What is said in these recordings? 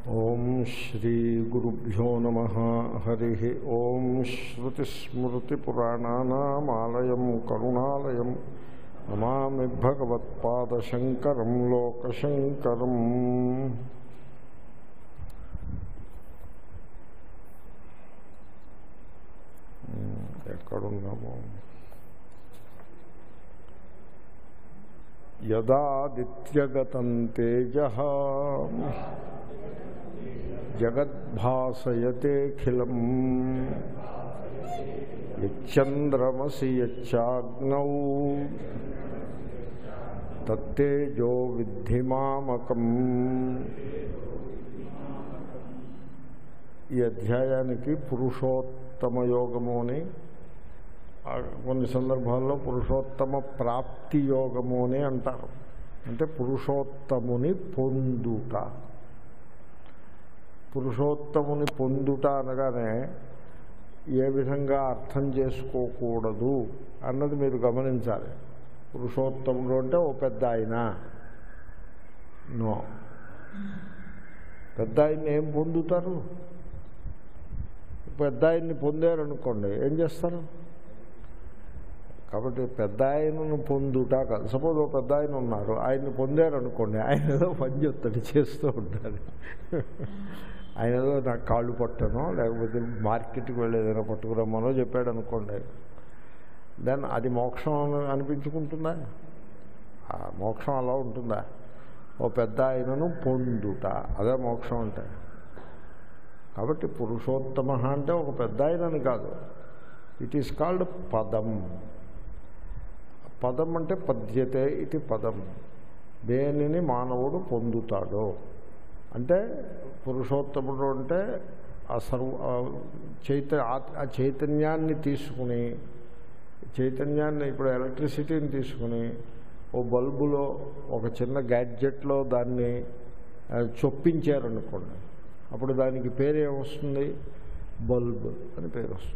ఓం శ్రీ గురుభ్యో నమ హరి ఓం శ్రుతిస్మృతిపురాణానామాలయం కరుణాలయం నమామి భగవత్పాదశంకరం లోకశంకరం ఎక్కడున్నాము యదాదిత్యగతం తేజ జగద్భాసయతేఖిలం యచ్చంద్రమసి యచ్చాగ్నౌ తత్తేజో విద్ధిమామకం ఈ అధ్యాయానికి పురుషోత్తమ యోగము అని ఆ కొన్ని సందర్భాల్లో పురుషోత్తమ ప్రాప్తి యోగము అని అంటారు అంటే పురుషోత్తముని పొందుట పురుషోత్తముని పొందుట అనగానే ఏ విధంగా అర్థం చేసుకోకూడదు అన్నది మీరు గమనించాలి పురుషోత్తముడు అంటే ఓ పెద్ద ఆయన నో పెద్ద ఆయన్ని ఏం పొందుతారు పెద్ద ఆయన్ని పొందారనుకోండి ఏం చేస్తారు కాబట్టి పెద్ద ఆయనను పొందుట కాదు సపోజ్ ఓ పెద్ద ఆయన ఉన్నారు ఆయన్ని పొందారనుకోండి ఆయన ఏదో పని చెప్తాడు చేస్తూ ఉంటాడు ఆయన ఏదో నాకు కాళ్ళు పట్టనో లేకపోతే మార్కెట్కి వెళ్ళి ఏదైనా పట్టుకురమ్మనో చెప్పాడు అనుకోండి దెన్ అది మోక్షం అని అనిపించుకుంటుందా ఆ మోక్షం అలా ఉంటుందా ఓ పెద్ద ఆయనను పొందుట అదే మోక్షం అంటే కాబట్టి పురుషోత్తమ అంటే ఒక పెద్ద ఆయనని కాదు ఇట్ ఈస్ కాల్డ్ పదం పదం అంటే పద్యతే ఇది పదం దేనిని మానవుడు పొందుతాడో అంటే పురుషోత్తముడు అంటే ఆ సర్వ చైత ఆ చైతన్యాన్ని తీసుకుని చైతన్యాన్ని ఇప్పుడు ఎలక్ట్రిసిటీని తీసుకుని ఓ బల్బులో ఒక చిన్న గ్యాడ్జెట్లో దాన్ని చొప్పించారనుకోండి అప్పుడు దానికి పేరు ఏమొస్తుంది బల్బ్ అని పేరు వస్తుంది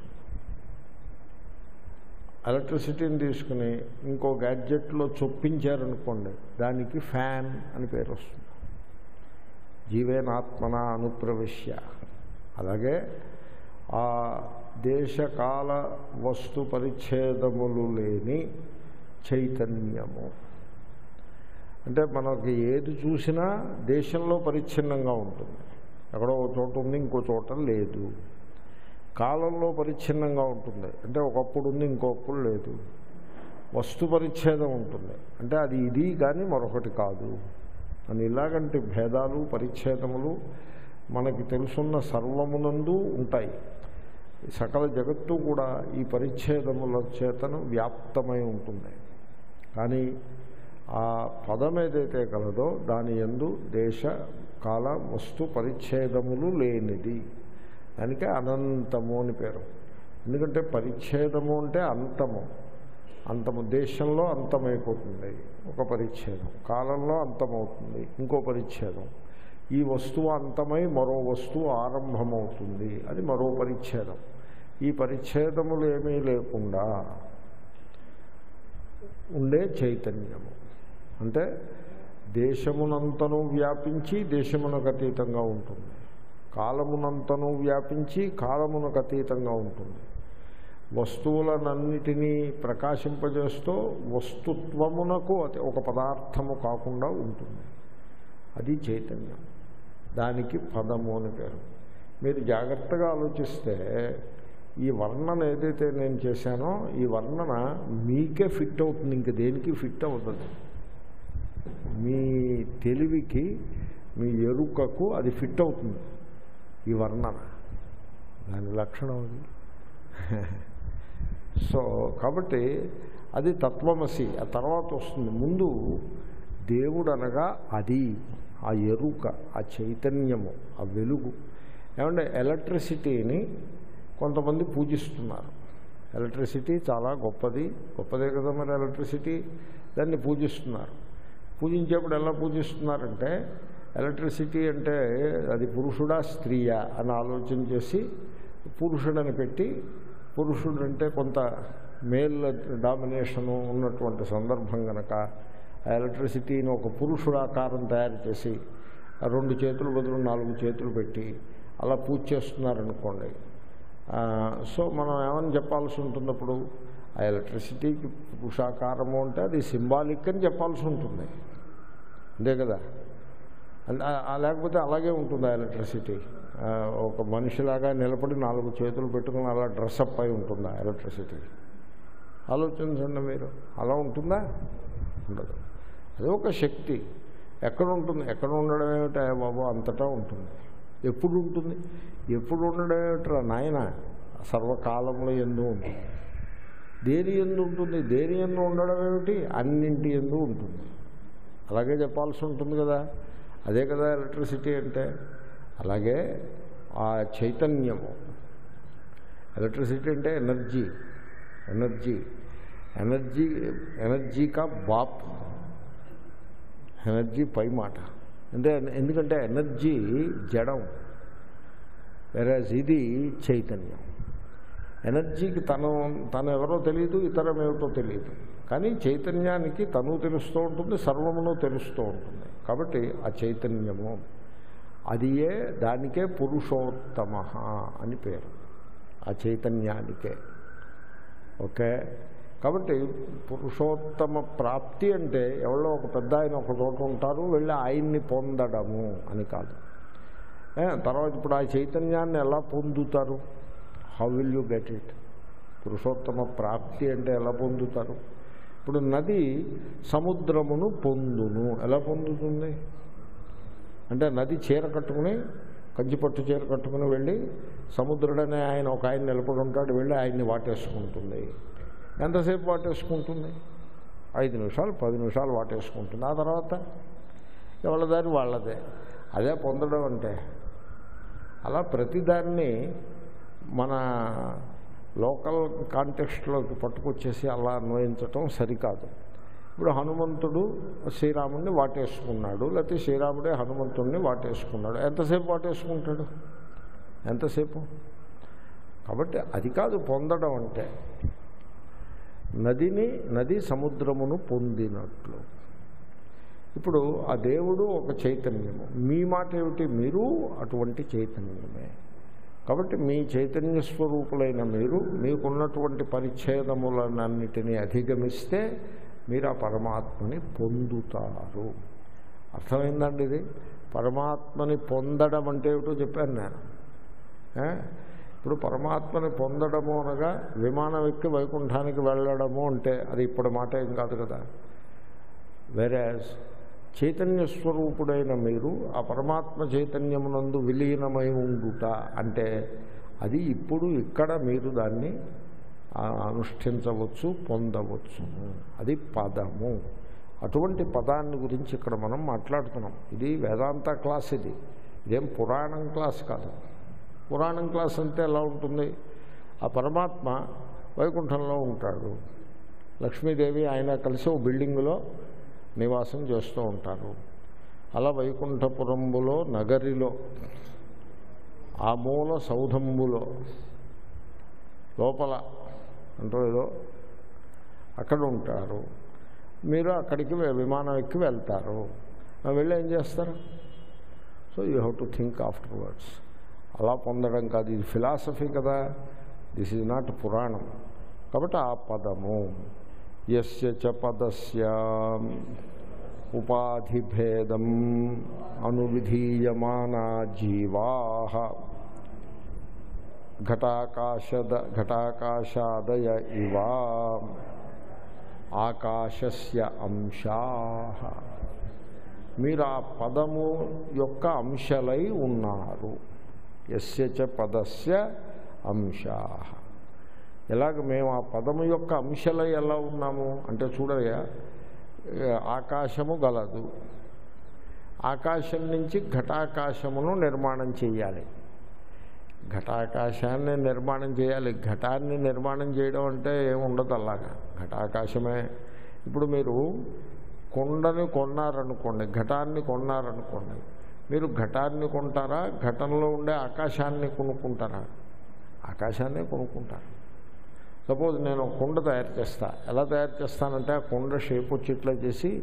ఎలక్ట్రిసిటీని తీసుకుని ఇంకో గ్యాడ్జెట్లో చొప్పించారనుకోండి దానికి ఫ్యాన్ అని పేరు వస్తుంది జీవేనాత్మన అనుప్రవిశ్య అలాగే ఆ దేశకాల వస్తు పరిచ్ఛేదములు లేని చైతన్యము అంటే మనకి ఏది చూసినా దేశంలో పరిచ్ఛిన్నంగా ఉంటుంది ఎక్కడో ఒక చోట ఉంది ఇంకో చోట లేదు కాలంలో పరిచ్ఛిన్నంగా ఉంటుంది అంటే ఒకప్పుడు ఉంది ఇంకొప్పుడు లేదు వస్తు పరిచ్ఛేదం ఉంటుంది అంటే అది ఇది కానీ మరొకటి కాదు అని ఇలాగంటి భేదాలు పరిచ్ఛేదములు మనకి తెలుసున్న సర్వమునందు ఉంటాయి సకల జగత్తు కూడా ఈ పరిచ్ఛేదముల చేతను వ్యాప్తమై ఉంటుంది కానీ ఆ పదం ఏదైతే కలదో దాని ఎందు దేశ కాల వస్తు పరిచ్ఛేదములు లేనిది దానికే అనంతము అని పేరు ఎందుకంటే పరిచ్ఛేదము అంటే అంతము అంతము దేశంలో అంతమైపోతుంది ఒక పరిచ్ఛేదం కాలంలో అంతమవుతుంది ఇంకో పరిచ్ఛేదం ఈ వస్తువు అంతమై మరో వస్తువు ఆరంభమవుతుంది అది మరో పరిచ్ఛేదం ఈ పరిచ్ఛేదములు ఏమీ లేకుండా ఉండే చైతన్యము అంటే దేశమునంతను వ్యాపించి దేశమునకు అతీతంగా ఉంటుంది కాలమునంతను వ్యాపించి కాలమునకు అతీతంగా ఉంటుంది వస్తువులనన్నిటినీ ప్రకాశింపజేస్తూ వస్తుత్వమునకు ఒక పదార్థము కాకుండా ఉంటుంది అది చైతన్యం దానికి పదము అని పేరు మీరు జాగ్రత్తగా ఆలోచిస్తే ఈ వర్ణన ఏదైతే నేను చేశానో ఈ వర్ణన మీకే ఫిట్ అవుతుంది ఇంక దేనికి ఫిట్ అవుతుంది మీ తెలివికి మీ ఎరుకకు అది ఫిట్ అవుతుంది ఈ వర్ణన దాని లక్షణం అది సో కాబట్టి అది తత్వమసి ఆ తర్వాత వస్తుంది ముందు దేవుడు అనగా అది ఆ ఎరుక ఆ చైతన్యము ఆ వెలుగు ఏమంటే ఎలక్ట్రిసిటీని కొంతమంది పూజిస్తున్నారు ఎలక్ట్రిసిటీ చాలా గొప్పది గొప్పదే కదా మరి ఎలక్ట్రిసిటీ దాన్ని పూజిస్తున్నారు పూజించేప్పుడు ఎలా పూజిస్తున్నారంటే ఎలక్ట్రిసిటీ అంటే అది పురుషుడా స్త్రీయా అని ఆలోచన చేసి పురుషుడని పెట్టి పురుషుడు అంటే కొంత మేల్ డామినేషను ఉన్నటువంటి సందర్భం కనుక ఆ ఎలక్ట్రిసిటీని ఒక పురుషుడు ఆకారం తయారు చేసి ఆ రెండు చేతులు బదులు నాలుగు చేతులు పెట్టి అలా పూజ చేస్తున్నారనుకోండి ఆ, సో మనం ఏమని చెప్పాల్సి ఉంటుంది అప్పుడు ఆ ఎలక్ట్రిసిటీకి పురుషాకారము అంటే అది సింబాలిక్ అని చెప్పాల్సి ఉంటుంది అంతే కదా అండ్ ఆ- ఆ లేకపోతే అలాగే ఉంటుంది ఆ ఎలక్ట్రిసిటీ ఆ, ఒక మనిషిలాగా నిలబడి నాలుగు చేతులు పెట్టుకుని అలా డ్రెస్అప్ అయి ఉంటుంది ఆ ఎలక్ట్రిసిటీ ఆలోచించండి మీరు అలా ఉంటుందా ఉండదు అది ఒక శక్తి ఎక్కడ ఉంటుంది ఎక్కడ ఉండడం ఏమిటా బాబు అంతటా ఉంటుంది ఎప్పుడు ఉంటుంది ఎప్పుడు ఉండడం ఏమిట్రా నాయన సర్వకాలంలో ఎందు ఉంటుంది దేని ఎందు ఉంటుంది దేని ఎందు ఉండడం ఏమిటి అన్నింటి ఎందు ఉంటుంది అలాగే చెప్పాల్సి ఉంటుంది కదా అదే కదా ఎలక్ట్రిసిటీ అంటే అలాగే ఆ చైతన్యము ఎలక్ట్రిసిటీ అంటే ఎనర్జీ ఎనర్జీ ఎనర్జీ ఎనర్జీ కా బాప్ ఎనర్జీ పై మాట అంటే ఎందుకంటే ఎనర్జీ జడం వెరాజ్ ఇది చైతన్యం ఎనర్జీకి తను తను ఎవరో తెలియదు ఇతరం ఏమిటో తెలియదు కానీ చైతన్యానికి తను తెలుస్తూ ఉంటుంది సర్వమును తెలుస్తూ ఉంటుంది కాబట్టి ఆ చైతన్యము అది ఏ దానికే పురుషోత్తమ అని పేరు ఆ చైతన్యానికే ఓకే కాబట్టి పురుషోత్తమ ప్రాప్తి అంటే ఎవరో ఒక పెద్ద ఆయన ఒక చోట ఉంటారు వెళ్ళి ఆయన్ని పొందడము అని కాదు ఏ, తర్వాత ఇప్పుడు ఆ చైతన్యాన్ని ఎలా పొందుతారు how will you get it పురుషోత్తమ ప్రాప్తి అంటే ఎలా పొందుతారు ఇప్పుడు నది సముద్రమును పొందును ఎలా పొందుతుంది అంటే నది చీర కట్టుకుని కంచిపట్టు చీర కట్టుకుని వెళ్ళి సముద్రుడనే ఆయన ఒక ఆయన నిలబడి ఉంటాడు వెళ్ళి ఆయన్ని వాటేసుకుంటుంది ఎంతసేపు వాటేసుకుంటుంది ఐదు నిమిషాలు పది నిమిషాలు వాటేసుకుంటుంది ఆ తర్వాత ఎవరి దారి వాళ్ళదే అదే పొందడం అంటే అలా ప్రతిదాన్ని మన లోకల్ కాంటెక్స్ట్లోకి పట్టుకొచ్చేసి అలా అన్వయించటం సరికాదు ఇప్పుడు హనుమంతుడు శ్రీరాముడిని వాటేసుకున్నాడు లేకపోతే శ్రీరాముడే హనుమంతుడిని వాటేసుకున్నాడు ఎంతసేపు వాటేసుకుంటాడు ఎంతసేపు కాబట్టి అది కాదు పొందడం అంటే నదిని నది సముద్రమును పొందినట్లు ఇప్పుడు ఆ దేవుడు ఒక చైతన్యము మీ మాట ఏమిటి మీరు అటువంటి చైతన్యమే కాబట్టి మీ చైతన్య స్వరూపులైన మీరు మీకున్నటువంటి పరిచ్ఛేదములనన్నిటినీ అధిగమిస్తే మీరు ఆ పరమాత్మని పొందుతారు అర్థమైందండి ఇది పరమాత్మని పొందడం అంటే ఏమిటో చెప్పాను నేను ఏ? ఇప్పుడు పరమాత్మని పొందడము అనగా విమానం ఎక్కి వైకుంఠానికి వెళ్ళడము అంటే అది ఇప్పుడు మాట ఏం కాదు కదా వేరే చైతన్య స్వరూపుడైన మీరు ఆ పరమాత్మ చైతన్యమునందు విలీనమై ఉండుట అంటే అది ఇప్పుడు ఇక్కడ మీరు దాన్ని ఆ, అనుష్ఠించవచ్చు పొందవచ్చు అది పదము అటువంటి పదాన్ని గురించి ఇక్కడ మనం మాట్లాడుతున్నాం ఇది వేదాంత క్లాస్ ఇది ఇదేం పురాణం క్లాస్ కాదు పురాణం క్లాస్ అంటే ఎలా ఉంటుంది ఆ పరమాత్మ వైకుంఠంలో ఉంటాడు లక్ష్మీదేవి ఆయన కలిసి ఓ బిల్డింగులో నివాసం చేస్తూ ఉంటారు అలా వైకుంఠపురంబులో నగరిలో ఆ మూల సౌధంబులో లోపల అంటూ ఏదో అక్కడ ఉంటారు మీరు అక్కడికి వె- విమానం ఎక్కి వెళ్తారు ఆ వెళ్ళి ఏం చేస్తారు so you have to think afterwards అలా పొందడం కాదు ఇది ఫిలాసఫీ కదా దిస్ ఈజ్ నాట్ పురాణం కాబట్టి ఆ పదము యస్య చ పదస్య ఉపాధిభేదం అనువిధీయమానా జీవా ఘటాకాశద ఘటాకాశాదయ ఇవా ఆకాశస్య అంశా మీరు ఆ పదము యొక్క అంశలై ఉన్నారు ఎస్య చ పదస్య అంశా ఎలాగ మేము ఆ పదము యొక్క అంశలై ఎలా ఉన్నాము అంటే చూడయ్యా ఏ, ఆకాశము గలదు ఆకాశం నుంచి ఘటాకాశమును నిర్మాణం చేయాలి ఘటాకాశాన్ని నిర్మాణం చేయాలి ఘటాన్ని నిర్మాణం చేయడం అంటే ఏముండదు అలాగా ఘటాకాశమే ఇప్పుడు మీరు కొండని కొన్నారనుకోండి ఘటాన్ని కొన్నారనుకోండి మీరు ఘటాన్ని కొంటారా ఘటంలో ఉండే ఆకాశాన్ని కొనుక్కుంటారా ఆకాశాన్నే కొనుక్కుంటారు సపోజ్ నేను ఒక కుండ తయారు చేస్తా ఎలా తయారు చేస్తానంటే ఆ కుండ షేప్ వచ్చి ఇట్లా చేసి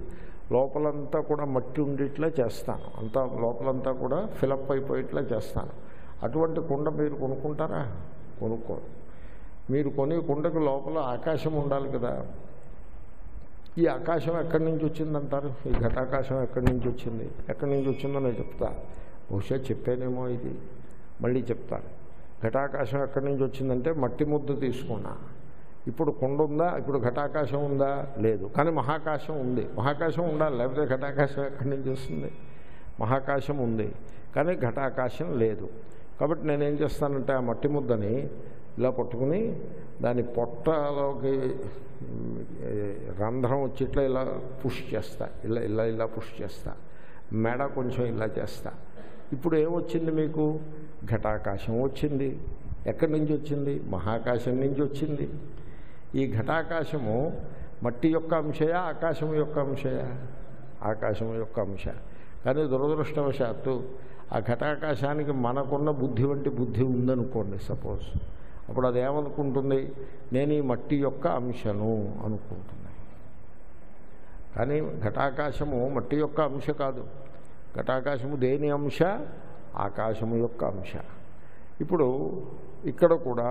లోపలంతా కూడా మట్టి ఉండేట్లా చేస్తాను అంతా లోపలంతా కూడా ఫిలప్ అయిపోయేట్లా చేస్తాను అటువంటి కుండ మీరు కొనుక్కుంటారా కొనుక్కోరు మీరు కొనే కుండకు లోపల ఆకాశం ఉండాలి కదా ఈ ఆకాశం ఎక్కడి నుంచి వచ్చిందంటారు ఈ ఘటాకాశం ఎక్కడి నుంచి వచ్చింది ఎక్కడి నుంచి వచ్చిందో నేను చెప్తా బహుశా చెప్పానేమో ఇది మళ్ళీ చెప్తాను ఘటాకాశం ఎక్కడి నుంచి వచ్చిందంటే మట్టి ముద్ద తీసుకున్నా ఇప్పుడు కుండ ఉందా ఇప్పుడు ఘటాకాశం ఉందా లేదు కానీ మహాకాశం ఉంది మహాకాశం ఉండాలి లేకపోతే ఘటాకాశం ఎక్కడి నుంచి వస్తుంది మహాకాశం ఉంది కానీ ఘటాకాశం లేదు కాబట్టి నేనేం చేస్తానంటే ఆ మట్టి ముద్దని ఇలా పట్టుకుని దాని పొట్టలోకి ఉమ్, ఏ, రంధ్రం వచ్చి ఇట్లా ఇలా పుష్ చేస్తా ఇలా ఇలా ఇలా పుష్ చేస్తా మెడ కొంచెం ఇలా చేస్తా ఇప్పుడు ఏమొచ్చింది మీకు ఘటాకాశం వచ్చింది ఎక్కడి నుంచి వచ్చింది మహాకాశం నుంచి వచ్చింది ఈ ఘటాకాశము మట్టి యొక్క అంశయా ఆకాశం యొక్క అంశయా ఆకాశం యొక్క అంశ కానీ దురదృష్టవశాత్తు ఆ ఘటాకాశానికి మనకున్న బుద్ధి వంటి బుద్ధి ఉందనుకోండి సపోజ్ అప్పుడు అది ఏమనుకుంటుంది నేను ఈ మట్టి యొక్క అంశను అనుకుంటుంది కానీ ఘటాకాశము మట్టి యొక్క అంశ కాదు ఘటాకాశము దేని అంశ ఆకాశము యొక్క అంశ ఇప్పుడు ఇక్కడ కూడా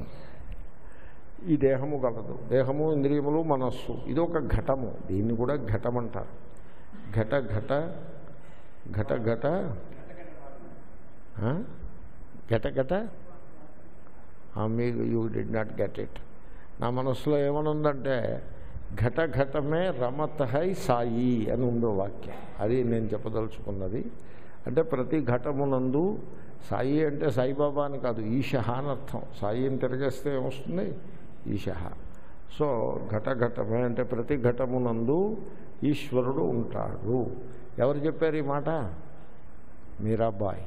ఈ దేహము గలదు దేహము ఇంద్రియములు మనస్సు ఇది ఒక ఘటము దీన్ని కూడా ఘటం అంటారు ఘట ఘట ఘట ఘట ఆ? ఘట ఘట ఆ, మీకు you did not get it నా మనసులో ఏమనుందంటే ఘట ఘటమే రమతహై సాయి అని ఉందో వాక్యం అది నేను చెప్పదలుచుకున్నది అంటే ప్రతి ఘటమునందు సాయి అంటే సాయిబాబా అని కాదు ఈశ అని అర్థం సాయి అని తిరగేస్తే ఏమొస్తుంది ఈశ సో ఘట ఘటమే అంటే ప్రతి ఘటమునందు ఈశ్వరుడు ఉంటాడు ఎవరు చెప్పారు ఈ మాట మీరాబాయి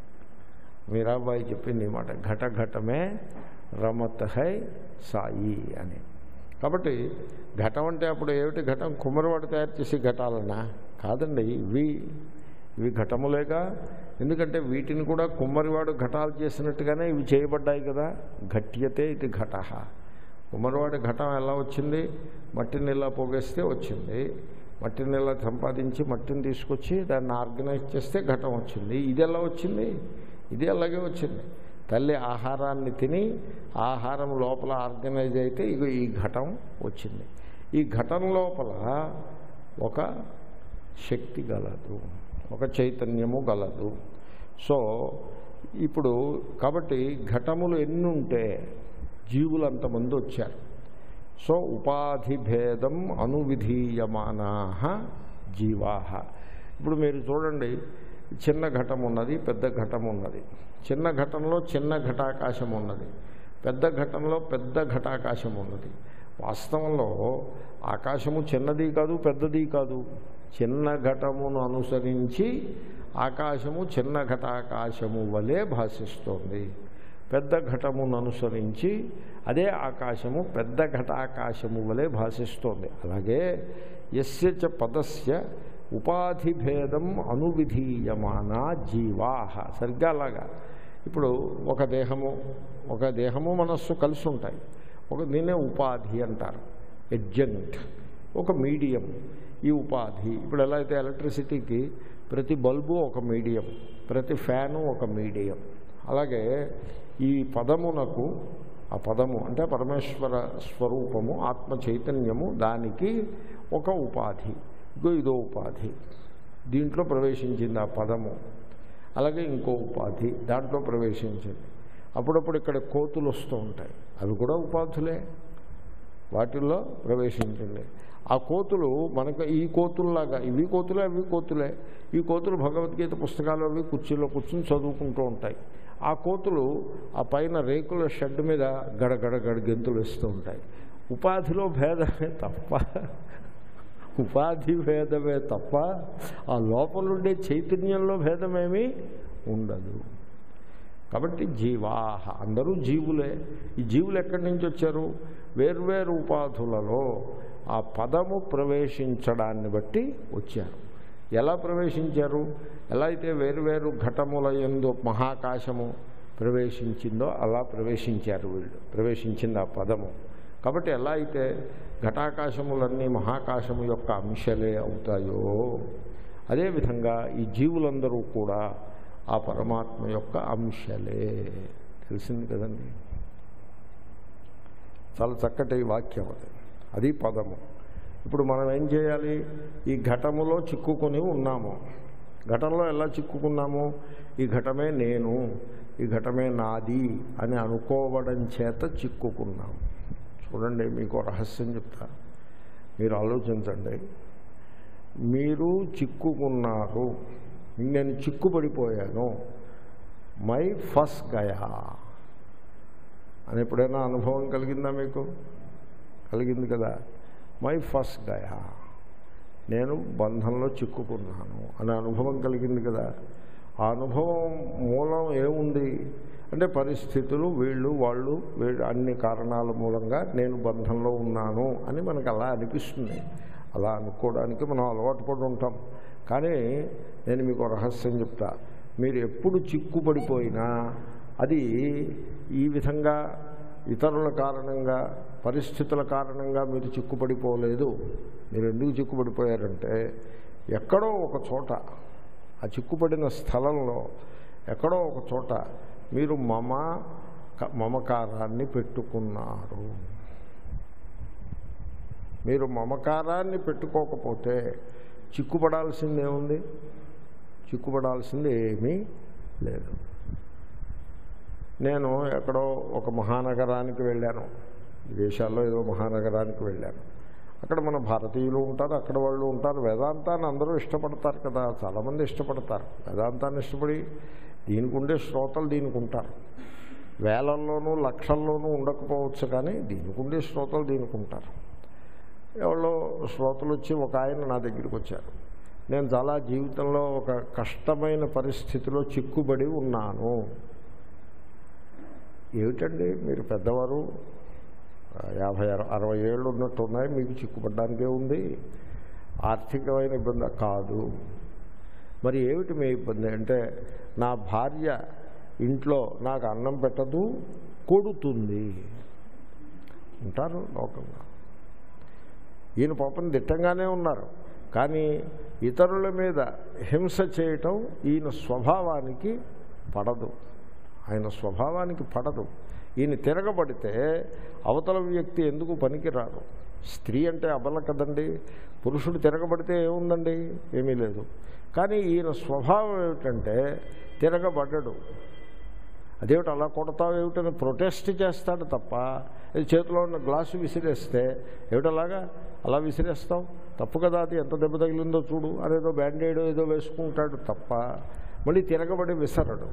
మీరాబాయి చెప్పింది ఈ మాట ఘట ఘటమే రమత్ హై సాయి అని కాబట్టి ఘటం అంటే అప్పుడు ఏమిటి ఘటం కుమ్మరివాడు తయారు చేసే ఘటాలనా కాదండి ఇవి ఇవి ఘటములేగా ఎందుకంటే వీటిని కూడా కుమ్మరివాడు ఘటాలు చేసినట్టుగానే ఇవి చేయబడ్డాయి కదా ఘట్యతే ఇది ఘట కుమ్మరివాడి ఘటం ఎలా వచ్చింది మట్టిని ఇలా పోగేస్తే వచ్చింది మట్టిని ఇలా సంపాదించి మట్టిని తీసుకొచ్చి దాన్ని ఆర్గనైజ్ చేస్తే ఘటం వచ్చింది ఇది ఎలా వచ్చింది ఇది అలాగే వచ్చింది తల్లి ఆహారాన్ని తిని ఆహారం లోపల ఆర్గనైజ్ అయితే ఇక ఈ ఘటం వచ్చింది ఈ ఘటం లోపల ఒక శక్తి గలదు ఒక చైతన్యము గలదు సో ఇప్పుడు కాబట్టి ఘటములు ఎన్ని ఉంటే జీవులు అంతమంది వచ్చారు సో ఉపాధి భేదం అనువిధీయమానా జీవా ఇప్పుడు మీరు చూడండి చిన్న ఘటం ఉన్నది పెద్ద ఘటం ఉన్నది చిన్న ఘటంలో చిన్న ఘటాకాశం ఉన్నది పెద్ద ఘటంలో పెద్ద ఘటాకాశం ఉన్నది వాస్తవంలో ఆకాశము చిన్నది కాదు పెద్దది కాదు చిన్న ఘటమును అనుసరించి ఆకాశము చిన్న ఘటాకాశము వలె భాషిస్తోంది పెద్ద ఘటమును అనుసరించి అదే ఆకాశము పెద్ద ఘటాకాశము వలె భాషిస్తోంది అలాగే ఎస్య చ పదస్య ఉపాధి భేదం అనువిధీయమాన జీవాహ సరిగ్గా అలాగా ఇప్పుడు ఒక దేహము ఒక దేహము మనస్సు కలిసి ఉంటాయి ఒక దీన్నే ఉపాధి అంటారు ఎడ్జంట్ ఒక మీడియం ఈ ఉపాధి ఇప్పుడు ఎలా అయితే ఎలక్ట్రిసిటీకి ప్రతి బల్బు ఒక మీడియం ప్రతి ఫ్యాను ఒక మీడియం అలాగే ఈ పదమునకు ఆ పదము అంటే పరమేశ్వర స్వరూపము ఆత్మ చైతన్యము దానికి ఒక ఉపాధి ఇగో ఇదో ఉపాధి దీంట్లో ప్రవేశించింది ఆ పదము అలాగే ఇంకో ఉపాధి దాంట్లో ప్రవేశించింది అప్పుడప్పుడు ఇక్కడ కోతులు వస్తూ ఉంటాయి అవి కూడా ఉపాధులే వాటిల్లో ప్రవేశించింది ఆ కోతులు మనకు ఈ కోతుల్లాగా ఇవి కోతులే అవి కోతులే ఈ కోతులు భగవద్గీత పుస్తకాలు అవి కుర్చీలో కూర్చుని చదువుకుంటూ ఉంటాయి ఆ కోతులు ఆ పైన రేకుల షెడ్ మీద గడగడ గడ గెంతులు వేస్తూ ఉంటాయి ఉపాధిలో భేదమే తప్ప ఉపాధి భేదమే తప్ప ఆ లోపలుండే చైతన్యంలో భేదమేమీ ఉండదు కాబట్టి జీవాహ అందరూ జీవులే ఈ జీవులు ఎక్కడి నుంచి వచ్చారు వేర్వేరు ఉపాధులలో ఆ పదము ప్రవేశించడాన్ని బట్టి వచ్చారు ఎలా ప్రవేశించారు ఎలా అయితే వేర్వేరు ఘటముల ఎందు మహాకాశము ప్రవేశించిందో అలా ప్రవేశించారు వీళ్ళు ప్రవేశించింది ఆ పదము కాబట్టి ఎలా అయితే ఘటాకాశములన్నీ మహాకాశము యొక్క అంశలే అవుతాయో అదేవిధంగా ఈ జీవులందరూ కూడా ఆ పరమాత్మ యొక్క అంశలే తెలిసింది కదండి చాలా చక్కటి వాక్యం అది అది పదము ఇప్పుడు మనం ఏం చేయాలి ఈ ఘటములో చిక్కుకొని ఉన్నాము ఘటంలో ఎలా చిక్కుకున్నాము ఈ ఘటమే నేను ఈ ఘటమే నాది అని అనుకోవడం చేత చిక్కుకున్నాము చూడండి మీకు రహస్యం చెప్తా మీరు ఆలోచించండి మీరు చిక్కుకున్నారు నేను చిక్కుపడిపోయాను మై ఫస్ట్ గయా అని ఎప్పుడైనా అనుభవం కలిగిందా మీకు కలిగింది కదా మై ఫస్ట్ గయా నేను బంధంలో చిక్కుకున్నాను అనే అనుభవం కలిగింది కదా ఆ అనుభవం మూలం ఏముంది అంటే పరిస్థితులు వీళ్ళు వాళ్ళు వీళ్ళు అన్ని కారణాల మూలంగా నేను బంధంలో ఉన్నాను అని మనకు అలా అనిపిస్తుంది అలా అనుకోవడానికి మనం అలవాటు పడి ఉంటాం కానీ నేను మీకు రహస్యం చెప్తా మీరు ఎప్పుడు చిక్కుపడిపోయినా అది ఈ విధంగా ఇతరుల కారణంగా పరిస్థితుల కారణంగా మీరు చిక్కుపడిపోలేదు మీరు ఎందుకు చిక్కుపడిపోయారంటే ఎక్కడో ఒక చోట ఆ చిక్కుపడిన స్థలంలో ఎక్కడో ఒక చోట మీరు మమ మమకారాన్ని పెట్టుకున్నారు మీరు మమకారాన్ని పెట్టుకోకపోతే చిక్కుపడాల్సిందేముంది చిక్కుపడాల్సింది ఏమీ లేదు నేను ఎక్కడో ఒక మహానగరానికి వెళ్ళాను విదేశాల్లో ఏదో మహానగరానికి వెళ్ళాను అక్కడ మన భారతీయులు ఉంటారు అక్కడ వాళ్ళు ఉంటారు వేదాంతాన్ని అందరూ ఇష్టపడతారు కదా చాలామంది ఇష్టపడతారు వేదాంతాన్ని ఇష్టపడి దీనికి ఉండే శ్రోతలు దీనికి ఉంటారు వేలల్లోనూ లక్షల్లోనూ ఉండకపోవచ్చు కానీ దీనికి ఉండే శ్రోతలు దీనికి ఉంటారు ఎవరో శ్రోతలు వచ్చి ఒక ఆయన నా దగ్గరికి వచ్చారు నేను చాలా జీవితంలో ఒక కష్టమైన పరిస్థితిలో చిక్కుబడి ఉన్నాను ఏమిటండి మీరు పెద్దవారు యాభై అరవై ఏళ్ళు ఉన్నట్టు ఉన్నాయి మీకు చిక్కుపడ్డానికే ఉంది ఆర్థికమైన ఇబ్బంది కాదు మరి ఏమిటి మీ ఇబ్బంది అంటే నా భార్య ఇంట్లో నాకు అన్నం పెట్టదు కొడుతుంది ఉంటారు లోకంగా ఈయన పాపం దిట్టంగానే ఉన్నారు కానీ ఇతరుల మీద హింస చేయటం ఈయన స్వభావానికి పడదు ఆయన స్వభావానికి పడదు ఈయన తిరగబడితే అవతల వ్యక్తి ఎందుకు పనికిరారు స్త్రీ అంటే అబల కదండి పురుషుడు తిరగబడితే ఏముందండి ఏమీ లేదు కానీ ఈయన స్వభావం ఏమిటంటే తిరగబడ్డడు అదేమిటి అలా కొడతావు ఏమిటని ప్రొటెస్ట్ చేస్తాడు తప్ప ఇది చేతిలో ఉన్న గ్లాసు విసిరేస్తే ఏమిటలాగా అలా విసిరేస్తావు తప్పు కదా అది ఎంత దెబ్బ తగిలిందో చూడు అదేదో బ్యాండేడ్ ఏదో వేసుకుంటాడు తప్ప మళ్ళీ తిరగబడి విసరడు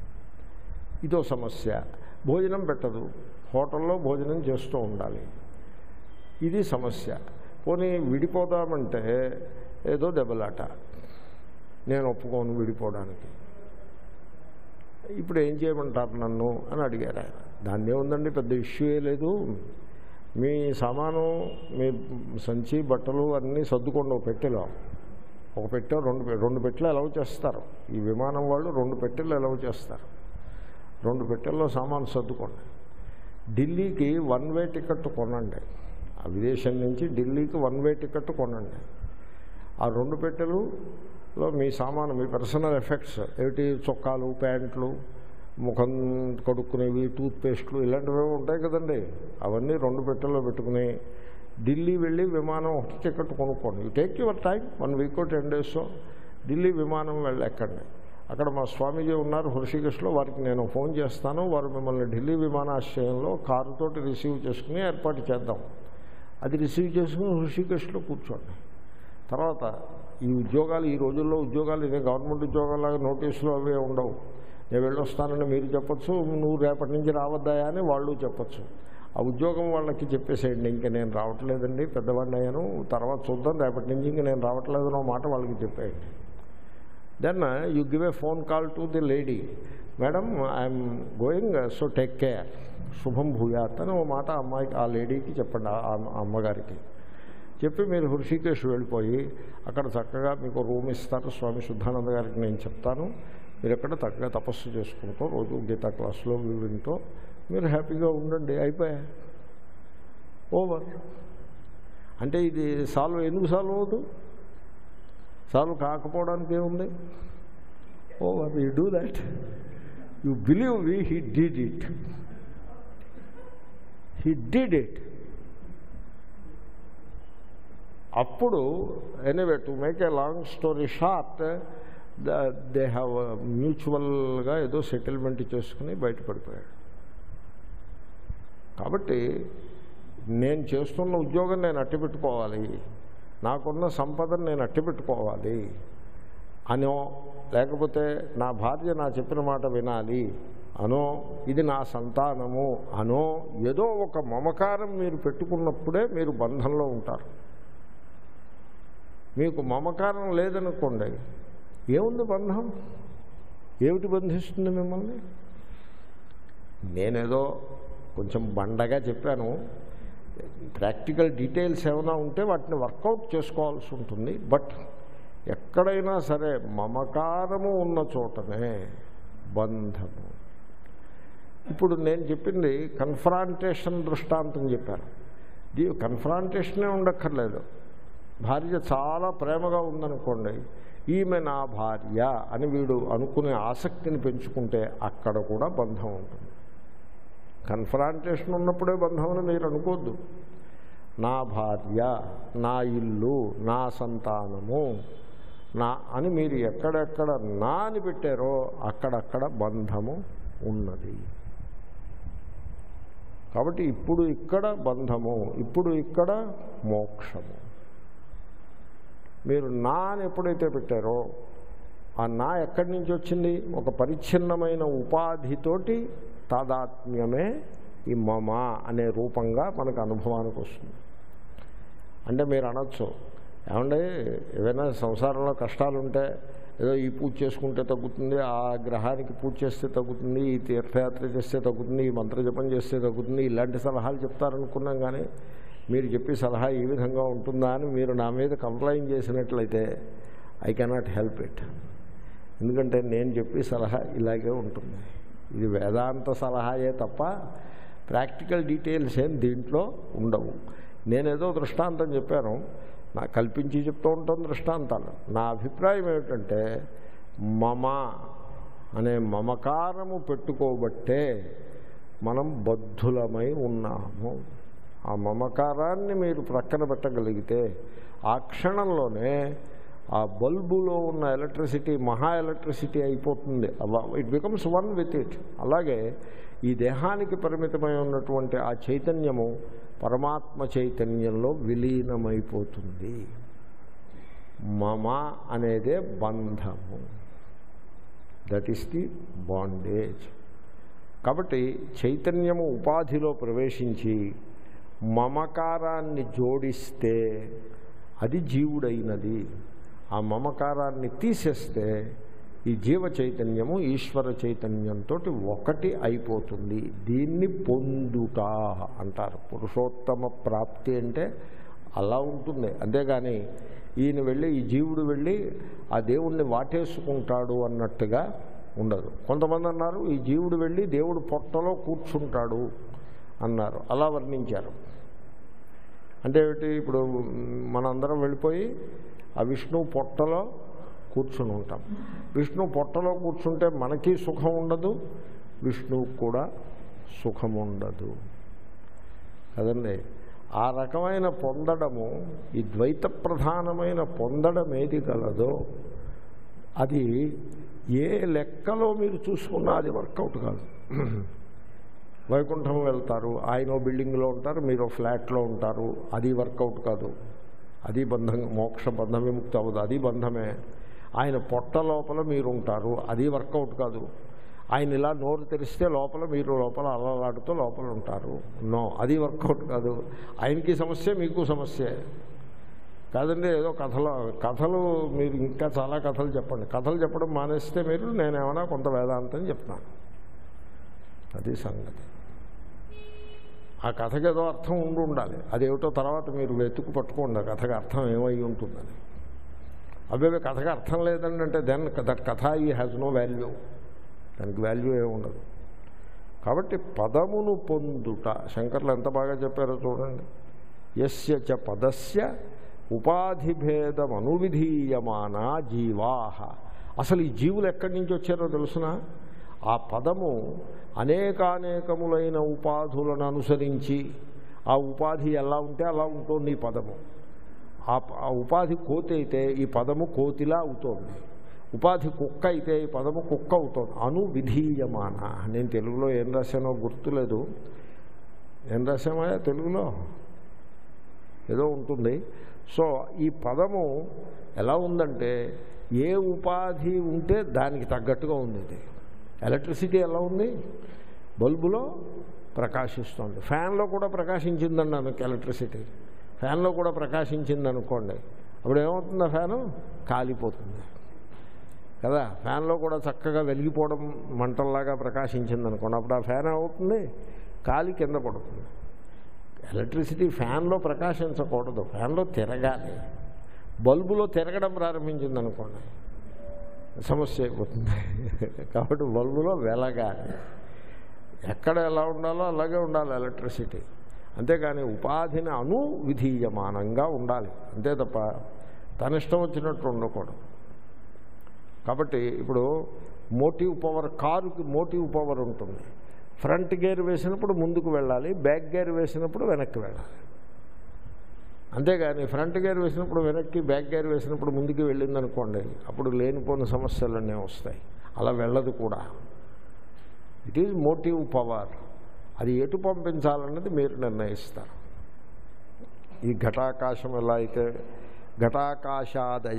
ఇదో సమస్య భోజనం పెట్టదు హోటల్లో భోజనం చేస్తూ ఉండాలి ఇది సమస్య పోనీ విడిపోదామంటే ఏదో దెబ్బలాట నేను ఒప్పుకోను విడిపోవడానికి ఇప్పుడు ఏం చేయమంటారు నన్ను అని అడిగారు ఆయన దాన్ని ఏముందండి పెద్ద ఇష్యూ లేదు మీ సామాను మీ సంచి బట్టలు అన్నీ సర్దుకోండి ఒక పెట్టెలో ఒక పెట్టె రెండు రెండు పెట్టెలు అలౌ చేస్తారు ఈ విమానం వాళ్ళు రెండు పెట్టెలు అలౌ చేస్తారు రెండు పెట్టెల్లో సామాను సర్దుకోండి ఢిల్లీకి వన్ వే టికెట్ కొనండి ఆ విదేశం నుంచి ఢిల్లీకి వన్ వే టికెట్ కొనండి ఆ రెండు పెట్టెలులో మీ సామాను మీ పర్సనల్ ఎఫెక్ట్స్ ఏమిటి చొక్కాలు ప్యాంట్లు ముఖం కడుక్కునేవి టూత్పేస్ట్లు ఇలాంటివి ఉంటాయి కదండి అవన్నీ రెండు పెట్టెల్లో పెట్టుకుని ఢిల్లీ వెళ్ళి విమానం ఒక టికెట్ కొనుక్కోండి you take your time one week ten days Delhi విమానం వెళ్ళి ఎక్కండి అక్కడ మా స్వామీజీ ఉన్నారు హృషికేశ్లో వారికి నేను ఫోన్ చేస్తాను వారు మిమ్మల్ని ఢిల్లీ విమానాశ్రయంలో కారుతోటి రిసీవ్ చేసుకుని ఏర్పాటు చేద్దాం అది రిసీవ్ చేసుకుని హృషికేశ్లో కూర్చోండి తర్వాత ఈ ఉద్యోగాలు ఈ రోజుల్లో ఉద్యోగాలు ఇదే గవర్నమెంట్ ఉద్యోగాలాగా నోటీసులు అవి ఉండవు నేను వెళ్ళొస్తానని మీరు చెప్పచ్చు నువ్వు రేపటి నుంచి రావద్దాయా అని వాళ్ళు చెప్పచ్చు ఆ ఉద్యోగం వాళ్ళకి చెప్పేసేయండి ఇంక నేను రావట్లేదండి పెద్దవాడిని అయ్యాను తర్వాత చూద్దాం రేపటి నుంచి ఇంక నేను రావట్లేదనో మాట వాళ్ళకి చెప్పేయండి then you give a phone call to the lady madam I'm going so take care శుభం భూయాత్ అని ఓ మాట అమ్మాయికి ఆ లేడీకి చెప్పండి ఆ అమ్మగారికి చెప్పి మీరు హృషికేశ్ వెళ్ళిపోయి అక్కడ చక్కగా మీకు రూమ్ ఇస్తారు స్వామి శుద్ధానంద గారికి నేను చెప్తాను మీరు ఎక్కడ చక్కగా తపస్సు చేసుకుంటూ రోజు గీతా క్లాస్లో వింటూ మీరు హ్యాపీగా ఉండండి అయిపోయా ఓవర్ అంటే ఇది సాల్వ్ ఎందుకు సాల్వ్ అవ్వదు సాల్వ్ కాకపోవడానికి ఏముంది over you do that you believe we he did it he did it అప్పుడు anyway to make a long story short they have మ్యూచువల్గా ఏదో సెటిల్మెంట్ చేసుకుని బయటపడిపోయాడు కాబట్టి నేను చేస్తున్న ఉద్యోగం నేను అట్టిపెట్టుకోవాలి నాకున్న సంపదను నేను అట్టిపెట్టుకోవాలి అనో లేకపోతే నా భార్య నా చెప్పిన మాట వినాలి అనో ఇది నా సంతానము అనో ఏదో ఒక మమకారం మీరు పెట్టుకున్నప్పుడే మీరు బంధంలో ఉంటారు మీకు మమకారం లేదనుకోండి ఏముంది బంధం ఏమిటి బంధిస్తుంది మిమ్మల్ని నేనేదో కొంచెం బండగా చెప్పాను ప్రాక్టికల్ డీటెయిల్స్ ఏమైనా ఉంటే వాటిని వర్కౌట్ చేసుకోవాల్సి ఉంటుంది బట్ ఎక్కడైనా సరే మమకారము ఉన్న చోటనే బంధము ఇప్పుడు నేను చెప్పింది కన్ఫ్రాంటేషన్ దృష్టాంతం చెప్పాను దీ కన్ఫ్రాంటేషనే ఉండక్కర్లేదు భార్య చాలా ప్రేమగా ఉందనుకోండి ఈమె నా భార్య అని వీడు అనుకునే ఆసక్తిని పెంచుకుంటే అక్కడ కూడా బంధం ఉంటుంది కన్ఫ్రాంటేషన్ ఉన్నప్పుడే బంధం అని మీరు అనుకోద్దు నా భార్య నా ఇల్లు నా సంతానము నా అని మీరు ఎక్కడెక్కడ నా అని పెట్టారో అక్కడక్కడ బంధము ఉన్నది కాబట్టి ఇప్పుడు ఇక్కడ బంధము ఇప్పుడు ఇక్కడ మోక్షము మీరు నా అని ఎప్పుడైతే పెట్టారో ఆ నా ఎక్కడి నుంచి వచ్చింది ఒక పరిచ్ఛిన్నమైన ఉపాధితోటి తాదాత్మ్యమే ఈ మమ అనే రూపంగా మనకు అనుభవానికి వస్తుంది అంటే మీరు అనొచ్చు ఏమంటే ఏదైనా సంసారంలో కష్టాలు ఉంటే ఏదో ఈ పూజ చేసుకుంటే తగ్గుతుంది ఆ గ్రహానికి పూజ చేస్తే తగ్గుతుంది ఈ తీర్థయాత్ర చేస్తే తగ్గుతుంది ఈ మంత్రజపం చేస్తే తగ్గుతుంది ఇలాంటి సలహాలు చెప్తారనుకున్నాం కానీ మీరు చెప్పే సలహా ఈ విధంగా ఉంటుందా అని మీరు నా మీద కంప్లైంట్ చేసినట్లయితే ఐ కెనాట్ హెల్ప్ ఇట్ ఎందుకంటే నేను చెప్పే సలహా ఇలాగే ఉంటుంది ఇది వేదాంత సలహాయే తప్ప ప్రాక్టికల్ డీటెయిల్స్ ఏం దీంట్లో ఉండవు నేనేదో దృష్టాంతం చెప్పాను నా కల్పించి చెప్తూ ఉంటాం దృష్టాంతాలు నా అభిప్రాయం ఏమిటంటే మమ అనే మమకారము పెట్టుకోబట్టే మనం బద్ధులమై ఉన్నాము ఆ మమకారాన్ని మీరు ప్రక్కన పెట్టగలిగితే ఆ క్షణంలోనే ఆ బల్బులో ఉన్న ఎలక్ట్రిసిటీ మహా ఎలక్ట్రిసిటీ అయిపోతుంది it becomes one with it అలాగే ఈ దేహానికి పరిమితమై ఉన్నటువంటి ఆ చైతన్యము పరమాత్మ చైతన్యంలో విలీనమైపోతుంది మమ అనేదే బంధము దట్ ఈస్ ది బాండేజ్ కాబట్టి చైతన్యము ఉపాధిలో ప్రవేశించి మమకారాన్ని జోడిస్తే అది జీవుడైనది ఆ మమకారాన్ని తీసేస్తే ఈ జీవ చైతన్యము ఈశ్వర చైతన్యంతో ఒకటి అయిపోతుంది దీన్ని పొందుట అంటారు పురుషోత్తమ ప్రాప్తి అంటే అలా ఉంటుంది అంతేగాని ఈయన వెళ్ళి ఈ జీవుడు వెళ్ళి ఆ దేవుణ్ణి వాటేసుకుంటాడు అన్నట్టుగా ఉండదు కొంతమంది అన్నారు ఈ జీవుడు వెళ్ళి దేవుడు పొట్టలో కూర్చుంటాడు అన్నారు అలా వర్ణించారు అంటే ఏమిటి ఇప్పుడు మనందరం వెళ్ళిపోయి ఆ విష్ణు పొట్టలో కూర్చుని ఉంటాం విష్ణు పొట్టలో కూర్చుంటే మనకి సుఖం ఉండదు విష్ణువుకు కూడా సుఖం ఉండదు కదండి ఆ రకమైన పొందడము ఈ ద్వైత ప్రధానమైన పొందడం ఏది గలదో అది ఏ లెక్కలో మీరు చూసుకున్నా అది వర్కౌట్ కాదు వైకుంఠం వెళ్తారు ఆయన ఓ బిల్డింగ్లో ఉంటారు మీరు ఓ ఫ్లాట్లో ఉంటారు అది వర్కౌట్ కాదు అది బంధం మోక్ష బంధ విముక్తి అవ్వదు అది బంధమే ఆయన పొట్ట లోపల మీరు ఉంటారు అది వర్కౌట్ కాదు ఆయన ఇలా నోరు తెరిస్తే లోపల మీరు లోపల అలలాడుతూ లోపల ఉంటారు నో అది వర్కౌట్ కాదు ఆయనకి సమస్య మీకు సమస్య కాదండి ఏదో కథలు కథలు మీరు ఇంకా చాలా కథలు చెప్పండి కథలు చెప్పడం మానేస్తే మీరు నేనేమైనా కొంత వేదాంతం చెప్తాను అది సంగతి ఆ కథకి ఏదో అర్థం ఉండి ఉండాలి అదేమిటో తర్వాత మీరు వెతుకు పట్టుకోండి ఆ కథకి అర్థం ఏమై ఉంటుందని అబ్బాయి కథకి అర్థం లేదండి అంటే దెన్ దట్ కథ ఈ హ్యాజ్ నో వాల్యూ దానికి వాల్యూ ఏమి ఉండదు కాబట్టి పదమును పొందుట శంకర్లు ఎంత బాగా చెప్పారో చూడండి యస్య చ పదస్య ఉపాధిభేదం అనువిధీయమానా జీవాహ అసలు ఈ జీవులు ఎక్కడి నుంచి వచ్చారో తెలుసిన ఆ పదము అనేకానేకములైన ఉపాధులను అనుసరించి ఆ ఉపాధి ఎలా ఉంటే అలా ఉంటుంది ఈ పదము ఆ ప- ఆ ఉపాధి కోతి అయితే ఈ పదము కోతిలా అవుతోంది ఉపాధి కుక్క అయితే ఈ పదము కుక్క అవుతోంది అను విధీయమాన నేను తెలుగులో ఏం రాశానో గుర్తులేదు ఏం రాశామా తెలుగులో ఏదో ఉంటుంది సో ఈ పదము ఎలా ఉందంటే ఏ ఉపాధి ఉంటే దానికి తగ్గట్టుగా ఉంది ఇది ఎలక్ట్రిసిటీ ఎలా ఉంది బల్బులో ప్రకాశిస్తుంది ఫ్యాన్లో కూడా ప్రకాశించిందండి అనుకో ఎలక్ట్రిసిటీ ఫ్యాన్లో కూడా ప్రకాశించింది అనుకోండి అప్పుడు ఏమవుతుంది ఆ ఫ్యాను కాలిపోతుంది కదా ఫ్యాన్లో కూడా చక్కగా వెలిగిపోవడం మంటల్లాగా ప్రకాశించింది అనుకోండి అప్పుడు ఆ ఫ్యాన్ ఏమవుతుంది కాలి కింద పడుతుంది ఎలక్ట్రిసిటీ ఫ్యాన్లో ప్రకాశించకూడదు ఫ్యాన్లో తిరగాలి బల్బులో తిరగడం ప్రారంభించింది అనుకోండి సమస్య అయిపోతుంది కాబట్టి బల్బులో వెలగాలి ఎక్కడ ఎలా ఉండాలో అలాగే ఉండాలి ఎలక్ట్రిసిటీ అంతేకాని ఉపాధిని అను విధీయమానంగా ఉండాలి అంతే తప్ప తన ఇష్టం వచ్చినట్టు ఉండకూడదు కాబట్టి ఇప్పుడు మోటివ్ పవర్ కారుకి మోటివ్ పవర్ ఉంటుంది ఫ్రంట్ గేర్ వేసినప్పుడు ముందుకు వెళ్ళాలి బ్యాక్ గేర్ వేసినప్పుడు వెనక్కి వెళ్ళాలి అంతేగాని ఫ్రంట్ గేర్ వేసినప్పుడు వెనక్కి బ్యాక్ గేర్ వేసినప్పుడు ముందుకు వెళ్ళిందనుకోండి అప్పుడు లేనిపోని సమస్యలన్నీ వస్తాయి అలా వెళ్ళదు కూడా ఇట్ ఈజ్ మోటివ్ పవర్ అది ఎటు పంపించాలన్నది మీరు నిర్ణయిస్తారు ఈ ఘటాకాశం ఎలా అయితే ఘటాకాశాదయ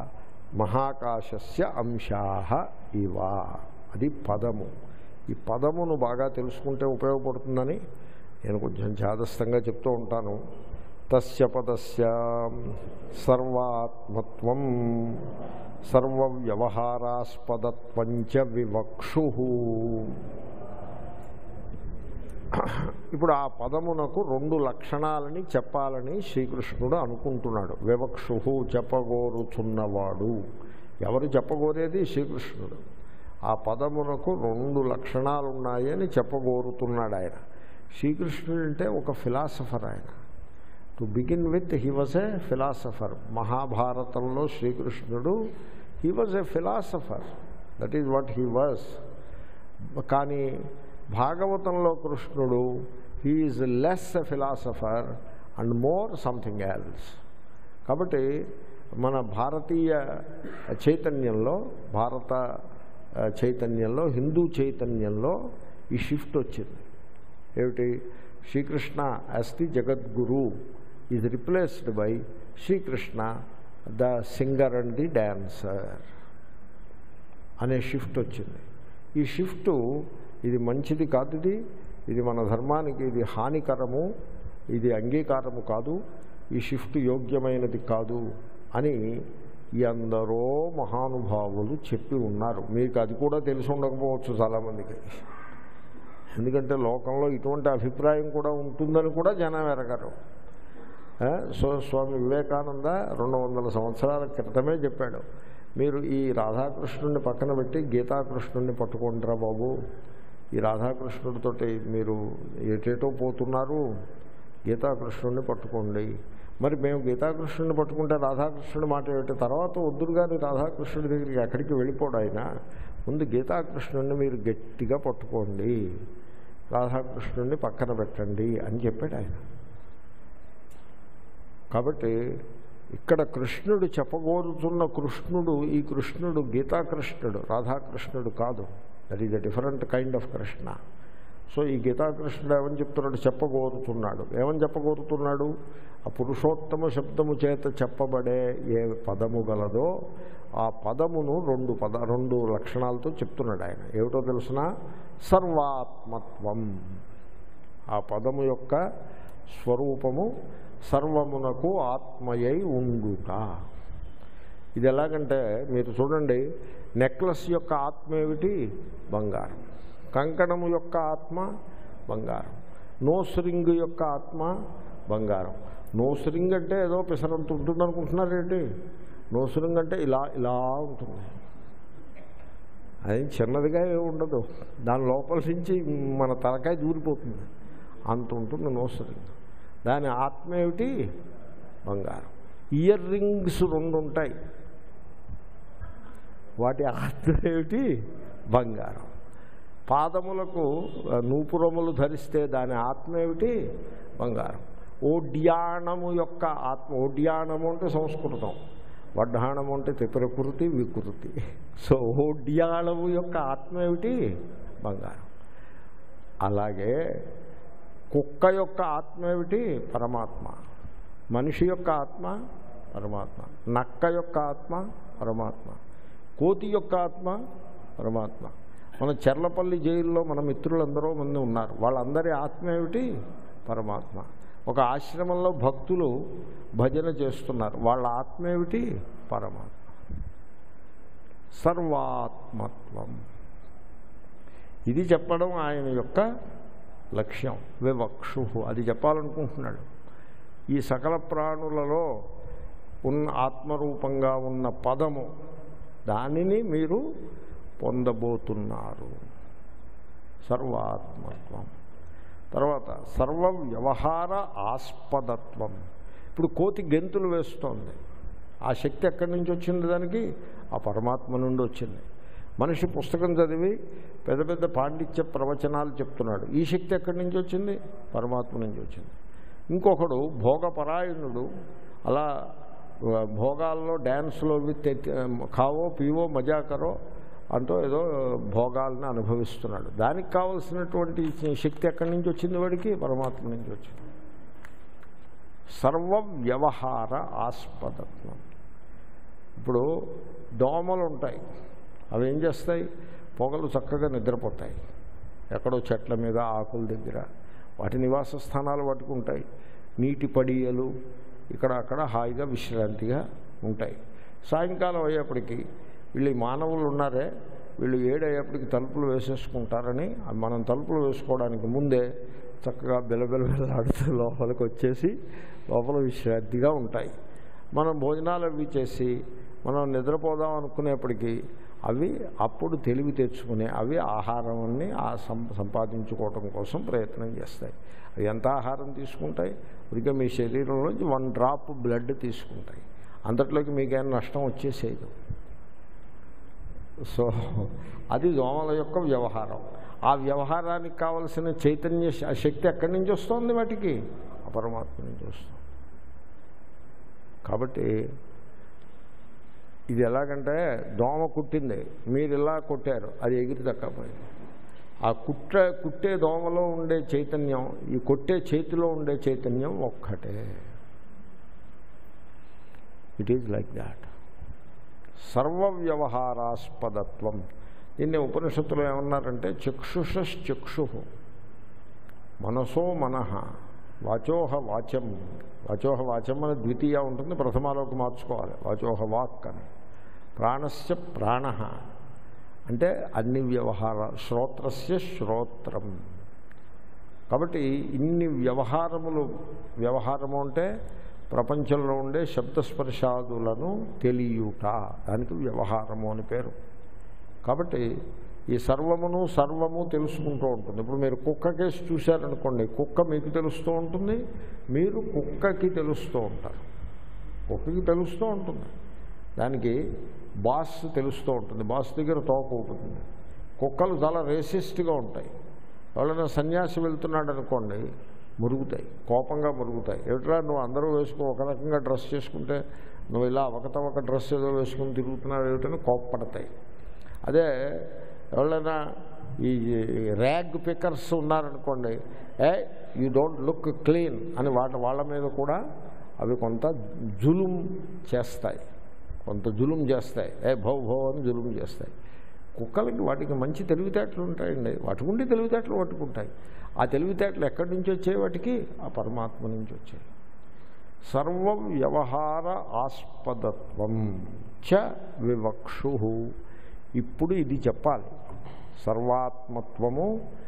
మహాకాశస్య అంశా ఇవా అది పదము ఈ పదమును బాగా తెలుసుకుంటే ఉపయోగపడుతుందని నేను కొంచెం జాదస్తంగా చెప్తూ ఉంటాను తస్య పదస్య సర్వాత్మత్వం సర్వవ్యవహారాస్పదత్వంచ వివక్షు ఇప్పుడు ఆ పదమునకు రెండు లక్షణాలని చెప్పాలని శ్రీకృష్ణుడు అనుకుంటున్నాడు వివక్షు చెప్పగోరుచున్నవాడు ఎవరు చెప్పగోరేది శ్రీకృష్ణుడు ఆ పదమునకు రెండు లక్షణాలు ఉన్నాయని చెప్పగోరుతున్నాడు ఆయన శ్రీకృష్ణుడు అంటే ఒక ఫిలాసఫర్ ఆయన to begin with he was a philosopher మహాభారతంలో శ్రీకృష్ణుడు he was a philosopher that is what he was కానీ భాగవతంలో కృష్ణుడు he is less a philosopher and more something else కాబట్టి మన భారతీయ చైతన్యంలో భారత ఆ, చైతన్యంలో హిందూ చైతన్యంలో ఈ షిఫ్ట్ వచ్చింది ఏమిటి Shri Krishna as the Jagadguru is replaced by Shri Krishna the singer and the dancer అనే షిఫ్ట్ వచ్చింది ఈ షిఫ్ట్ ఇది మంచిది కాదు ఇది ఇది మన ధర్మానికి ఇది హానికరము ఇది అంగీకారము కాదు ఈ షిఫ్ట్ యోగ్యమైనది కాదు అని ఎందరో మహానుభావులు చెప్పి ఉన్నారు మీకు అది కూడా తెలిసి ఉండకపోవచ్చు చాలామందికి ఎందుకంటే లోకంలో ఇటువంటి అభిప్రాయం కూడా ఉంటుందని కూడా జనం ఎరగరు ఆ, సో స్వామి వివేకానంద రెండు వందల సంవత్సరాల క్రితమే చెప్పాడు మీరు ఈ రాధాకృష్ణుడిని పక్కన పెట్టి గీతాకృష్ణుడిని పట్టుకుంటారా బాబు ఈ రాధాకృష్ణుడితోటి మీరు ఎటేటో పోతున్నారు గీతాకృష్ణుడిని పట్టుకోండి మరి మేము గీతాకృష్ణుడిని పట్టుకుంటే రాధాకృష్ణుడి మాట ఏమిటి తర్వాత వద్దురు కానీ రాధాకృష్ణుడి దగ్గరికి ఎక్కడికి వెళ్ళిపోడు ఆయన ముందు గీతాకృష్ణుడిని మీరు గట్టిగా పట్టుకోండి రాధాకృష్ణుడిని పక్కన పెట్టండి అని చెప్పాడు ఆయన కాబట్టి ఇక్కడ కృష్ణుడు చెప్పగోరుతున్న కృష్ణుడు ఈ కృష్ణుడు గీతాకృష్ణుడు రాధాకృష్ణుడు కాదు that is a different kind of Krishna so ఈ గీతాకృష్ణుడు ఏమని చెప్తున్నాడు చెప్పగోరుతున్నాడు ఏమని చెప్పగోరుతున్నాడు ఆ పురుషోత్తమ శబ్దము చేత చెప్పబడే ఏ పదము గలదో ఆ పదమును రెండు పద రెండు లక్షణాలతో చెప్తున్నాడు ఆయన ఏమిటో తెలుసిన సర్వాత్మత్వం ఆ పదము యొక్క స్వరూపము సర్వమునకు ఆత్మయై ఉండుట ఇది ఎలాగంటే మీరు చూడండి నెక్లెస్ యొక్క ఆత్మ ఏమిటి బంగారం కంకణము యొక్క ఆత్మ బంగారం నోస్ రింగ్ యొక్క ఆత్మ బంగారం నోస్ రింగ్ అంటే ఏదో పిసరంత ఉంటుంది అనుకుంటున్నారేంటి నోస్ రింగ్ అంటే ఇలా ఇలా ఉంటుంది అది చిన్నదిగా ఏమి ఉండదు దాని లోపల నుంచి మన తలకాయ దూరిపోతుంది అంత ఉంటుంది నోసరి దాని ఆత్మ ఏమిటి బంగారం ఇయర్ రింగ్స్ రెండు ఉంటాయి వాటి ఆత్మ ఏమిటి బంగారం పాదములకు ఆ, నూపురములు ధరిస్తే దాని ఆత్మ ఏమిటి బంగారం ఓడ్యాణము యొక్క ఆత్మ ఓడ్యాణము అంటే సంస్కృతం వడ్డాణము అంటే తి- ప్రకృతి వికృతి సో ఓడ్యాణము యొక్క ఆత్మ ఏమిటి బంగారం అలాగే కుక్క యొక్క ఆత్మ ఏమిటి పరమాత్మ మనిషి యొక్క ఆత్మ పరమాత్మ నక్క యొక్క ఆత్మ పరమాత్మ కోతి యొక్క ఆత్మ పరమాత్మ మన చెర్లపల్లి జైల్లో మన మిత్రులందరూ మంది ఉన్నారు వాళ్ళందరి ఆత్మ ఏమిటి పరమాత్మ ఒక ఆశ్రమంలో భక్తులు భజన చేస్తున్నారు వాళ్ళ ఆత్మ ఏమిటి పరమాత్మ సర్వాత్మత్వం ఇది చెప్పడం ఆయన యొక్క లక్ష్యం వివక్షు అది చెప్పాలనుకుంటున్నాడు ఈ సకల ప్రాణులలో ఉన్న ఆత్మరూపంగా ఉన్న పదము దానిని మీరు పొందబోతున్నారు సర్వాత్మత్వం తర్వాత సర్వ వ్యవహార ఆస్పదత్వం ఇప్పుడు కోతి గెంతులు వేస్తోంది ఆ శక్తి ఎక్కడి నుంచి వచ్చింది దానికి ఆ పరమాత్మ నుండి వచ్చింది మనిషి పుస్తకం చదివి పెద్ద పెద్ద పాండిత్య ప్రవచనాలు చెప్తున్నాడు ఈ శక్తి ఎక్కడి నుంచి వచ్చింది పరమాత్మ నుంచి వచ్చింది ఇంకొకడు భోగపరాయణుడు అలా ఆ, భోగాల్లో డ్యాన్స్లో ఇవి తె- కావో పీవో మజాకరో అంటూ ఏదో భోగాలను అనుభవిస్తున్నాడు దానికి కావలసినటువంటి శక్తి ఎక్కడి నుంచి వచ్చింది వాడికి పరమాత్మ నుంచి వచ్చింది సర్వ వ్యవహార ఆస్పదత్వం ఇప్పుడు దోమలు ఉంటాయి అవి ఏం చేస్తాయి పొగలు చక్కగా నిద్రపోతాయి ఎక్కడో చెట్ల మీద ఆకుల దగ్గర వాటి నివాస స్థానాలు వాటికి ఉంటాయి నీటి పడియలు ఇక్కడ అక్కడ హాయిగా విశ్రాంతిగా ఉంటాయి సాయంకాలం అయ్యేప్పటికీ వీళ్ళు ఈ మానవులు ఉన్నారే వీళ్ళు ఏడయ్యేప్పటికి తలుపులు వేసేసుకుంటారని మనం తలుపులు వేసుకోవడానికి ముందే చక్కగా బిలబిలబిలాడుతూ లోపలికి వచ్చేసి లోపల విశ్రాంతిగా ఉంటాయి మనం భోజనాలు అవి చేసి మనం నిద్రపోదాం అనుకునేప్పటికీ అవి అప్పుడు తెలివి తెచ్చుకునే అవి ఆహారాన్ని ఆ సం సంపాదించుకోవటం కోసం ప్రయత్నం చేస్తాయి అవి ఎంత ఆహారం తీసుకుంటాయి ఇక మీ శరీరంలోంచి వన్ డ్రాప్ బ్లడ్ తీసుకుంటాయి అంతట్లోకి మీకేం నష్టం వచ్చేసేది సో అది దోమల యొక్క వ్యవహారం ఆ వ్యవహారానికి కావలసిన చైతన్య శ- శక్తి ఎక్కడి నుంచి వస్తుంది వాటికి ఆ పరమాత్మ నుంచి వస్తుంది కాబట్టి ఇది ఎలాగంటే దోమ కుట్టింది మీరు ఇలా కొట్టారు అది ఎగిరి దక్కపోయింది ఆ కుట్ట కుట్టే దోమలో ఉండే చైతన్యం ఈ కొట్టే చేతిలో ఉండే చైతన్యం ఒక్కటే ఇట్ ఈజ్ లైక్ దాట్ సర్వ వ్యవహారాస్పదత్వం దీన్ని ఉపనిషత్తులు ఏమన్నారంటే చక్షుషశ్చక్షు మనసో మనః వాచోహ వాచం వాచోహ వాచం అని ద్వితీయ ఉంటుంది ప్రథమాలోకి మార్చుకోవాలి వాచోహ వాక్ అని ప్రాణస్య ప్రాణ అంటే అన్ని వ్యవహార శ్రోత్రస్య శ్రోత్రం కాబట్టి ఇన్ని వ్యవహారములు వ్యవహారము అంటే ప్రపంచంలో ఉండే శబ్దస్పర్శాదులను తెలియుట దానికి వ్యవహారము అని పేరు కాబట్టి ఈ సర్వమును సర్వము తెలుసుకుంటూ ఉంటుంది ఇప్పుడు మీరు కుక్క కేసు చూశారనుకోండి కుక్క మీకు తెలుస్తూ ఉంటుంది మీరు కుక్కకి తెలుస్తూ ఉంటారు కుక్కకి తెలుస్తూ ఉంటుంది దానికి బాస్ తెలుస్తూ ఉంటుంది బాస్ దగ్గర తోక ఊపుతుంది కుక్కలు చాలా రేసిస్ట్గా ఉంటాయి ఎవరైనా సన్యాసి వెళ్తున్నాడు అనుకోండి మురుగుతాయి కోపంగా మురుగుతాయి ఏమిట్రా నువ్వు అందరూ వేసుకో ఒక రకంగా డ్రెస్ చేసుకుంటే నువ్వు ఇలా ఒకతవక డ్రెస్ ఏదో వేసుకుని తిరుగుతున్నావు ఏమిటని కోప్పడతాయి అదే ఎవరైనా ఈ ర్యాగ్ పికర్స్ ఉన్నారనుకోండి ఏ యూ డోంట్ లుక్ క్లీన్ అని వాటి వాళ్ళ మీద కూడా అవి కొంత జులుం చేస్తాయి కొంత జులుం చేస్తాయి ఏ భౌ భౌ అని జులుం చేస్తాయి కుక్కలకి వాటికి మంచి తెలివితేటలు ఉంటాయండి వాటి ఉండి తెలివితేటలు పట్టుకుంటాయి ఆ తెలివితేటలు ఎక్కడి నుంచి వచ్చాయి వాటికి ఆ పరమాత్మ నుంచి వచ్చాయి సర్వ వ్యవహార ఆస్పదత్వం చ వివక్షు ఇప్పుడు ఇది చెప్పాలి సర్వాత్మత్వము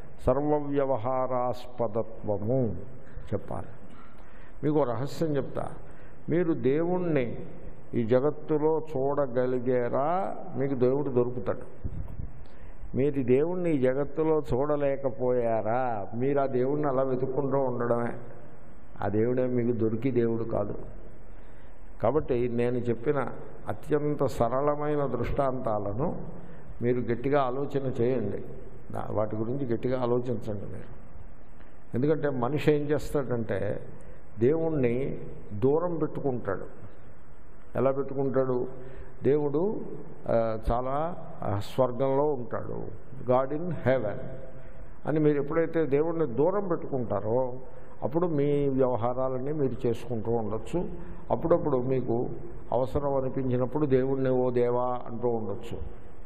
సర్వవ్యవహారాస్పదత్వము చెప్పాలి మీకు ఓ రహస్యం చెప్తా మీరు దేవుణ్ణి ఈ జగత్తులో చూడగలిగారా మీకు దేవుడు దొరుకుతాడు మీరు ఈ దేవుణ్ణి ఈ జగత్తులో చూడలేకపోయారా మీరు ఆ దేవుణ్ణి అలా వెతుక్కుంటూ ఉండడమే ఆ దేవుడే మీకు దొరికి దేవుడు కాదు కాబట్టి నేను చెప్పిన అత్యంత సరళమైన దృష్టాంతాలను మీరు గట్టిగా ఆలోచన చేయండి దా- వాటి గురించి గట్టిగా ఆలోచించండి మీరు ఎందుకంటే మనిషి ఏం చేస్తాడంటే దేవుణ్ణి దూరం పెట్టుకుంటాడు ఎలా పెట్టుకుంటాడు దేవుడు ఆ, చాలా ఆ, స్వర్గంలో ఉంటాడు గాడ్ ఇన్ హెవెన్ అని మీరు ఎప్పుడైతే దేవుణ్ణి దూరం పెట్టుకుంటారో అప్పుడు మీ వ్యవహారాలన్నీ మీరు చేసుకుంటూ ఉండొచ్చు అప్పుడప్పుడు మీకు అవసరం అనిపించినప్పుడు దేవుణ్ణి ఓ దేవా అంటూ ఉండొచ్చు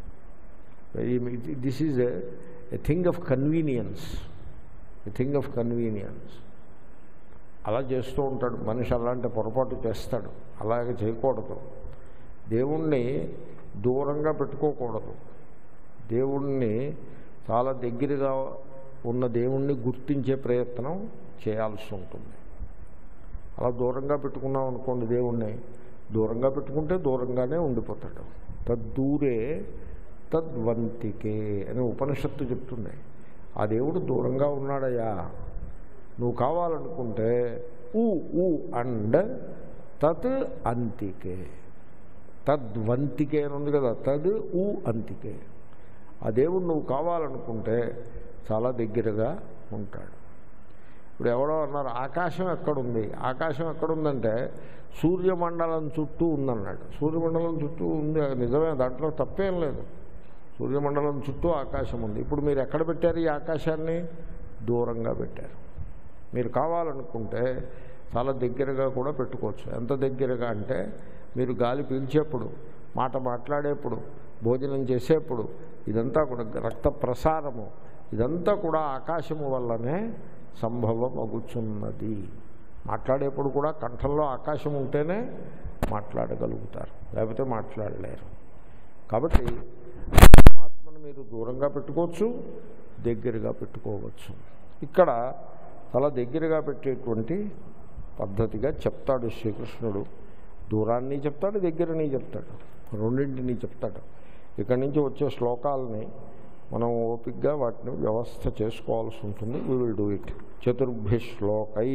this is a thing of convenience a thing of convenience అలా చేస్తూ ఉంటాడు మనిషి అలాంటి పొరపాటు చేస్తాడు అలాగే చేయకూడదు దేవుణ్ణి దూరంగా పెట్టుకోకూడదు దేవుణ్ణి చాలా దగ్గరగా ఉన్న దేవుణ్ణి గుర్తించే ప్రయత్నం చేయాల్సి ఉంటుంది అలా దూరంగా పెట్టుకున్నాం అనుకోండి దేవుణ్ణి దూరంగా పెట్టుకుంటే దూరంగానే ఉండిపోతాడు తద్దూరే తద్వంతికే అని ఉపనిషత్తు చెప్తుంది ఆ దేవుడు దూరంగా ఉన్నాడయ్యా నువ్వు కావాలనుకుంటే ఊ ఊ అండ్ తత్ అంతికే తద్వంతికే అని ఉంది కదా తద్ ఊ అంతికే ఆ దేవుడు నువ్వు కావాలనుకుంటే చాలా దగ్గరగా ఉంటాడు ఇప్పుడు ఎవడో అన్నారు ఆకాశం ఎక్కడుంది ఆకాశం ఎక్కడుందంటే సూర్యమండలం చుట్టూ ఉందన్నాడు సూర్యమండలం చుట్టూ ఉంది అది నిజమే దాంట్లో తప్పేం లేదు సూర్యమండలం చుట్టూ ఆకాశం ఉంది ఇప్పుడు మీరు ఎక్కడ పెట్టారు ఈ ఆకాశాన్ని దూరంగా పెట్టారు మీరు కావాలనుకుంటే చాలా దగ్గరగా కూడా పెట్టుకోవచ్చు ఎంత దగ్గరగా అంటే మీరు గాలి పీల్చేప్పుడు మాట మాట్లాడేప్పుడు భోజనం చేసేప్పుడు ఇదంతా కూడా రక్త ప్రసారము ఇదంతా కూడా ఆకాశము వల్లనే సంభవం అగుచున్నది మాట్లాడేప్పుడు కూడా కంఠంలో ఆకాశం ఉంటేనే మాట్లాడగలుగుతారు లేకపోతే మాట్లాడలేరు కాబట్టి పరమాత్మను మీరు దూరంగా పెట్టుకోవచ్చు దగ్గరగా పెట్టుకోవచ్చు ఇక్కడ చాలా దగ్గరగా పెట్టేటువంటి పద్ధతిగా చెప్తాడు శ్రీకృష్ణుడు దూరాన్ని చెప్తాడు దగ్గరని చెప్తాడు రెండింటిని చెప్తాడు ఇక్కడి నుంచి వచ్చే శ్లోకాలని మనం ఓపిక్గా వాటిని వ్యవస్థ చేసుకోవాల్సి ఉంటుంది వీ విల్ డూ ఇట్ చతుర్భి శ్లోకై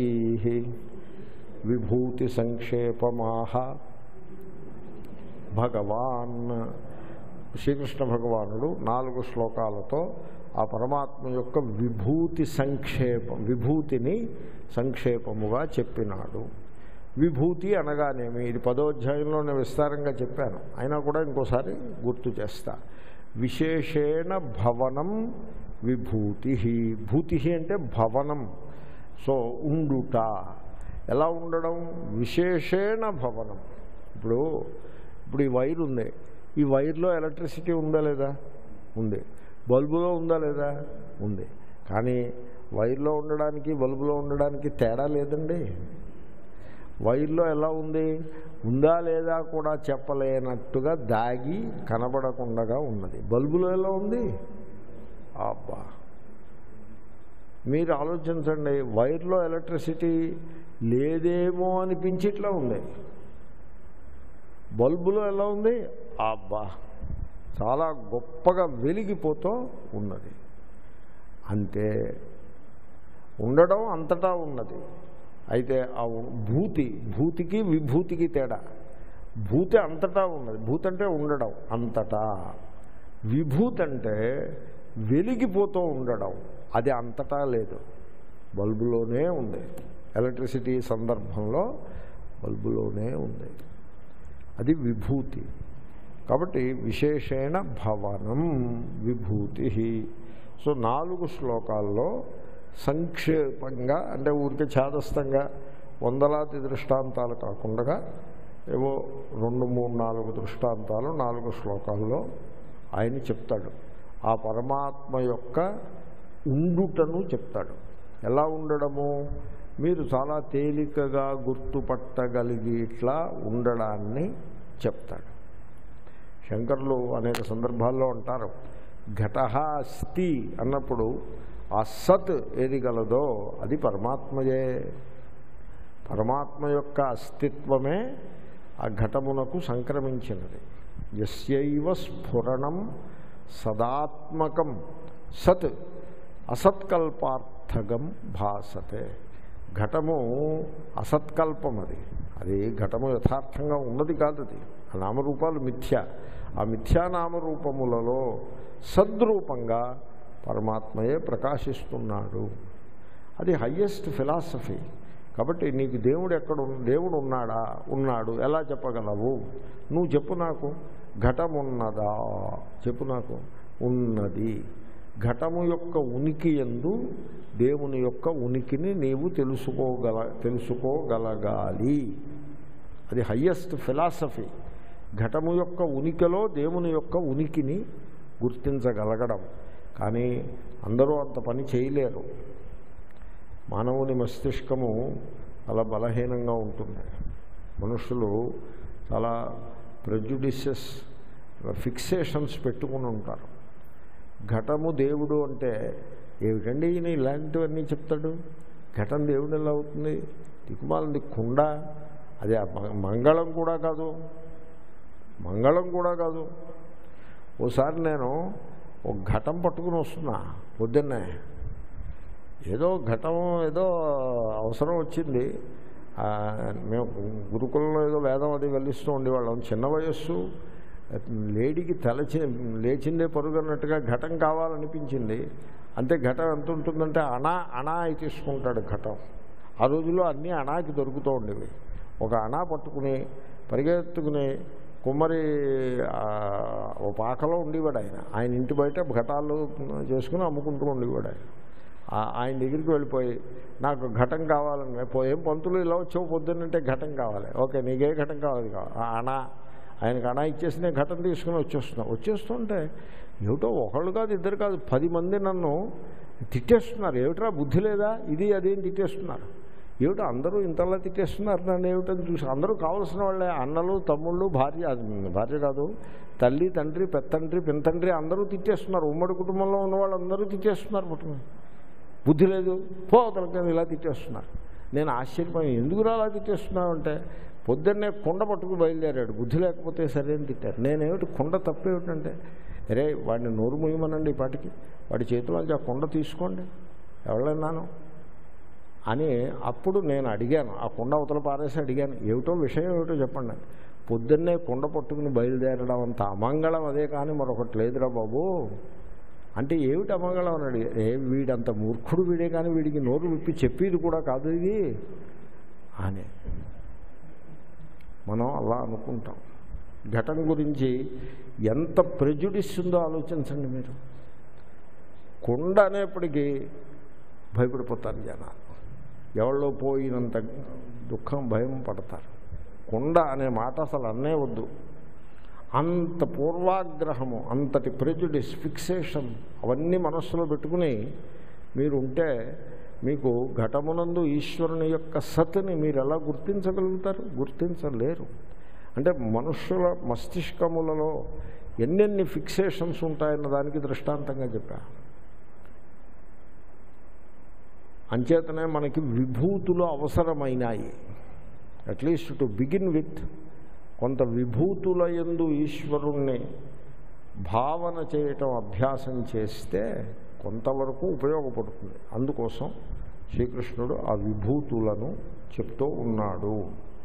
విభూతి సంక్షేపమాహ భగవాన్ శ్రీకృష్ణ భగవానుడు నాలుగు శ్లోకాలతో ఆ పరమాత్మ యొక్క విభూతి సంక్షేపం విభూతిని సంక్షేపముగా చెప్పినాడు విభూతి అనగానేమి ఇది పదోధ్యాయంలో నేను విస్తారంగా చెప్పాను అయినా కూడా ఇంకోసారి గుర్తు చేస్తా విశేషేణ భవనం విభూతి భూతి అంటే భవనం సో ఉండుట ఎలా ఉండడం విశేషేణ భవనం ఇప్పుడు ఇప్పుడు ఈ వైర్ ఉంది ఈ వైర్లో ఎలక్ట్రిసిటీ ఉందా లేదా ఉంది బల్బులో ఉందా లేదా ఉంది కానీ వైర్లో ఉండడానికి బల్బులో ఉండడానికి తేడా లేదండి వైర్లో ఎలా ఉంది ఉందా లేదా కూడా చెప్పలేనట్టుగా దాగి కనబడకుండా ఉన్నది బల్బులో ఎలా ఉంది అబ్బా మీరు ఆలోచించండి వైర్లో ఎలక్ట్రిసిటీ లేదేమో అనిపించి ఇట్లా ఉంది బల్బులో ఎలా ఉంది అబ్బా చాలా గొప్పగా వెలిగిపోతూ ఉన్నది అంతే ఉండడం అంతటా ఉన్నది అయితే ఆ భూతి భూతికి విభూతికి తేడా భూతి అంతటా ఉన్నది భూతి అంటే ఉండడం అంతటా విభూతి అంటే వెలిగిపోతూ ఉండడం అది అంతటా లేదు బల్బులోనే ఉంది ఎలక్ట్రిసిటీ సందర్భంలో బల్బులోనే ఉంది అది విభూతి కాబట్టి విశేషేణ భవనం విభూతి సో నాలుగు శ్లోకాల్లో సంక్షేపంగా అంటే ఊరికే ఛాదస్థంగా వందలాది దృష్టాంతాలు కాకుండా ఏవో రెండు మూడు నాలుగు దృష్టాంతాలు నాలుగు శ్లోకాల్లో ఆయన చెప్తాడు ఆ పరమాత్మ యొక్క ఉండుటను చెప్తాడు ఎలా ఉండడము మీరు చాలా తేలికగా గుర్తుపట్టగలిగి ఇట్లా ఉండడాన్ని చెప్తాడు శంకర్లు అనేక సందర్భాల్లో అంటారు ఘట అస్థి అన్నప్పుడు ఆ సత్ ఏది గలదో అది పరమాత్మయే పరమాత్మ యొక్క అస్తిత్వమే ఆ ఘటమునకు సంక్రమించినది ఎస్యైవ స్ఫురణం సదాత్మకం సత్ అసత్కల్పార్థగం భాసతే ఘటము అసత్కల్పం అది అది ఘటము యథార్థంగా ఉన్నది కాదు అది ఆ నామరూపాలు మిథ్య ఆ మిథ్యా నామరూపములలో సద్రూపంగా పరమాత్మయే ప్రకాశిస్తున్నాడు అది హయ్యెస్ట్ ఫిలాసఫీ కాబట్టి నీకు దేవుడు ఎక్కడ ఉన్- దేవుడు ఉన్నాడా ఉన్నాడు ఎలా చెప్పగలవు నువ్వు చెప్పు నాకు ఘటమున్నదా చెప్పు నాకు ఉన్నది ఘటము యొక్క ఉనికి ఎందు దేవుని యొక్క ఉనికిని నీవు తెలుసుకోగల తెలుసుకోగలగాలి అది హయ్యెస్ట్ ఫిలాసఫీ ఘటము యొక్క ఉనికిలో దేవుని యొక్క ఉనికిని గుర్తించగలగడం కానీ అందరూ అంత పని చేయలేరు మానవుని మస్తిష్కము చాలా బలహీనంగా ఉంటుంది మనుషులు చాలా ప్రెజుడిషియస్ ఫిక్సేషన్స్ పెట్టుకుని ఉంటారు ఘటము దేవుడు అంటే ఏమిటండి ఈయన ఇలాంటివన్నీ చెప్తాడు ఘటం దేవుడు ఎలా అవుతుంది దిక్కుమాలంది కుండ అది ఆ మ- మంగళం కూడా కాదు మంగళం కూడా కాదు ఓసారి నేను ఒక ఘటం పట్టుకుని వస్తున్నా పొద్దున్నే ఏదో ఘటం ఏదో అవసరం వచ్చింది ఆ, మేము గురుకులంలో ఏదో వేదం అది వెళ్ళిస్తూ ఉండేవాళ్ళం చిన్న వయస్సు లేడీకి తలచి లేచిందే పరుగన్నట్టుగా ఘటం కావాలనిపించింది అంతే ఘటం ఎంత ఉంటుందంటే అణా అణా అయి తీసుకుంటాడు ఘటం ఆ రోజుల్లో అన్నీ అణాకి దొరుకుతూ ఉండేవి ఒక అణా పట్టుకుని పరిగెత్తుకుని కుమ్మరి ఆ, ఓ పాకలో ఉండేవాడు ఆయన ఆయన ఇంటి బయట ఘటాలు చేసుకుని అమ్ముకుంటూ ఉండేవాడు ఆయన ఆ- ఆయన దగ్గరికి వెళ్ళిపోయి నాకు ఘటం కావాలని పో ఏం పంతులు ఇలా వచ్చావు పొద్దున్నంటే ఘటం కావాలి ఓకే నీకే ఘటం కావాలి కావాలి ఆ అణా ఆయనకు అణా ఇచ్చేసి నేను ఘటం తీసుకుని వచ్చేస్తున్నా వచ్చేస్తుంటే ఏమిటో ఒకళ్ళు కాదు ఇద్దరు కాదు పది మంది నన్ను తిట్టేస్తున్నారు ఏమిట్రా బుద్ధి లేదా ఇది అదేం తిట్టేస్తున్నారు ఏమిటో అందరూ ఇంతలా తిట్టేస్తున్నారు నన్ను ఏమిటని చూసి అందరూ కావలసిన వాళ్ళే అన్నలు తమ్ముళ్ళు భార్య అది భార్య కాదు తల్లి తండ్రి పెత్తండ్రి పింతండ్రి అందరూ తిట్టేస్తున్నారు ఉమ్మడి కుటుంబంలో ఉన్న వాళ్ళందరూ తిట్టేస్తున్నారు పుట్టుకుని బుద్ధి లేదు పో తనకని ఇలా తిట్టేస్తున్నారు నేను ఆశ్చర్యపోయి ఎందుకు అలా తిట్టేస్తున్నావు అంటే పొద్దున్నే కుండ పట్టుకు బయలుదేరాడు బుద్ధి లేకపోతే సరే అని తిట్టారు నేనేమిటి కుండ తప్పేమిటంటే అరే వాడిని నోరు ముయ్యమనండి ఈ పాటికి వాడి చేతిలోంచి ఆ కుండ తీసుకోండి ఎవరైనాను అని అప్పుడు నేను అడిగాను ఆ కుండ అవతల పారేసి అడిగాను ఏమిటో విషయం ఏమిటో చెప్పండి అని. పొద్దున్నే కుండ పట్టుకుని బయలుదేరడం అంత అమంగళం అదే కానీ మరొకటి లేదురా బాబు అంటే ఏమిటి అమంగళం అని అడిగా ఏ వీడంత మూర్ఖుడు వీడే కానీ వీడికి నోరు విప్పి చెప్పేది కూడా కాదు ఇది అని మనం అలా అనుకుంటాం ఘటన గురించి ఎంత ప్రెజుడిస్ ఉందో ఆలోచించండి మీరు కొండ అనేప్పటికీ భయపడిపోతారు జనాలు ఎవరిలో పోయినంత దుఃఖం భయం పడతారు కొండ అనే మాట అసలు అన్నే వద్దు అంత పూర్వాగ్రహము అంతటి ప్రెజుడిస్ ఫిక్సేషన్ అవన్నీ మనస్సులో పెట్టుకుని మీరు ఉంటే మీకు ఘటమునందు ఈశ్వరుని యొక్క సత్ని మీరు ఎలా గుర్తించగలుగుతారు గుర్తించలేరు అంటే మనుష్యుల మస్తిష్కములలో ఎన్నెన్ని ఫిక్సేషన్స్ ఉంటాయన్న దానికి దృష్టాంతంగా చెప్పా అంచేతనే మనకి విభూతులు అవసరమైనాయి అట్లీస్ట్ టు బిగిన్ విత్ కొంత విభూతుల యందు ఈశ్వరుణ్ణి భావన చేయటం అభ్యాసం చేస్తే కొంతవరకు ఉపయోగపడుతుంది అందుకోసం శ్రీకృష్ణుడు ఆ విభూతులను చెప్తూ ఉన్నాడు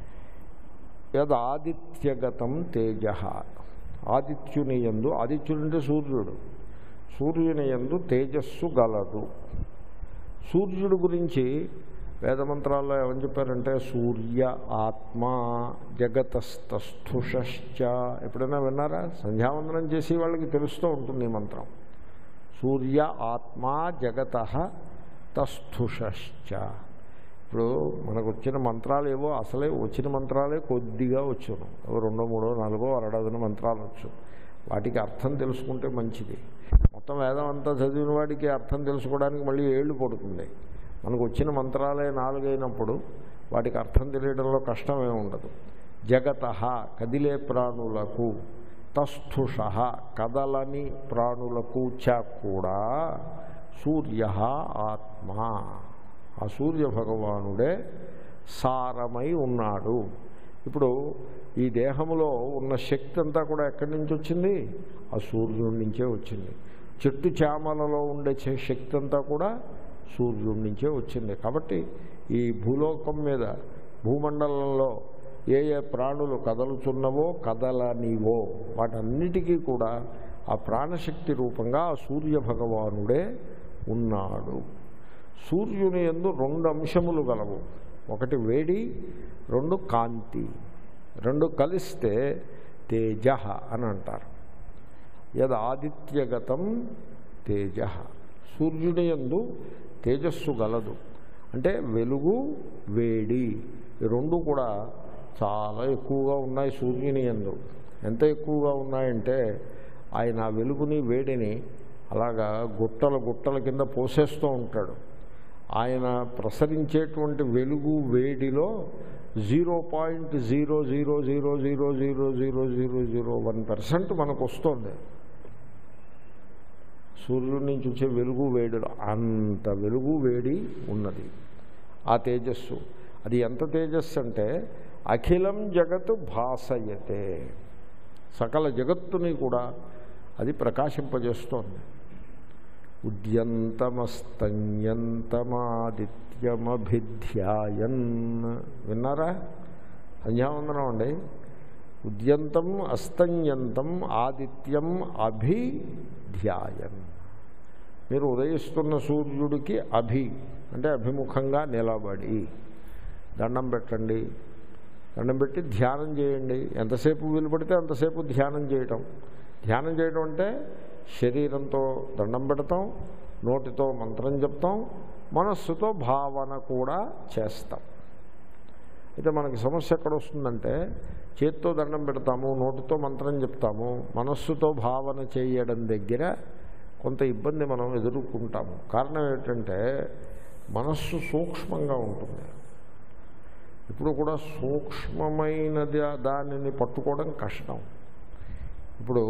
యదాదిత్యగతం తేజ ఆదిత్యుని యందు ఆదిత్యుడు అంటే సూర్యుడు సూర్యుని యందు తేజస్సు గలదు సూర్యుడు గురించి వేదమంత్రాల్లో ఏమని చెప్పారంటే సూర్య ఆత్మ జగతస్థస్థుషశ్చ ఎప్పుడైనా విన్నారా సంధ్యావందనం చేసి వాళ్ళకి తెలుస్తూ ఉంటుంది ఈ మంత్రం సూర్య ఆత్మ జగత తస్థుషశ్చ ఇప్పుడు మనకు వచ్చిన మంత్రాలు ఏవో అసలే వచ్చిన మంత్రాలే కొద్దిగా వచ్చును ఏవో రెండో మూడో నాలుగో అరడదన మంత్రాలు వచ్చు వాటికి అర్థం తెలుసుకుంటే మంచిది మొత్తం వేదం అంతా చదివిన వాడికి అర్థం తెలుసుకోవడానికి మళ్ళీ ఏళ్ళు పడుతుంది మనకు వచ్చిన మంత్రాలే నాలుగైనప్పుడు వాటికి అర్థం తెలియడంలో కష్టమే ఉండదు జగత కదిలే ప్రాణులకు తస్థుష కదలని ప్రాణులకు చ కూడా సూర్య ఆత్మ ఆ సూర్య భగవానుడే సారమై ఉన్నాడు ఇప్పుడు ఈ దేహంలో ఉన్న శక్తి అంతా కూడా ఎక్కడి నుంచి వచ్చింది ఆ సూర్యుడి నుంచే వచ్చింది చెట్టు చామలలో ఉండే చే- శక్తి అంతా కూడా సూర్యుడి నుంచే వచ్చింది కాబట్టి ఈ భూలోకం మీద భూమండలంలో ఏ ఏ ప్రాణులు కదలుచున్నవో కదలనివో వాటన్నిటికీ కూడా ఆ ప్రాణశక్తి రూపంగా ఆ సూర్య భగవానుడే ఉన్నాడు సూర్యుని ఎందు రెండు అంశములు గలవు ఒకటి వేడి రెండు కాంతి రెండు కలిస్తే తేజ అని అంటారు యద్ ఆదిత్యగతం తేజ సూర్యుని యందు తేజస్సు గలదు అంటే వెలుగు వేడి ఈ రెండు కూడా చాలా ఎక్కువగా ఉన్నాయి సూర్యుని యందు ఎంత ఎక్కువగా ఉన్నాయంటే ఆయన ఆ వెలుగుని వేడిని అలాగా గుట్టల గుట్టల కింద పోసేస్తూ ఉంటాడు ఆయన ప్రసరించేటువంటి వెలుగు వేడిలో zero point zero zero zero zero zero zero zero zero one percent మనకు వస్తుంది సూర్యుడి నుంచి వచ్చే వెలుగు వేడిలో అంత వెలుగు వేడి ఉన్నది ఆ తేజస్సు అది ఎంత తేజస్సు అంటే అఖిలం జగత్తు భాసయతే సకల జగత్తుని కూడా అది ప్రకాశింపజేస్తోంది ఉద్యంతమస్తంయంతమాదిత్యమభిధ్యాయన్ విన్నారా సంధ్యావందనం అండి ఉద్యంతం అస్తంయంతం ఆదిత్యం అభిధ్యాయన్ మీరు ఉదయిస్తున్న సూర్యుడికి అభి అంటే అభిముఖంగా నిలబడి దండం పెట్టండి దండం పెట్టి ధ్యానం చేయండి ఎంతసేపు వీలు పడితే అంతసేపు ధ్యానం చేయటం ధ్యానం చేయడం అంటే శరీరంతో దండం పెడతాం నోటితో మంత్రం చెప్తాం మనస్సుతో భావన కూడా చేస్తాం అయితే మనకి సమస్య ఎక్కడ వస్తుందంటే చేత్తో దండం పెడతాము నోటితో మంత్రం చెప్తాము మనస్సుతో భావన చేయడం దగ్గర కొంత ఇబ్బంది మనం ఎదుర్కొంటాము కారణం ఏంటంటే మనస్సు సూక్ష్మంగా ఉంటుంది ఇప్పుడు కూడా సూక్ష్మమైనది దానిని పట్టుకోవడం కష్టం ఇప్పుడు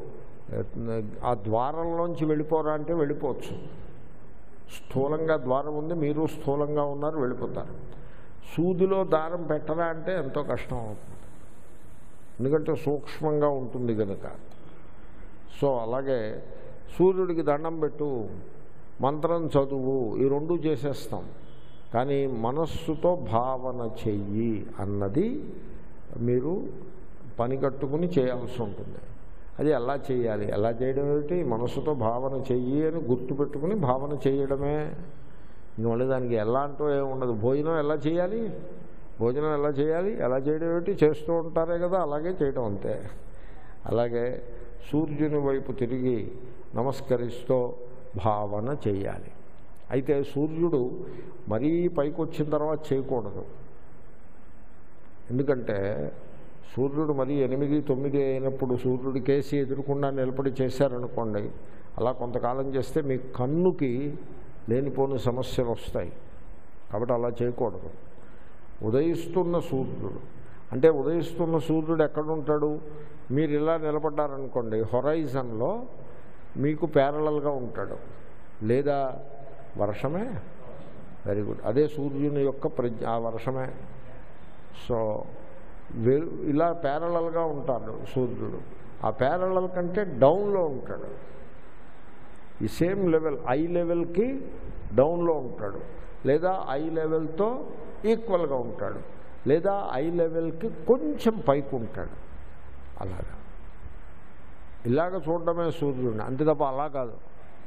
ఆ ద్వారంలోంచి వెళ్ళిపోరా అంటే వెళ్ళిపోవచ్చు స్థూలంగా ద్వారం ఉంది మీరు స్థూలంగా ఉన్నారు వెళ్ళిపోతారు సూదిలో దారం పెట్టరా అంటే ఎంతో కష్టం అవుతుంది ఎందుకంటే సూక్ష్మంగా ఉంటుంది కనుక సో అలాగే సూర్యుడికి దండం పెట్టు మంత్రం చదువు ఈ రెండు చేసేస్తాం కానీ మనస్సుతో భావన చెయ్యి అన్నది మీరు పని కట్టుకుని చేయాల్సి ఉంటుంది అది ఎలా చేయాలి ఎలా చేయడం ఏమిటి మనస్సుతో భావన చెయ్యి అని గుర్తుపెట్టుకుని భావన చేయడమే ఇంక మళ్ళీ దానికి ఎలా అంటూ ఏమి ఉండదు భోజనం ఎలా చేయాలి భోజనం ఎలా చేయాలి ఎలా చేయడం ఏమిటి చేస్తూ ఉంటారే కదా అలాగే చేయడం అంతే అలాగే సూర్యుని వైపు తిరిగి నమస్కరిస్తూ భావన చేయాలి అయితే సూర్యుడు మరీ పైకి వచ్చిన తర్వాత చేయకూడదు ఎందుకంటే సూర్యుడు మరీ ఎనిమిది తొమ్మిది అయినప్పుడు సూర్యుడి కేసి ఎదురకుండా నిలబడి చేశారనుకోండి అలా కొంతకాలం చేస్తే మీ కన్నుకి లేనిపోని సమస్యలు వస్తాయి కాబట్టి అలా చేయకూడదు ఉదయిస్తున్న సూర్యుడు అంటే ఉదయిస్తున్న సూర్యుడు ఎక్కడుంటాడు మీరు ఇలా నిలబడ్డారనుకోండి హొరైజన్లో మీకు ప్యారలల్గా ఉంటాడు లేదా వర్షమే వెరీ గుడ్ అదే సూర్యుని యొక్క ప్రజ్ఞ ఆ వర్షమే సో వె- ఇలా ప్యారలల్గా ఉంటాడు సూర్యుడు ఆ ప్యారలల్ కంటే డౌన్లో ఉంటాడు ఈ సేమ్ లెవెల్ ఐ లెవెల్కి డౌన్లో ఉంటాడు లేదా ఐ లెవెల్తో ఈక్వల్గా ఉంటాడు లేదా ఐ లెవెల్కి కొంచెం పైకి ఉంటాడు అలాగా ఇలాగ చూడడమే సూర్యుడిని అంతే తప్ప అలా కాదు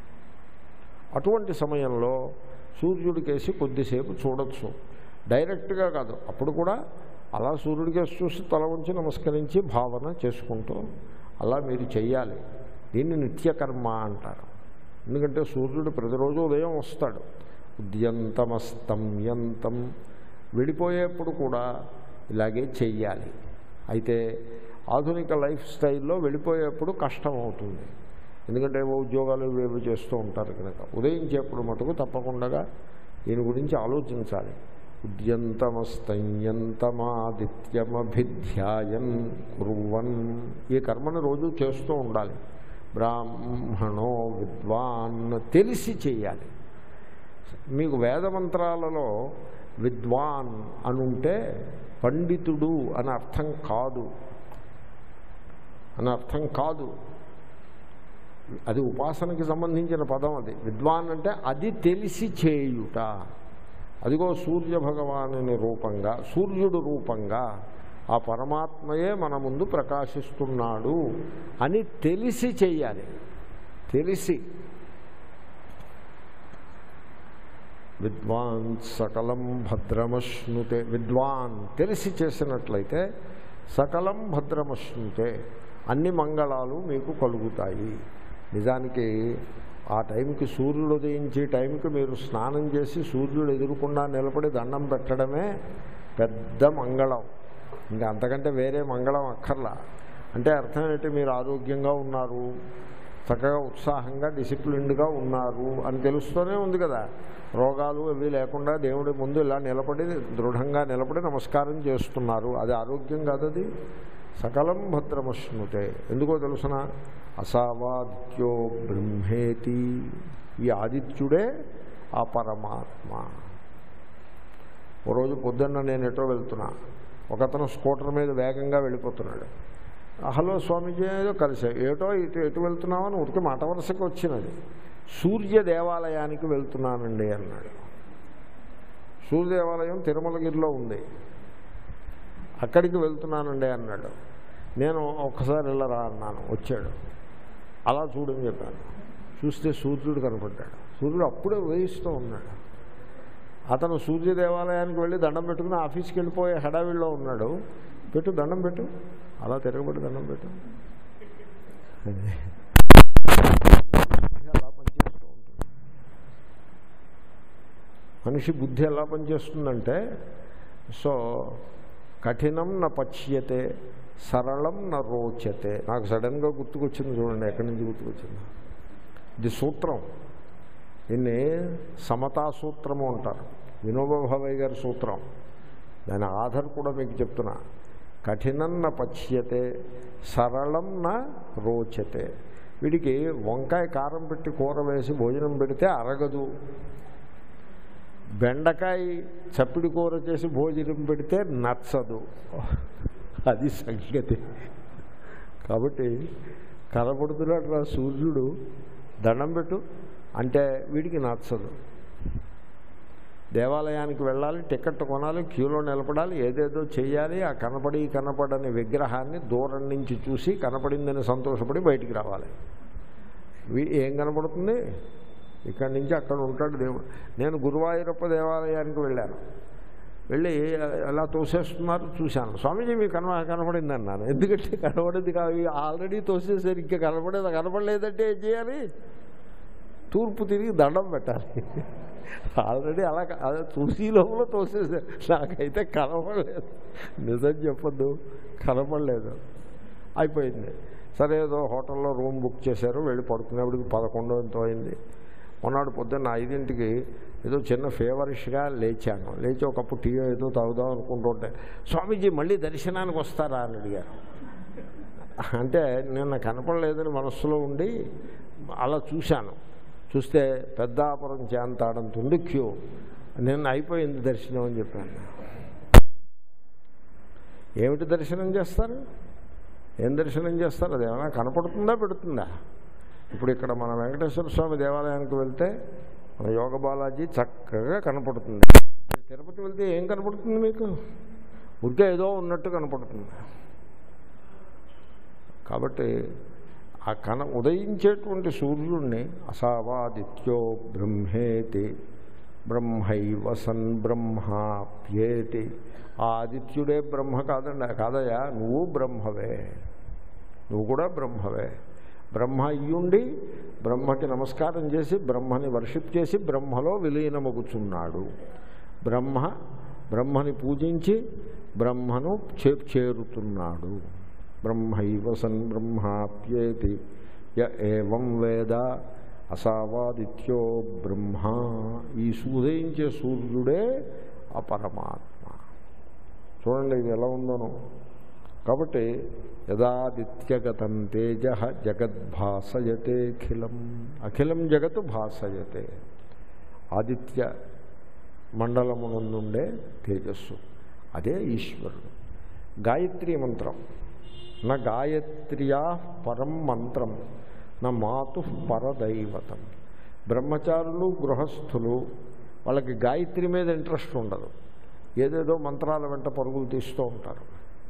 అటువంటి సమయంలో సూర్యుడికేసి కొద్దిసేపు చూడొచ్చు డైరెక్ట్గా కాదు అప్పుడు కూడా అలా సూర్యుడికేసి చూసి తల ఉంచి నమస్కరించి భావన చేసుకుంటూ అలా మీరు చెయ్యాలి దీన్ని నిత్యకర్మ అంటారు ఎందుకంటే సూర్యుడు ప్రతిరోజు ఉదయం వస్తాడు ఉద్యంతమస్తం యంతం వెళ్ళిపోయేప్పుడు కూడా ఇలాగే చెయ్యాలి అయితే ఆధునిక లైఫ్ స్టైల్లో వెళ్ళిపోయేప్పుడు కష్టం అవుతుంది ఎందుకంటే ఏవో ఉద్యోగాలు ఇవేవి చేస్తూ ఉంటారు కనుక ఉదయించేప్పుడు మటుకు తప్పకుండా దీని గురించి ఆలోచించాలి ఉద్యంతమస్తయంతమాదిత్యమభిధ్యాయన్ కుర్వన్ ఈ కర్మను రోజు చేస్తూ ఉండాలి బ్రాహ్మణో విద్వాన్ తెలిసి చేయాలి మీకు వేదమంత్రాలలో విద్వాన్ అనుంటే పండితుడు అని అర్థం కాదు అని అర్థం కాదు అది ఉపాసనకి సంబంధించిన పదం అది విద్వాన్ అంటే అది తెలిసి చేయుట అదిగో సూర్య భగవానుని రూపంగా సూర్యుడు రూపంగా ఆ పరమాత్మయే మన ముందు ప్రకాశిస్తున్నాడు అని తెలిసి చెయ్యాలి తెలిసి విద్వాన్ సకలం భద్రమశ్నుతే విద్వాన్ తెలిసి చేసినట్లయితే సకలం భద్రమశ్నుతే అన్ని మంగళాలు మీకు కలుగుతాయి నిజానికి ఆ టైంకి సూర్యుడు ఉదయించే టైంకి మీరు స్నానం చేసి సూర్యుడు ఎదురుకుండా నిలబడి దండం పెట్టడమే పెద్ద మంగళం ఇంకా అంతకంటే వేరే మంగళం అక్కర్లా అంటే అర్థం ఏంటి మీరు ఆరోగ్యంగా ఉన్నారు చక్కగా ఉత్సాహంగా డిసిప్లిన్డ్గా ఉన్నారు అని తెలుస్తూనే ఉంది కదా రోగాలు ఇవి లేకుండా దేవుడి ముందు ఇలా నిలబడి దృఢంగా నిలబడి నమస్కారం చేస్తున్నారు అది ఆరోగ్యం కాదది సకలం భద్రమశ్నుతే ఎందుకో తెలుసిన అసావాద్యో బ్రహ్మేతి ఈ ఆదిత్యుడే ఆ పరమాత్మ ఓ రోజు పొద్దున్న నేను ఎటో వెళ్తున్నా ఒకతను స్కూటర్ మీద వేగంగా వెళ్ళిపోతున్నాడు హలో స్వామీజీ ఏదో కలిసా ఏటో ఇటు ఎటు వెళ్తున్నామని ఉరికి మాట వరుసకి వచ్చినది సూర్య దేవాలయానికి వెళ్తున్నానండి అన్నాడు సూర్య దేవాలయం తిరుమలగిరిలో ఉంది అక్కడికి వెళ్తున్నానండి అన్నాడు నేను ఒక్కసారి వెళ్ళరా అన్నాను వచ్చాడు అలా చూడని చెప్పాను చూస్తే సూర్యుడు కనపడ్డాడు సూర్యుడు అప్పుడే ఉదయిస్తూ ఉన్నాడు అతను సూర్య దేవాలయానికి వెళ్ళి దండం పెట్టుకుని ఆఫీస్కి వెళ్ళిపోయే హడావిడిలో ఉన్నాడు పెట్టు దండం పెట్టు అలా తిరగబడి దండం పెట్టు అదే. అలా పనిచేస్తూ ఉంటుంది మనిషి బుద్ధి ఎలా పనిచేస్తుందంటే సో కఠినం న పచ్యతే సరళం న రోచతే నాకు సడన్గా గుర్తుకొచ్చింది చూడండి ఎక్కడి నుంచి గుర్తుకొచ్చింది ఇది సూత్రం దీన్ని సమతా సూత్రము అంటారు వినోబా భావయ్య గారి సూత్రం దాని ఆధార్ కూడా మీకు చెప్తున్నా కఠినం న పచ్యతే సరళం న రోచతే వీడికి వంకాయ కారం పెట్టి కూర వేసి భోజనం పెడితే అరగదు బెండకాయ చప్పిడి కూర చేసి భోజనం పెడితే నచ్చదు అది సంగతి కాబట్టి కనబడుతున్నాడు రా సూర్యుడు దండం పెట్టు అంటే వీడికి నచ్చదు దేవాలయానికి వెళ్ళాలి టికెట్ కొనాలి క్యూలో నిలబడాలి ఏదేదో చేయాలి ఆ కనపడి కనపడని విగ్రహాన్ని దూరం నుంచి చూసి కనపడిందని సంతోషపడి బయటికి రావాలి వీ- ఏం కనపడుతుంది ఇక్కడి నుంచి అక్కడ ఉంటాడు దేవుడు నేను గురువాయూరప్ప దేవాలయానికి వెళ్ళాను వెళ్ళి ఎలా తోసేస్తున్నారు చూశాను స్వామీజీ మీకు కనబ కనపడింది అన్నాను ఎందుకంటే కనపడింది కాదు ఆల్రెడీ తోసేసారు ఇంకా కనపడేది కనపడలేదంటే ఏం చేయాలి తూర్పు తిరిగి దండం పెట్టాలి ఆల్రెడీ అలా క- అదే చూసి లోపల తోసేసారు నాకైతే కనపడలేదు నిజం చెప్పొద్దు కనపడలేదు అయిపోయింది సరే ఏదో హోటల్లో రూమ్ బుక్ చేశారు వెళ్ళి పడుకునేప్పటికి పదకొండో ఎంతో అయింది మొన్నటి పొద్దున్న ఐదింటికి ఏదో చిన్న ఫేవరిష్గా లేచాను లేచి ఒక కప్పు టీ ఏదో తాగుదాం అనుకుంటుంటే స్వామీజీ మళ్ళీ దర్శనానికి వస్తారా అని అడిగారు అంటే నిన్న కనపడలేదని మనస్సులో ఉండి అలా చూశాను చూస్తే పెద్దాపురం చేంతాడంత ఉంది క్యూ నిన్న అయిపోయింది దర్శనం అని చెప్పాను ఏమిటి దర్శనం చేస్తారు ఏం దర్శనం చేస్తారు అది ఏమైనా కనపడుతుందా పెడుతుందా ఇప్పుడు ఇక్కడ మన వెంకటేశ్వర స్వామి దేవాలయానికి వెళ్తే మన యోగ బాలాజీ చక్కగా కనపడుతుంది మీరు తిరుపతి వెళ్తే ఏం కనపడుతుంది మీకు ఉడికే ఏదో ఉన్నట్టు కనపడుతుంది కాబట్టి ఆ కన ఉదయించేటువంటి సూర్యుడిని అసావాదిత్యో బ్రహ్మేతి బ్రహ్మైవ సన్ బ్రహ్మాప్యేతి ఆ ఆదిత్యుడే బ్రహ్మ కాదండి కాదయా నువ్వు బ్రహ్మవే నువ్వు కూడా బ్రహ్మవే బ్రహ్మ అయ్యుండి బ్రహ్మకి నమస్కారం చేసి బ్రహ్మని వర్షిప్ చేసి బ్రహ్మలో విలీనమగుచున్నాడు బ్రహ్మ బ్రహ్మని పూజించి బ్రహ్మను చే చేరుతున్నాడు బ్రహ్మైవ సన్ బ్రహ్మాప్యేతి య ఏవం వేద అసావాదిత్యో బ్రహ్మ ఈ ఉదయించే సూర్యుడే ఆ పరమాత్మ చూడండి ఇది ఎలా ఉందను కాబట్టి యదాదిత్యగతం తేజ జగద్భాసయతే అఖిలం అఖిలం జగత్ భాసయతే ఆదిత్య మండలమునందుండే తేజస్సు అదే ఈశ్వరుడు గాయత్రి మంత్రం నా గాయత్ర్యా పరం మంత్రం నా మాతు పరదైవతం బ్రహ్మచారులు గృహస్థులు వాళ్ళకి గాయత్రి మీద ఇంట్రెస్ట్ ఉండదు ఏదేదో మంత్రాల వెంట పరుగులు తీస్తూ ఉంటారు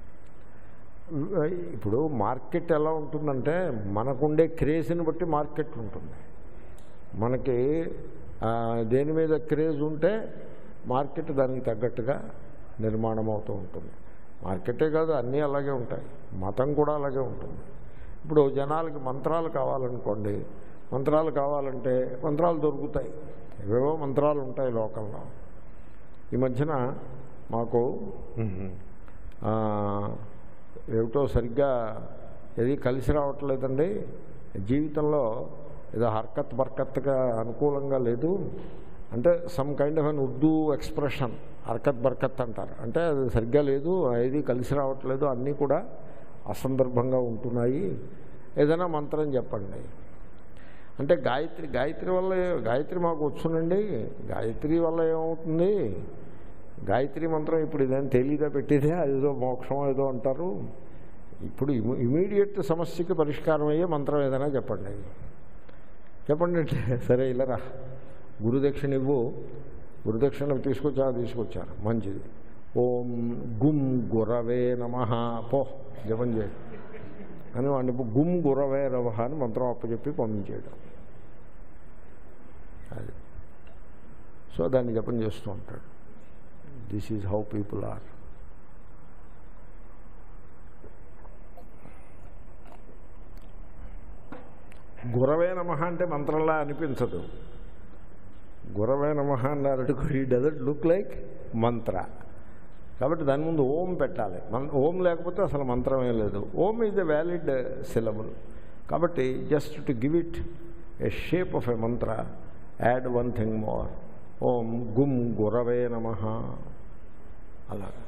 ఇప్పుడు మార్కెట్ ఎలా ఉంటుందంటే మనకుండే క్రేజ్ని బట్టి మార్కెట్ ఉంటుంది మనకి ఆ, దేని మీద క్రేజ్ ఉంటే మార్కెట్ దానికి తగ్గట్టుగా నిర్మాణం అవుతూ ఉంటుంది మార్కెటే కాదు అన్నీ అలాగే ఉంటాయి మతం కూడా అలాగే ఉంటుంది ఇప్పుడు జనాలకి మంత్రాలు కావాలనుకోండి మంత్రాలు కావాలంటే మంత్రాలు దొరుకుతాయి ఏవేవో మంత్రాలు ఉంటాయి లోకంలో ఈ మధ్యన మాకు ఆ, ఏమిటో సరిగ్గా ఏది కలిసి రావట్లేదండి జీవితంలో ఏదో హర్కత్ బర్కత్గా అనుకూలంగా లేదు అంటే some kind of an Urdu expression హర్కత్ బర్కత్ అంటారు అంటే అది సరిగ్గా లేదు ఏది కలిసి రావట్లేదు అన్నీ కూడా అసందర్భంగా ఉంటున్నాయి ఏదైనా మంత్రం చెప్పండి అంటే గాయత్రి గాయత్రి వల్ల గాయత్రి మాకు వచ్చునండి గాయత్రి వల్ల ఏమవుతుంది గాయత్రి మంత్రం ఇప్పుడు ఇదేం తెలీదా పెట్టిదే అదేదో మోక్షం ఏదో అంటారు ఇప్పుడు ఇమి ఇమీడియట్ సమస్యకి పరిష్కారం అయ్యే మంత్రం ఏదైనా చెప్పండి చెప్పండి అంటే సరే ఇల్లరా గురుదక్షిణ ఇవ్వు గురుదక్షిణ తీసుకొచ్చా తీసుకొచ్చారు మంచిది ఓం గుమ్ గురవే నమ పో జపం చేయి అని వాడిని గుమ్ గురవే రవ అని మంత్రం అప్పచెప్పి పంపించేయడం అది సో దాన్ని జపం చేస్తూ ఉంటాడు this is how people are గురవే నమ అంటే మంత్రంలా అనిపించదు గురవే నమ అన్నారంటే ఈ డజంట్ లుక్ లైక్ మంత్ర కాబట్టి దాని ముందు ఓం పెట్టాలి మన్- ఓం లేకపోతే అసలు మంత్రమే లేదు Om is a valid syllable కాబట్టి just to give it a shape of a mantra add one thing more Om గుమ్ గురవే నమ అలాగా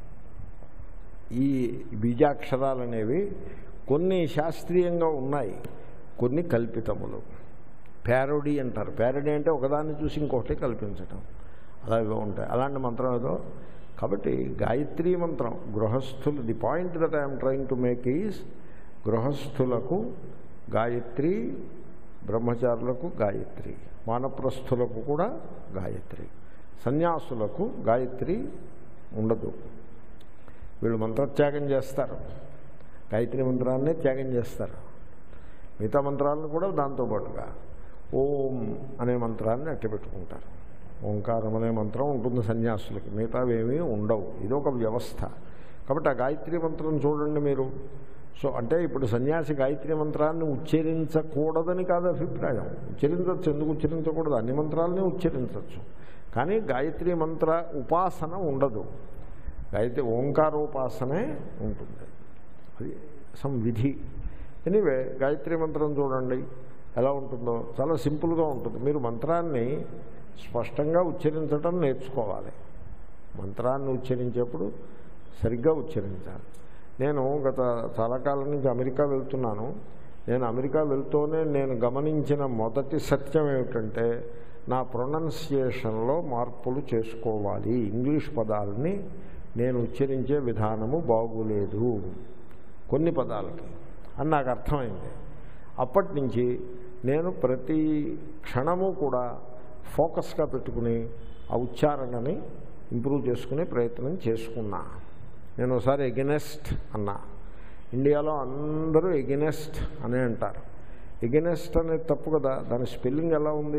ఈ బీజాక్షరాలు అనేవి కొన్ని శాస్త్రీయంగా ఉన్నాయి కొన్ని కల్పితములు ప్యారోడీ అంటారు ప్యారోడీ అంటే ఒకదాన్ని చూసి ఇంకొకటి కల్పించటం అలాగే ఉంటాయి అలాంటి మంత్రం ఏదో కాబట్టి గాయత్రీ మంత్రం గృహస్థులు the point that I'm trying to make is గృహస్థులకు గాయత్రి బ్రహ్మచారులకు గాయత్రి వానప్రస్థులకు కూడా గాయత్రి సన్యాసులకు గాయత్రి ఉండదు వీళ్ళు మంత్రత్యాగం చేస్తారు గాయత్రి మంత్రాన్నే త్యాగం చేస్తారు మిగతా మంత్రాలను కూడా దాంతోపాటుగా ఓం అనే మంత్రాన్ని అట్టపెట్టుకుంటారు ఓంకారం అనే మంత్రం ఉంటుంది సన్యాసులకి మిగతావేమీ ఉండవు ఇది ఒక వ్యవస్థ కాబట్టి ఆ గాయత్రి మంత్రం చూడండి మీరు సో అంటే ఇప్పుడు సన్యాసి గాయత్రి మంత్రాన్ని ఉచ్చరించకూడదని కాదు అభిప్రాయం ఉచ్చరించవచ్చు ఎందుకు ఉచ్చరించకూడదు అన్ని మంత్రాలని ఉచ్చరించవచ్చు కానీ గాయత్రి మంత్ర ఉపాసన ఉండదు గాయత్రి ఓంకారోపాసనే ఉంటుంది అది సమ్ విధి ఎనీవే గాయత్రి మంత్రం చూడండి ఎలా ఉంటుందో చాలా సింపుల్గా ఉంటుంది మీరు మంత్రాన్ని స్పష్టంగా ఉచ్చరించడం నేర్చుకోవాలి మంత్రాన్ని ఉచ్చరించేప్పుడు సరిగ్గా ఉచ్చరించాలి నేను గత చాలా కాలం నుంచి అమెరికా వెళ్తున్నాను నేను అమెరికా వెళ్తూనే నేను గమనించిన మొదటి సత్యం ఏమిటంటే నా ప్రొనౌన్సియేషన్లో మార్పులు చేసుకోవాలి ఇంగ్లీష్ పదాలని నేను ఉచ్చరించే విధానము బాగులేదు కొన్ని పదాలకి అని నాకు అర్థమైంది అప్పటి నుంచి నేను ప్రతి క్షణము కూడా ఫోకస్గా పెట్టుకుని ఆ ఉచ్చారణని ఇంప్రూవ్ చేసుకునే ప్రయత్నం చేసుకున్నా నేను ఒకసారి ఎగెనెస్ట్ అన్నా ఇండియాలో అందరూ ఎగెనెస్ట్ అనే అంటారు ఎగెనెస్ట్ అనేది తప్పు కదా దాని స్పెల్లింగ్ ఎలా ఉంది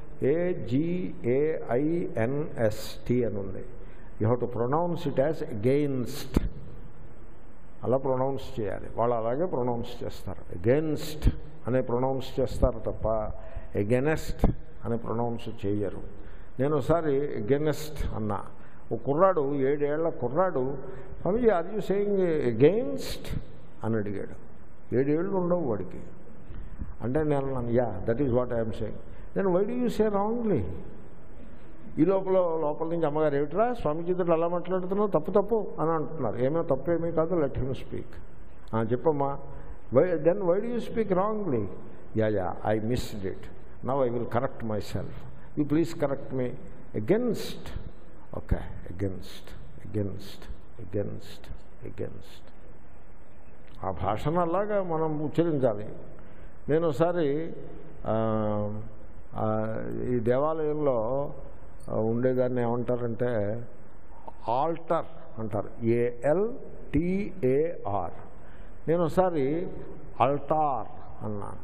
ఏజిఏఐఎన్ఎస్టి అని ఉంది you have to pronounce it as against అలా ప్రొనౌన్స్ చేయాలి వాళ్ళు అలాగే ప్రొనౌన్స్ చేస్తారు అగెన్స్ట్ అనే ప్రొనౌన్స్ చేస్తారు తప్ప ఎగెనెస్ట్ అనే ప్రొనౌన్స్ చేయరు నేను ఒకసారి ఎగెనెస్ట్ అన్నా ఒక కుర్రాడు ఏడేళ్ల కుర్రాడు అవి ఆర్ యూ సేయింగ్ ఎగెయిన్స్ట్ అని అడిగాడు ఏడేళ్ళు ఉండవు వాడికి అంటే నేను అన్నాను yeah that is what I'm saying then why do you say wrongly ఈ లోపల లోపల నుంచి అమ్మగారు ఏమిట్రా స్వామీజీతో అలా మాట్లాడుతున్నావు తప్పు తప్పు అని అంటున్నారు ఏమో తప్పు ఏమీ కాదు లెట్ హిమ్ స్పీక్ చెప్పమ్మా why then why do you speak wrongly yeah yeah I missed it now I will correct myself you please correct me against okay against against against against ఆ భాషను అలాగా మనం ఉచ్చరించాలి నేను ఒకసారి ఆ, ఆ, ఈ దేవాలయంలో ఆ, ఉండేదాన్ని ఏమంటారంటే ఆల్టర్ అంటారు ఏఎల్ టిఏఆర్ నేను ఒకసారి అల్టార్ అన్నాను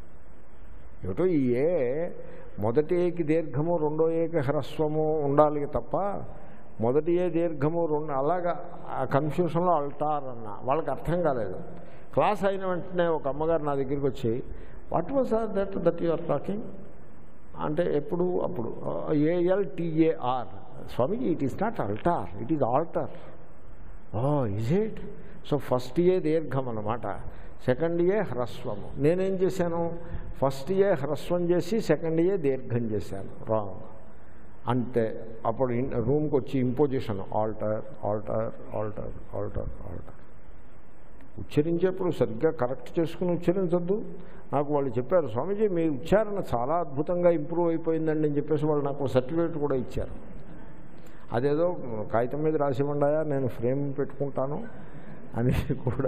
ఏమిటో ఈ ఏ మొదటి ఏకి దీర్ఘము రెండో ఏకి హ్రస్వము ఉండాలి తప్ప మొదటి ఏ దీర్ఘము రెండు అలాగా ఆ కన్ఫ్యూషన్లో అల్టార్ అన్న వాళ్ళకి అర్థం కాలేదు క్లాస్ అయిన వెంటనే ఒక అమ్మగారు నా దగ్గరికి వచ్చి what was that that you are talking అంటే ఎప్పుడు అప్పుడు A L T A R Swamiji it is not altar it is alter oh is it so first A దీర్ఘం అన్నమాట సెకండ్ ఏ హ్రస్వము నేనేం చేశాను ఫస్ట్ ఏ హ్రస్వం చేసి సెకండ్ ఏ దీర్ఘం చేశాను రాంగ్ అంతే అప్పుడు ఇన్- రూమ్కి వచ్చి imposition alter alter alter alter alter ఉచ్చరించేప్పుడు సరిగ్గా కరెక్ట్ చేసుకుని ఉచ్చరించద్దు నాకు వాళ్ళు చెప్పారు స్వామీజీ మీ ఉచ్చారణ చాలా అద్భుతంగా ఇంప్రూవ్ అయిపోయిందండి అని చెప్పేసి వాళ్ళు నాకు సర్టిఫికేట్ కూడా ఇచ్చారు అదేదో కాగితం మీద రాసి ఉండాయా నేను ఫ్రేమ్ పెట్టుకుంటాను అని కూడా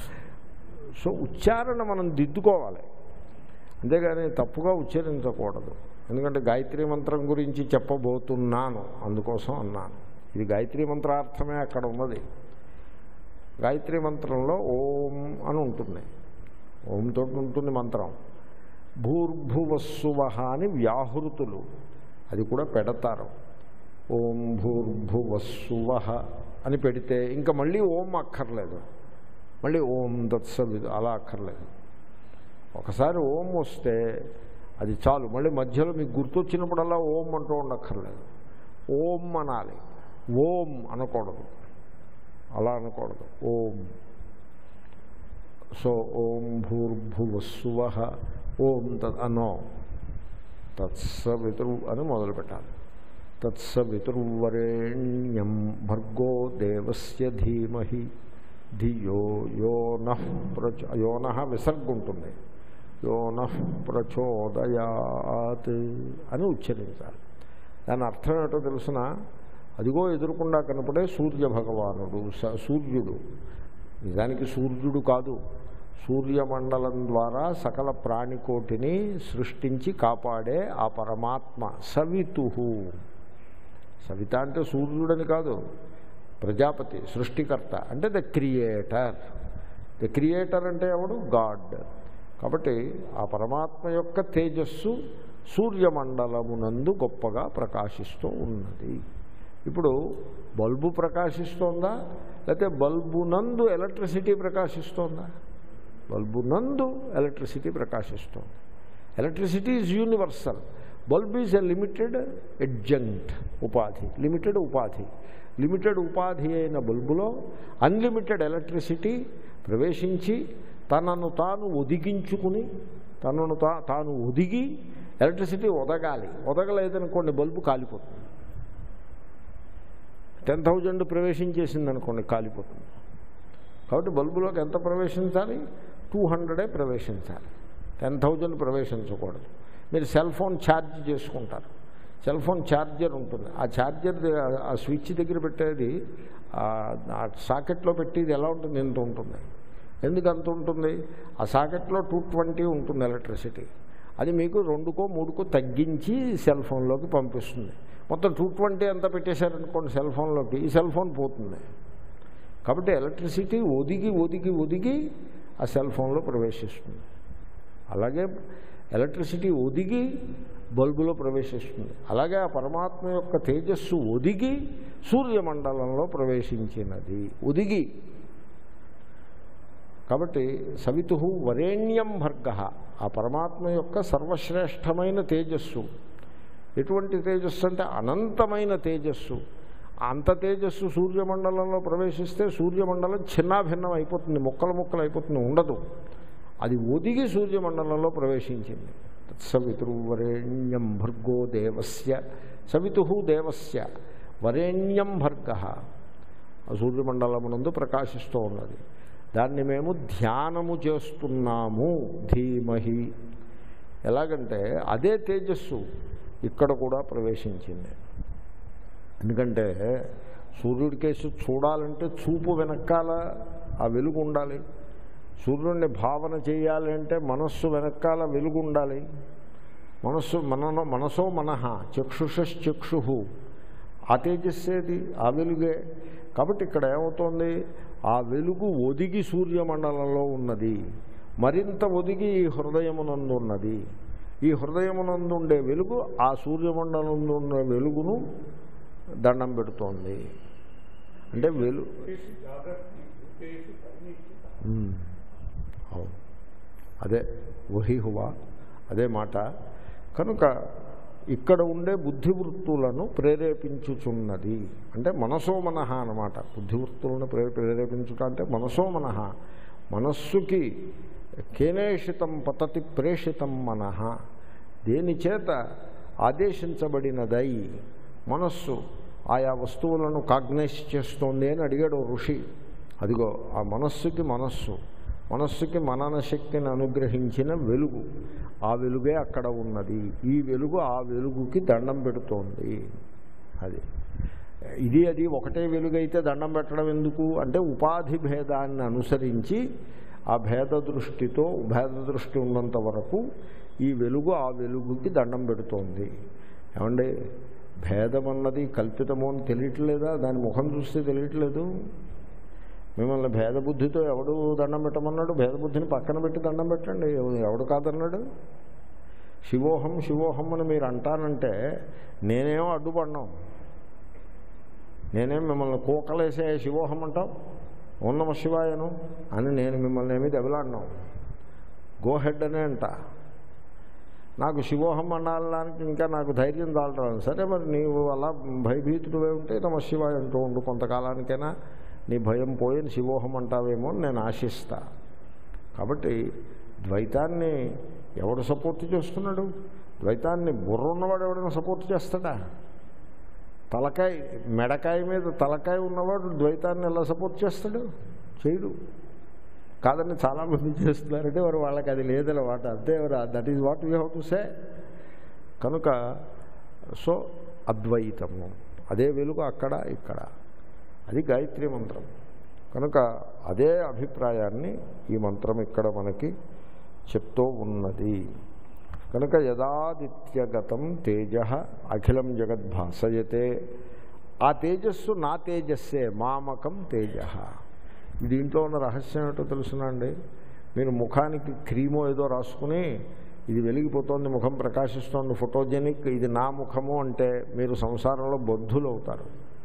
సో ఉచ్చారణ మనం దిద్దుకోవాలి అంతేగాని తప్పుగా ఉచ్చరించకూడదు ఎందుకంటే గాయత్రి మంత్రం గురించి చెప్పబోతున్నాను అందుకోసం అన్నాను ఇది గాయత్రి మంత్రార్థమే అక్కడ ఉన్నది గాయత్రి మంత్రంలో ఓం అని ఉంటుంది ఓంతో ఉంటుంది మంత్రం భూర్భువస్సువ అని వ్యాహృతులు అది కూడా పెడతారు ఓం భూర్భువస్సువ అని పెడితే ఇంకా మళ్ళీ ఓం అక్కర్లేదు మళ్ళీ ఓం దత్సవి అలా అక్కర్లేదు ఒకసారి ఓం వస్తే అది చాలు మళ్ళీ మధ్యలో మీకు గుర్తొచ్చినప్పుడల్లా ఓం అంటూ ఉండక్కర్లేదు ఓం అనాలి ఓం అనకూడదు అలా అనకూడదు ఓం సో ఓం భూర్భువస్సువ ఓం తద్ అనో తత్సవితృ అని మొదలు పెట్టాలి తత్సవితృవరేణ్యం భర్గో దేవస్య ధీమహి ధియో యో నః ప్రచ యో నః విసర్గ ఉంటుంది యో నః ప్రచోదయాత్ అని ఉచ్చరించాలి దాని అర్థం ఏమిటో తెలుసిన అదిగో ఎదురుకుండా కనపడే సూర్య భగవానుడు స- సూర్యుడు నిజానికి సూర్యుడు కాదు సూర్యమండలం ద్వారా సకల ప్రాణికోటిని సృష్టించి కాపాడే ఆ పరమాత్మ సవితు సవిత అంటే సూర్యుడని కాదు ప్రజాపతి సృష్టికర్త అంటే ద క్రియేటర్ ద క్రియేటర్ అంటే ఎవడు గాడ్ కాబట్టి ఆ పరమాత్మ యొక్క తేజస్సు సూర్యమండలమునందు గొప్పగా ప్రకాశిస్తూ ఉన్నది ఇప్పుడు బల్బు ప్రకాశిస్తోందా లేకపోతే బల్బు నందు ఎలక్ట్రిసిటీ ప్రకాశిస్తోందా బల్బు నందు ఎలక్ట్రిసిటీ ప్రకాశిస్తోంది electricity is universal bulb is a limited adjunct ఉపాధి లిమిటెడ్ ఉపాధి లిమిటెడ్ ఉపాధి అయిన బల్బులో అన్లిమిటెడ్ ఎలక్ట్రిసిటీ ప్రవేశించి తనను తాను ఒదిగించుకుని తనను తా తాను ఒదిగి ఎలక్ట్రిసిటీ ఒదగాలి ఒదగలేదనుకోండి బల్బు కాలిపోతుంది టెన్ థౌజండ్ ప్రవేశించేసింది అనుకోండి కాలిపోతుంది కాబట్టి బల్బులోకి ఎంత ప్రవేశించాలి టూ హండ్రెడే ప్రవేశించాలి టెన్ థౌజండ్ ప్రవేశించకూడదు మీరు సెల్ ఫోన్ ఛార్జ్ చేసుకుంటారు సెల్ ఫోన్ ఛార్జర్ ఉంటుంది ఆ ఛార్జర్ ద- ఆ స్విచ్ దగ్గర పెట్టేది ఆ- ఆ సాకెట్లో పెట్టేది ఎలా ఉంటుంది ఎంత ఉంటుంది ఎందుకు అంత ఉంటుంది ఆ సాకెట్లో టూ ట్వంటీ ఉంటుంది ఎలక్ట్రిసిటీ అది మీకు రెండుకో మూడుకో తగ్గించి సెల్ ఫోన్లోకి పంపిస్తుంది మొత్తం టూ ట్వంటీ అంతా పెట్టేశారనుకోండి సెల్ ఫోన్లోకి ఈ సెల్ ఫోన్ పోతుంది కాబట్టి ఎలక్ట్రిసిటీ ఒదిగి ఒదిగి ఒదిగి ఆ సెల్ ఫోన్లో ప్రవేశిస్తుంది అలాగే ఎలక్ట్రిసిటీ ఒదిగి బల్బులో ప్రవేశిస్తుంది అలాగే ఆ పరమాత్మ యొక్క తేజస్సు ఒదిగి సూర్యమండలంలో ప్రవేశించినది ఒదిగి కాబట్టి సవితు వరేణ్యం భర్గ ఆ పరమాత్మ యొక్క సర్వశ్రేష్టమైన తేజస్సు ఎటువంటి తేజస్సు అంటే అనంతమైన తేజస్సు అంత తేజస్సు సూర్యమండలంలో ప్రవేశిస్తే సూర్యమండలం చిన్నాభిన్నం అయిపోతుంది ముక్కలు ముక్కలు అయిపోతుంది ఉండదు అది ఒదిగి సూర్యమండలంలో ప్రవేశించింది సవితృవరేణ్యం భర్గో దేవస్య సవితు దేవస్య వరేణ్యం భర్గ ఆ సూర్యమండలమునందు ప్రకాశిస్తూ ఉన్నది దాన్ని మేము ధ్యానము చేస్తున్నాము ధీమహి ఎలాగంటే అదే తేజస్సు ఇక్కడ కూడా ప్రవేశించింది ఎందుకంటే సూర్యుడి కేసు చూడాలంటే చూపు వెనకాల ఆ వెలుగు ఉండాలి సూర్యుడిని భావన చేయాలంటే మనస్సు వెనకాల వెలుగు ఉండాలి మనస్సు మన మనసో మనహ చక్షుషశ్చక్షు ఆ తేజస్సేది ఆ వెలుగే కాబట్టి ఇక్కడ ఏమవుతోంది ఆ వెలుగు ఒదిగి సూర్యమండలంలో ఉన్నది మరింత ఒదిగి ఈ హృదయమునందు ఉన్నది ఈ హృదయమునందు ఉండే వెలుగు ఆ సూర్యమండలంలో ఉన్న వెలుగును దండం పెడుతోంది అంటే వెలు ఉమ్. అవును అదే వహి హువా అదే మాట కనుక ఇక్కడ ఉండే బుద్ధివృత్తులను ప్రేరేపించుచున్నది అంటే మనసో మనహ అన్నమాట బుద్ధివృత్తులను ప్రే ప్రేరేపించుట అంటే మనసో మనహ మనస్సుకి కేనేషితం పతతి ప్రేషితం మనహ దేని చేత ఆదేశించబడినదై మనస్సు ఆయా వస్తువులను కాగ్నైజ్ చేస్తోంది అని అడిగాడు ఓ ఋషి అదిగో ఆ మనస్సుకి మనస్సు మనస్సుకి మనన శక్తిని అనుగ్రహించిన వెలుగు ఆ వెలుగే అక్కడ ఉన్నది ఈ వెలుగు ఆ వెలుగుకి దండం పెడుతోంది అది ఇది అది ఒకటే వెలుగైతే దండం పెట్టడం ఎందుకు అంటే ఉపాధి భేదాన్ని అనుసరించి ఆ భేద దృష్టితో భేద దృష్టి ఉన్నంత వరకు ఈ వెలుగు ఆ వెలుగుకి దండం పెడుతోంది ఏమండి భేదం అన్నది కల్పితము అని తెలియట్లేదా దాని ముఖం చూస్తే తెలియట్లేదు మిమ్మల్ని భేదబుద్ధితో ఎవడు దండం పెట్టమన్నాడు భేదబుద్ధిని పక్కన పెట్టి దండం పెట్టండి ఎవ- ఎవడు కాదన్నాడు శివోహం శివోహం అని మీరు అంటానంటే నేనేమో అడ్డుపడినాం నేనేం మిమ్మల్ని కూకలేసే శివోహం అంటాం ఓం నమ శివాయను అని నేను మిమ్మల్ని ఏమీ దెబ్బలాడినాం గో హెడ్ అనే అంట నాకు శివోహం అనాలడానికి ఇంకా నాకు ధైర్యం చాలటం సరే మరి నీవు అలా భయభీతుడు ఉంటే నమ శివాయ అంటూ ఉండు కొంతకాలానికైనా నీ భయం పోయిన శివోహం అంటావేమో అని నేను ఆశిస్తా కాబట్టి ద్వైతాన్ని ఎవడు సపోర్ట్ చేస్తున్నాడు ద్వైతాన్ని బుర్ర ఉన్నవాడు ఎవడైనా సపోర్ట్ చేస్తాడా తలకాయ మెడకాయ మీద తలకాయ ఉన్నవాడు ద్వైతాన్ని ఎలా సపోర్ట్ చేస్తాడు చేయడు కాదని చాలామంది చేస్తున్నారంటే వారు వాళ్ళకి అది లేదన్నమాట అంతే that is what we how to say కనుక సో అద్వైతము అదే వెలుగు అక్కడ ఇక్కడ అది గాయత్రి మంత్రం కనుక అదే అభిప్రాయాన్ని ఈ మంత్రం ఇక్కడ మనకి చెప్తూ ఉన్నది కనుక యదాదిత్యగతం తేజ అఖిలం జగద్భాసయతే ఆ తేజస్సు నా తేజస్సే మామకం తేజ దీంట్లో ఉన్న రహస్యం ఏమిటో తెలుసునండి మీరు ముఖానికి క్రీమో ఏదో రాసుకుని ఇది వెలిగిపోతోంది ముఖం ప్రకాశిస్తోంది ఫోటోజెనిక్ ఇది నా ముఖము అంటే మీరు సంసారంలో బద్ధులు అవుతారు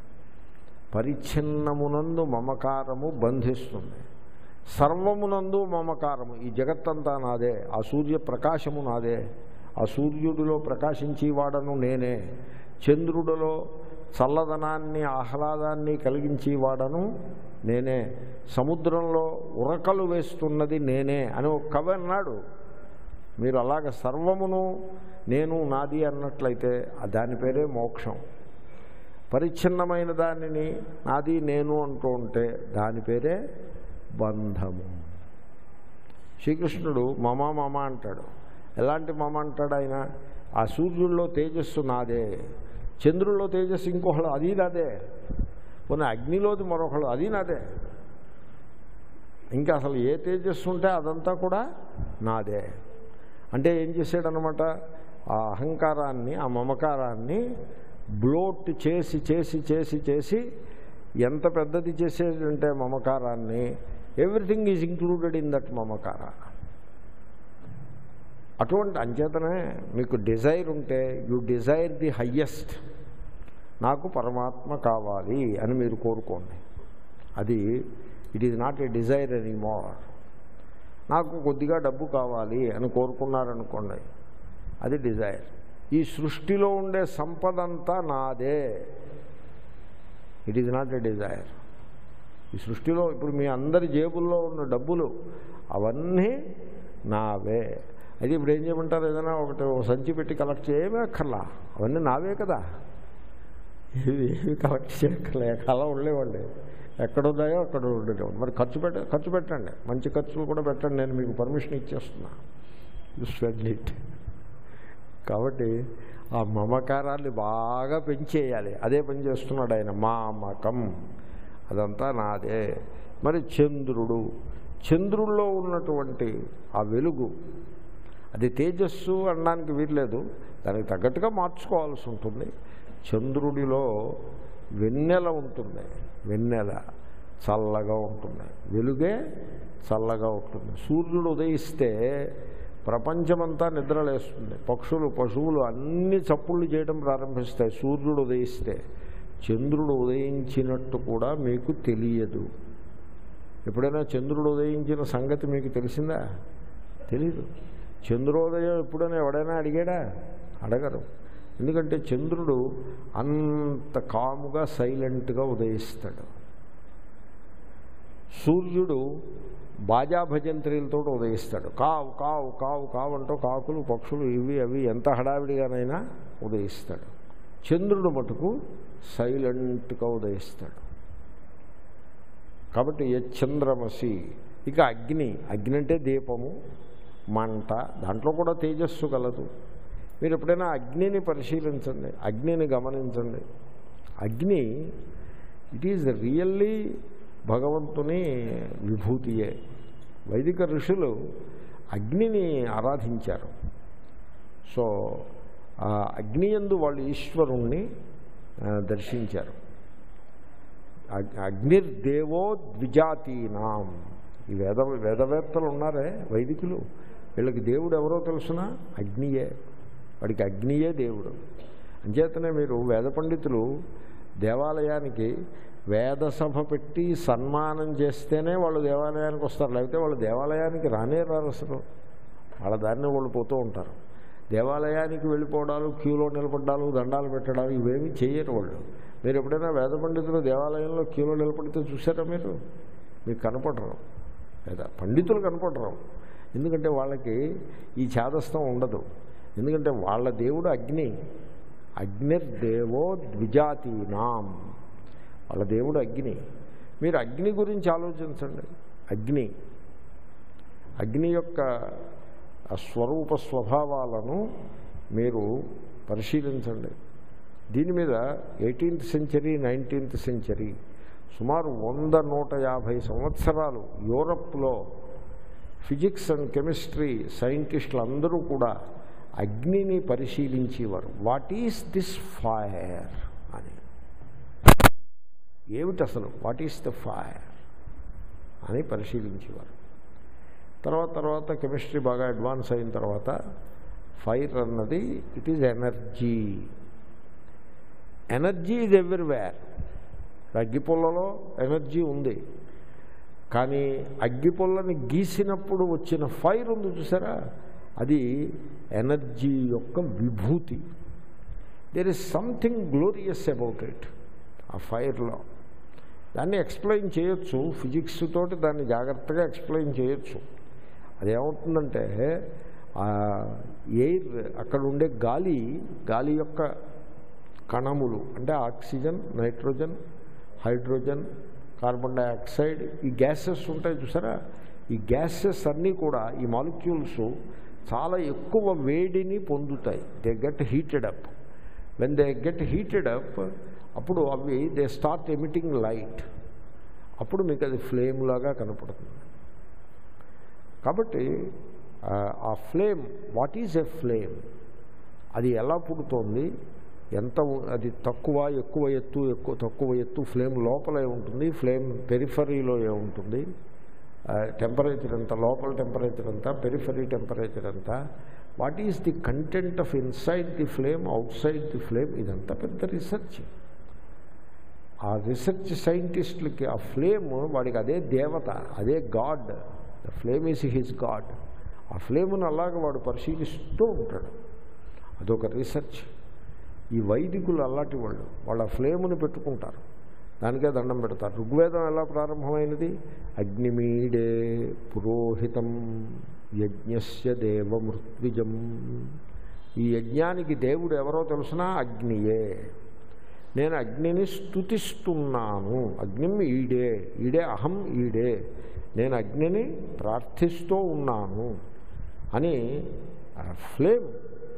పరిచ్ఛిన్నమునందు మమకారము బంధిస్తుంది సర్వమునందు మమకారము ఈ జగత్తంతా నాదే ఆ సూర్య ప్రకాశము నాదే ఆ సూర్యుడిలో ప్రకాశించి వాడను నేనే చంద్రుడిలో చల్లదనాన్ని ఆహ్లాదాన్ని కలిగించి వాడను నేనే సముద్రంలో ఉరకలు వేస్తున్నది నేనే అని ఒక కవి అన్నాడు మీరు అలాగ సర్వమును నేను నాది అన్నట్లయితే ఆ దాని పేరే మోక్షం పరిచ్ఛిన్నమైన దానిని నాది నేను అంటూ ఉంటే దాని పేరే బంధము శ్రీకృష్ణుడు మమ మమ అంటాడు ఎలాంటి మమ అంటాడు ఆయన ఆ సూర్యుల్లో తేజస్సు నాదే చంద్రుల్లో తేజస్సు ఇంకొకళ్ళు అది నాదే పోనీ అగ్నిలోది మరొకళ్ళు అది నాదే ఇంకా అసలు ఏ తేజస్సు ఉంటే అదంతా కూడా నాదే అంటే ఏం చేశాడనమాట ఆ అహంకారాన్ని ఆ మమకారాన్ని బ్లోట్ చేసి చేసి చేసి చేసి ఎంత పెద్దది చేసేదంటే మమకారాన్ని everything is included in that మమకార అటువంటి అంచేతనే మీకు డిజైర్ ఉంటే యు డిజైర్ ది హయ్యెస్ట్ నాకు పరమాత్మ కావాలి అని మీరు కోరుకోండి అది it is not a desire any more నాకు కొద్దిగా డబ్బు కావాలి అని కోరుకున్నారనుకోండి అది డిజైర్ ఈ సృష్టిలో ఉండే సంపద అంతా నాదే it is not a desire ఈ సృష్టిలో ఇప్పుడు మీ అందరి జేబుల్లో ఉన్న డబ్బులు అవన్నీ నావే అయితే ఇప్పుడు ఏం చేయమంటారు ఏదైనా ఒకటి ఒక సంచి పెట్టి కలెక్ట్ చేయమే అక్కర్లా అవన్నీ నావే కదా ఏవి ఏవి కలెక్ట్ చేయక్కర్లే అలా ఉండేవాళ్ళు ఎక్కడున్నాయో అక్కడ ఉండేవాళ్ళు మరి ఖర్చు పెట్ట ఖర్చు పెట్టండి మంచి ఖర్చులు కూడా పెట్టండి నేను మీకు పర్మిషన్ ఇచ్చేస్తున్నా యూ స్పెండ్ ఇట్ కాబట్టి ఆ మమకారాన్ని బాగా పెంచేయాలి అదే పని చేస్తున్నాడు ఆయన మామకం అదంతా నాదే మరి చంద్రుడు చంద్రుల్లో ఉన్నటువంటి ఆ వెలుగు అది తేజస్సు అనడానికి వీల్లేదు దానికి తగ్గట్టుగా మార్చుకోవాల్సి ఉంటుంది చంద్రుడిలో వెన్నెల ఉంటుంది వెన్నెల చల్లగా ఉంటుంది వెలుగే చల్లగా ఉంటుంది సూర్యుడు ఉదయిస్తే ప్రపంచమంతా నిద్రలేస్తుంది పక్షులు పశువులు అన్ని చప్పుళ్ళు చేయడం ప్రారంభిస్తాయి సూర్యుడు ఉదయిస్తే చంద్రుడు ఉదయించినట్టు కూడా మీకు తెలియదు ఎప్పుడైనా చంద్రుడు ఉదయించిన సంగతి మీకు తెలిసిందా తెలీదు చంద్రోదయం ఎప్పుడైనా ఎవడైనా అడిగాడా అడగరు ఎందుకంటే చంద్రుడు అంత కాముగా సైలెంట్గా ఉదయిస్తాడు సూర్యుడు బాజా భజంత్రీలతో ఉదయిస్తాడు కావు కావు కావు కావు అంటూ కాకులు పక్షులు ఇవి అవి ఎంత హడావిడిగానైనా ఉదయిస్తాడు చంద్రుడు మటుకు సైలెంట్గా ఉదయిస్తాడు కాబట్టి చంద్రమసి ఇక అగ్ని అగ్ని అంటే దీపము మంట దాంట్లో కూడా తేజస్సు కలదు మీరు ఎప్పుడైనా అగ్నిని పరిశీలించండి అగ్నిని గమనించండి అగ్ని ఇట్ ఈజ్ రియల్లీ భగవంతుని విభూతియే వైదిక ఋషులు అగ్నిని ఆరాధించారు సో ఆ అగ్నియందు వాళ్ళు ఈశ్వరుణ్ణి ఆ, దర్శించారు అగ్- అగ్నిర్దేవో ద్విజాతీనాం ఈ వేద వేదవేత్తలు ఉన్నారే వైదికులు వీళ్ళకి దేవుడు ఎవరో తెలుసిన అగ్నియే వాడికి అగ్నియే దేవుడు అంచేతనే మీరు వేద పండితులు దేవాలయానికి వేద సభ పెట్టి సన్మానం చేస్తేనే వాళ్ళు దేవాలయానికి వస్తారు లేకపోతే వాళ్ళు దేవాలయానికి రానే రారు అసలు వాళ్ళ దారిని వాళ్ళు పోతూ ఉంటారు దేవాలయానికి వెళ్ళిపోవడాలు క్యూలో నిలబడ్డాలు దండాలు పెట్టడాలు ఇవేమీ చేయరు వాళ్ళు మీరు ఎప్పుడైనా వేద పండితులు దేవాలయంలో క్యూలో నిలబడితే చూసారా మీరు మీకు కనపడరు లేదా పండితులు కనపడరు ఎందుకంటే వాళ్ళకి ఈ ఛాదస్థం ఉండదు ఎందుకంటే వాళ్ళ దేవుడు అగ్ని అగ్నిర్దేవో ద్విజాతీనాం వాళ్ళ దేవుడు అగ్ని మీరు అగ్ని గురించి ఆలోచించండి అగ్ని అగ్ని యొక్క ఆ స్వరూప స్వభావాలను మీరు పరిశీలించండి దీని మీద ఎయిటీన్త్ సెంచరీ నైన్టీన్త్ సెంచరీ సుమారు వంద నూట యాభై సంవత్సరాలు యూరప్లో ఫిజిక్స్ అండ్ కెమిస్ట్రీ సైంటిస్టులు అందరూ కూడా అగ్నిని పరిశీలించేవారు వాట్ ఈస్ దిస్ ఫైర్ అని ఏమిటి అసలు వాట్ ఈస్ ద ఫైర్ అని పరిశీలించేవారు తర్వాత తర్వాత కెమిస్ట్రీ బాగా అడ్వాన్స్ అయిన తర్వాత ఫైర్ అన్నది it is energy energy is everywhere అగ్గిపుల్లలో ఎనర్జీ ఉంది కానీ అగ్గిపుల్లని గీసినప్పుడు వచ్చిన ఫైర్ ఉంది చూసారా అది ఎనర్జీ యొక్క విభూతి there is something glorious about it ఆ ఫైర్లో దాన్ని ఎక్స్ప్లెయిన్ చేయొచ్చు ఫిజిక్స్ తోటి దాన్ని జాగ్రత్తగా ఎక్స్ప్లెయిన్ చేయొచ్చు అదేమవుతుందంటే ఆ ఎయిర్ అక్కడ ఉండే గాలి గాలి యొక్క కణములు అంటే oxygen nitrogen hydrogen carbon dioxide ఈ గ్యాసెస్ ఉంటాయి చూసారా ఈ గ్యాసెస్ అన్నీ కూడా ఈ మాలిక్యూల్స్ చాలా ఎక్కువ వేడిని పొందుతాయి they get heated up when they get heated up అప్పుడు అవి దే స్టార్ట్ ఎమిటింగ్ లైట్ అప్పుడు మీకు అది ఫ్లేమ్ లాగా కనపడుతుంది కాబట్టి ఆ, ఆ flame what is a flame అది ఎలా పుడుతోంది ఎంత ఉ- అది తక్కువ ఎక్కువ ఎత్తు ఎక్కువ తక్కువ ఎత్తు ఫ్లేమ్ లోపల ఉంటుంది ఫ్లేమ్ పెరిఫరీలో ఏముంటుంది టెంపరేచర్ ఎంత లోపల టెంపరేచర్ ఎంత పెరిఫరీ టెంపరేచర్ ఎంత what is the content of inside the flame outside the flame ఇదంతా పెద్ద రీసెర్చ్ ఆ రీసెర్చ్ సైంటిస్టులకి ఆ ఫ్లేమ్ వాడికి అదే దేవత అదే god the flame is his god ఆ ఫ్లేమ్ను అలాగ వాడు పరిశీలిస్తూ ఉంటాడు అదొక రీసెర్చ్ ఈ వైదికులు అలాంటి వాళ్ళు వాళ్ళ ఫ్లేముని పెట్టుకుంటారు దానికే దండం పెడతారు ఋగ్వేదం ఎలా ప్రారంభమైనది అగ్నిమీడే పురోహితం యజ్ఞస్య దేవమృత్విజం ఈ యజ్ఞానికి దేవుడు ఎవరో తెలుసునా అగ్నియే నేను అగ్నిని స్థుతిస్తున్నాను అగ్నిం ఈడే ఈడే అహం ఈడే నేను అగ్నిని ప్రార్థిస్తూ ఉన్నాను అని ఫ్లేమ్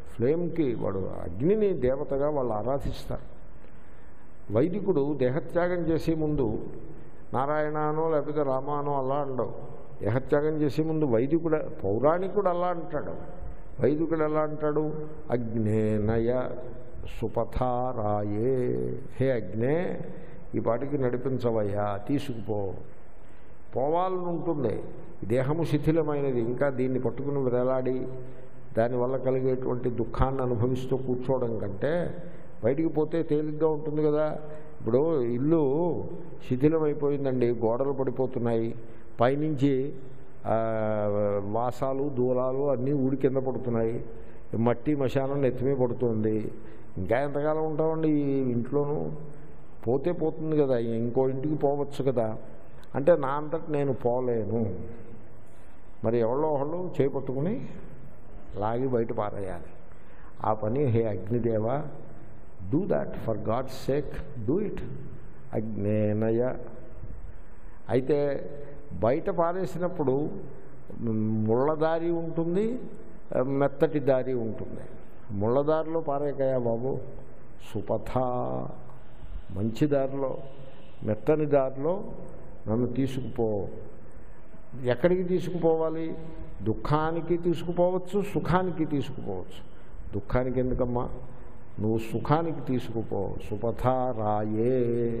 ఫ్లేమ్కి వాడు అగ్నిని దేవతగా వాళ్ళు ఆరాధిస్తారు వైదికుడు దేహత్యాగం చేసే ముందు నారాయణనో లేకపోతే రామానో అలా అండవు దేహత్యాగం చేసే ముందు వైదికుడు పౌరాణికుడు అలా అంటాడు వైదికుడు ఎలా అంటాడు అగ్నేనయ సుపథారాయే హే అగ్నే ఈ పాటికి నడిపించవయ్యా తీసుకుపో పోవాలని ఉంటుంది దేహము శిథిలమైనది ఇంకా దీన్ని పట్టుకుని వేలాడి దానివల్ల కలిగేటువంటి దుఃఖాన్ని అనుభవిస్తూ కూర్చోవడం కంటే బయటికి పోతే తేలిగ్గా ఉంటుంది కదా ఇప్పుడు ఇల్లు శిథిలమైపోయిందండి గోడలు పడిపోతున్నాయి పైనుంచి ఆ, వాసాలు దూలాలు అన్నీ ఊడి కింద పడుతున్నాయి మట్టి మశానం నెత్తిమే పడుతుంది ఇంకా ఎంతకాలం ఉంటామండి ఈ ఇంట్లోనూ పోతే పోతుంది కదా ఇంకో ఇంటికి పోవచ్చు కదా అంటే నా అంతటి నేను పోలేను మరి ఎవరో ఒకళ్ళు చేపట్టుకుని లాగి బయట పారేయాలి ఆ పని hey Agnideva do that for God's sake do it అగ్నేనయ అయితే బయట పారేసినప్పుడు ముళ్ళదారి ఉంటుంది మెత్తటి దారి ఉంటుంది ముళ్ళదారిలో పారేకయా బాబు సుపథ మంచి దారిలో మెత్తని దారిలో నన్ను తీసుకుపో ఎక్కడికి తీసుకుపోవాలి దుఃఖానికి తీసుకుపోవచ్చు సుఖానికి తీసుకుపోవచ్చు దుఃఖానికి ఎందుకమ్మా నువ్వు సుఖానికి తీసుకుపో సుపథ రాయే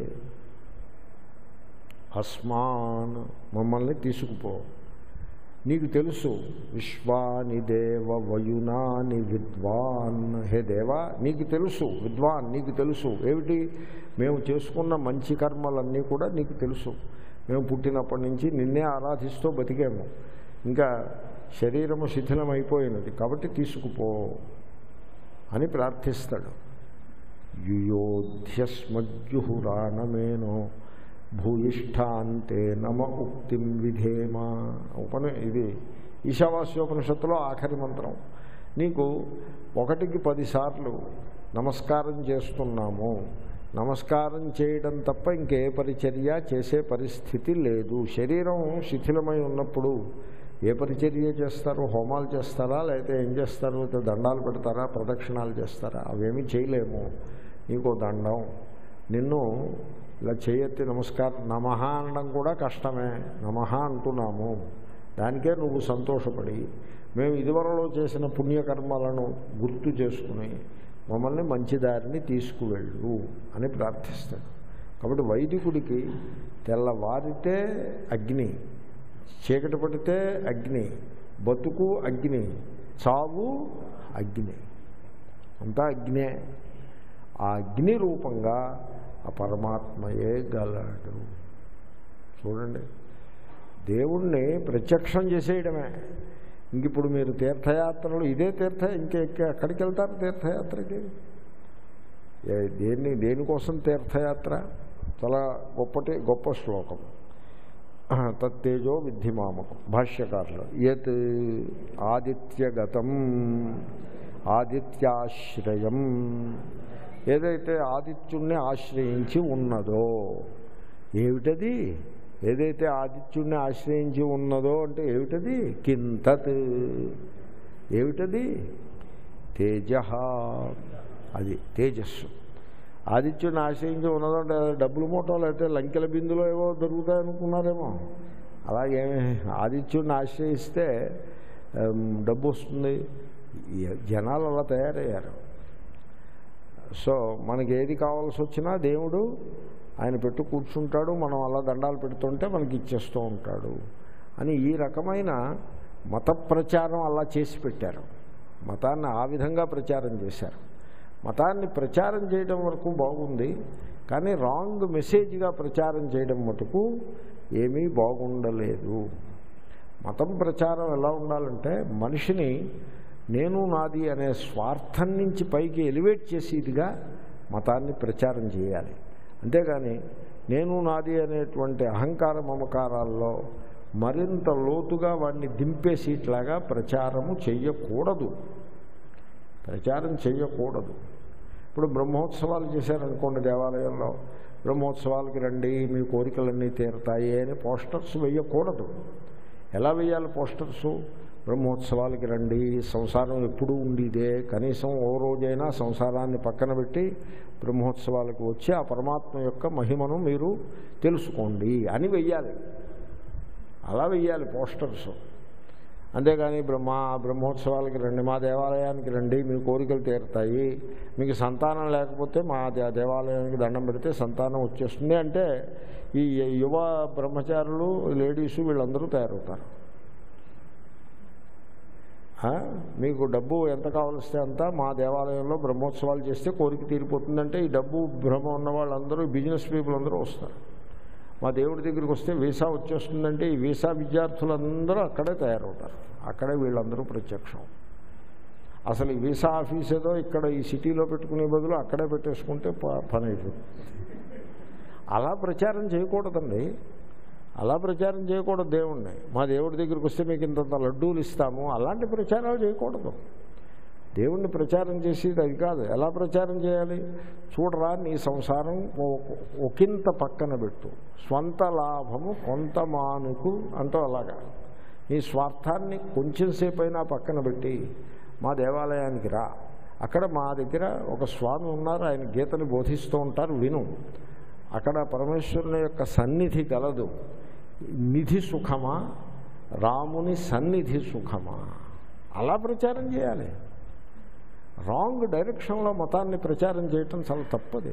అస్మాన్ మమ్మల్ని తీసుకుపో నీకు తెలుసు విశ్వాని దేవ వయునాని విద్వాన్ హే దేవా నీకు తెలుసు విద్వాన్ నీకు తెలుసు ఏమిటి మేము చేసుకున్న మంచి కర్మలన్నీ కూడా నీకు తెలుసు మేము పుట్టినప్పటి నుంచి నిన్నే ఆరాధిస్తూ బతికాము ఇంకా శరీరము శిథిలమైపోయినది కాబట్టి తీసుకుపో అని ప్రార్థిస్తాడు యుయోధ్యస్మజ్జుహురాణమేనో భూయిష్ఠాంతే నమ ఉక్తిం విధేమ ఉపన ఇది ఈశావాస్యోపనిషత్తులో ఆఖరి మంత్రం నీకు ఒకటికి పదిసార్లు నమస్కారం చేస్తున్నాము నమస్కారం చేయడం తప్ప ఇంకే పరిచర్య చేసే పరిస్థితి లేదు శరీరం శిథిలమై ఉన్నప్పుడు ఏ పరిచర్య చేస్తారు హోమాలు చేస్తారా లేకపోతే ఏం చేస్తారు లేకపోతే దండాలు పెడతారా ప్రదక్షిణాలు చేస్తారా అవేమీ చేయలేము నీకో దండం నిన్ను ఇలా చేయెత్తి నమస్కారం నమః అనడం కూడా కష్టమే నమః అంటున్నాము దానికే నువ్వు సంతోషపడి మేము ఇదివరలో చేసిన పుణ్యకర్మలను గుర్తు చేసుకుని మమ్మల్ని మంచి దారిని తీసుకువెళ్ళు అని ప్రార్థిస్తాడు కాబట్టి వైదికుడికి తెల్లవారితే అగ్ని చీకటి పడితే అగ్ని బతుకు అగ్ని చావు అగ్ని అంతా అగ్నే ఆ అగ్ని రూపంగా ఆ పరమాత్మయే గలడు చూడండి దేవుణ్ణి ప్రత్యక్షం చేసేయడమే ఇంక ఇప్పుడు మీరు తీర్థయాత్రలు ఇదే తీర్థ ఇంకే ఎక్కడికి వెళ్తారు తీర్థయాత్రకి ఏ- దేన్ని దేనికోసం తీర్థయాత్ర చాలా గొప్పటి గొప్ప శ్లోకం తత్తేజో విద్ధిమామకం భాష్యకారులు యత్ ఆదిత్యగతం ఆదిత్యాశ్రయం ఏదైతే ఆదిత్యుణ్ణి ఆశ్రయించి ఉన్నదో ఏమిటది ఏదైతే ఆదిత్యుణ్ణి ఆశ్రయించి ఉన్నదో అంటే ఏమిటది కింతత్ ఏమిటది తేజ అది తేజస్సు ఆదిత్యుని ఆశ్రయించి ఉన్నదంటే డబ్బులు మూటో లేకపోతే లంకెల బిందులో ఏవో దొరుకుతాయి అనుకున్నారేమో అలాగే ఆదిత్యుడిని ఆశ్రయిస్తే ఆమ్, డబ్బు వస్తుంది ఈ జనాలు అలా తయారయ్యారు సో మనకి ఏది కావాల్సి వచ్చినా దేవుడు ఆయన పెట్టు కూర్చుంటాడు మనం అలా దండాలు పెడుతుంటే మనకి ఇచ్చేస్తూ ఉంటాడు అని ఈ రకమైన మత ప్రచారం అలా చేసి పెట్టారు మతాన్ని ఆ విధంగా ప్రచారం చేశారు మతాన్ని ప్రచారం చేయడం వరకు బాగుంది కానీ రాంగ్ మెసేజ్గా ప్రచారం చేయడం మటుకు ఏమీ బాగుండలేదు మతం ప్రచారం ఎలా ఉండాలంటే మనిషిని నేను నాది అనే స్వార్థం నుంచి పైకి ఎలివేట్ చేసేదిగా మతాన్ని ప్రచారం చేయాలి అంతేగాని నేను నాది అనేటువంటి అహంకార మమకారాల్లో మరింత లోతుగా వాడిని దింపేసేట్లాగా ప్రచారము చెయ్యకూడదు ప్రచారం చెయ్యకూడదు ఇప్పుడు బ్రహ్మోత్సవాలు చేశారనుకోండి దేవాలయంలో బ్రహ్మోత్సవాలకి రండి మీ కోరికలన్నీ తీరుతాయి అని పోస్టర్స్ వేయకూడదు ఎలా వేయాలి పోస్టర్సు బ్రహ్మోత్సవాలకి రండి సంసారం ఎప్పుడూ ఉండేదే కనీసం ఓ రోజైనా సంసారాన్ని పక్కన పెట్టి బ్రహ్మోత్సవాలకు వచ్చి ఆ పరమాత్మ యొక్క మహిమను మీరు తెలుసుకోండి అని వెయ్యాలి అలా వెయ్యాలి పోస్టర్స్ అంతేగాని బ్రహ్మ బ్రహ్మోత్సవాలకి రండి మా దేవాలయానికి రండి మీ కోరికలు తీరుతాయి మీకు సంతానం లేకపోతే మా దే- దేవాలయానికి దండం పెడితే సంతానం వచ్చేస్తుంది అంటే ఈ యువ బ్రహ్మచారులు లేడీస్ వీళ్ళందరూ తయారవుతారు ఆ? మీకు డబ్బు ఎంత కావలిస్తే అంత మా దేవాలయంలో బ్రహ్మోత్సవాలు చేస్తే కోరిక తీరిపోతుందంటే ఈ డబ్బు భ్రమ ఉన్న వాళ్ళందరూ బిజినెస్ పీపుల్ అందరూ వస్తారు మా దేవుడి దగ్గరికి వస్తే వీసా వచ్చేస్తుందంటే ఈ వీసా విద్యార్థులందరూ అక్కడే తయారవుతారు అక్కడే వీళ్ళందరూ ప్రత్యక్షం అసలు ఈ వీసా ఆఫీస్ ఏదో ఇక్కడ ఈ సిటీలో పెట్టుకునే బదులు అక్కడే పెట్టేసుకుంటే ప- పని అయిపోతుంది అలా ప్రచారం చేయకూడదండి అలా ప్రచారం చేయకూడదు దేవుణ్ణి మా దేవుడి దగ్గరికి వస్తే మీకు ఇంతంత లడ్డూలు ఇస్తాము అలాంటి ప్రచారాలు చేయకూడదు దేవుణ్ణి ప్రచారం చేసేది అది కాదు ఎలా ప్రచారం చేయాలి చూడరా నీ సంసారం ఓ- ఒకంత పక్కన పెట్టు స్వంత లాభము కొంత మానుకు అంటూ అలాగా నీ స్వార్థాన్ని కొంచెం సేపు అయినా పక్కన పెట్టి మా దేవాలయానికి రా అక్కడ మా దగ్గర ఒక స్వామి ఉన్నారు ఆయన గీతని బోధిస్తూ ఉంటారు విను అక్కడ పరమేశ్వరుని యొక్క సన్నిధి కలదు నిధి సుఖమా రాముని సన్నిధి సుఖమా అలా ప్రచారం చేయాలి రాంగ్ డైరెక్షన్లో మతాన్ని ప్రచారం చేయటం చాలా తప్పది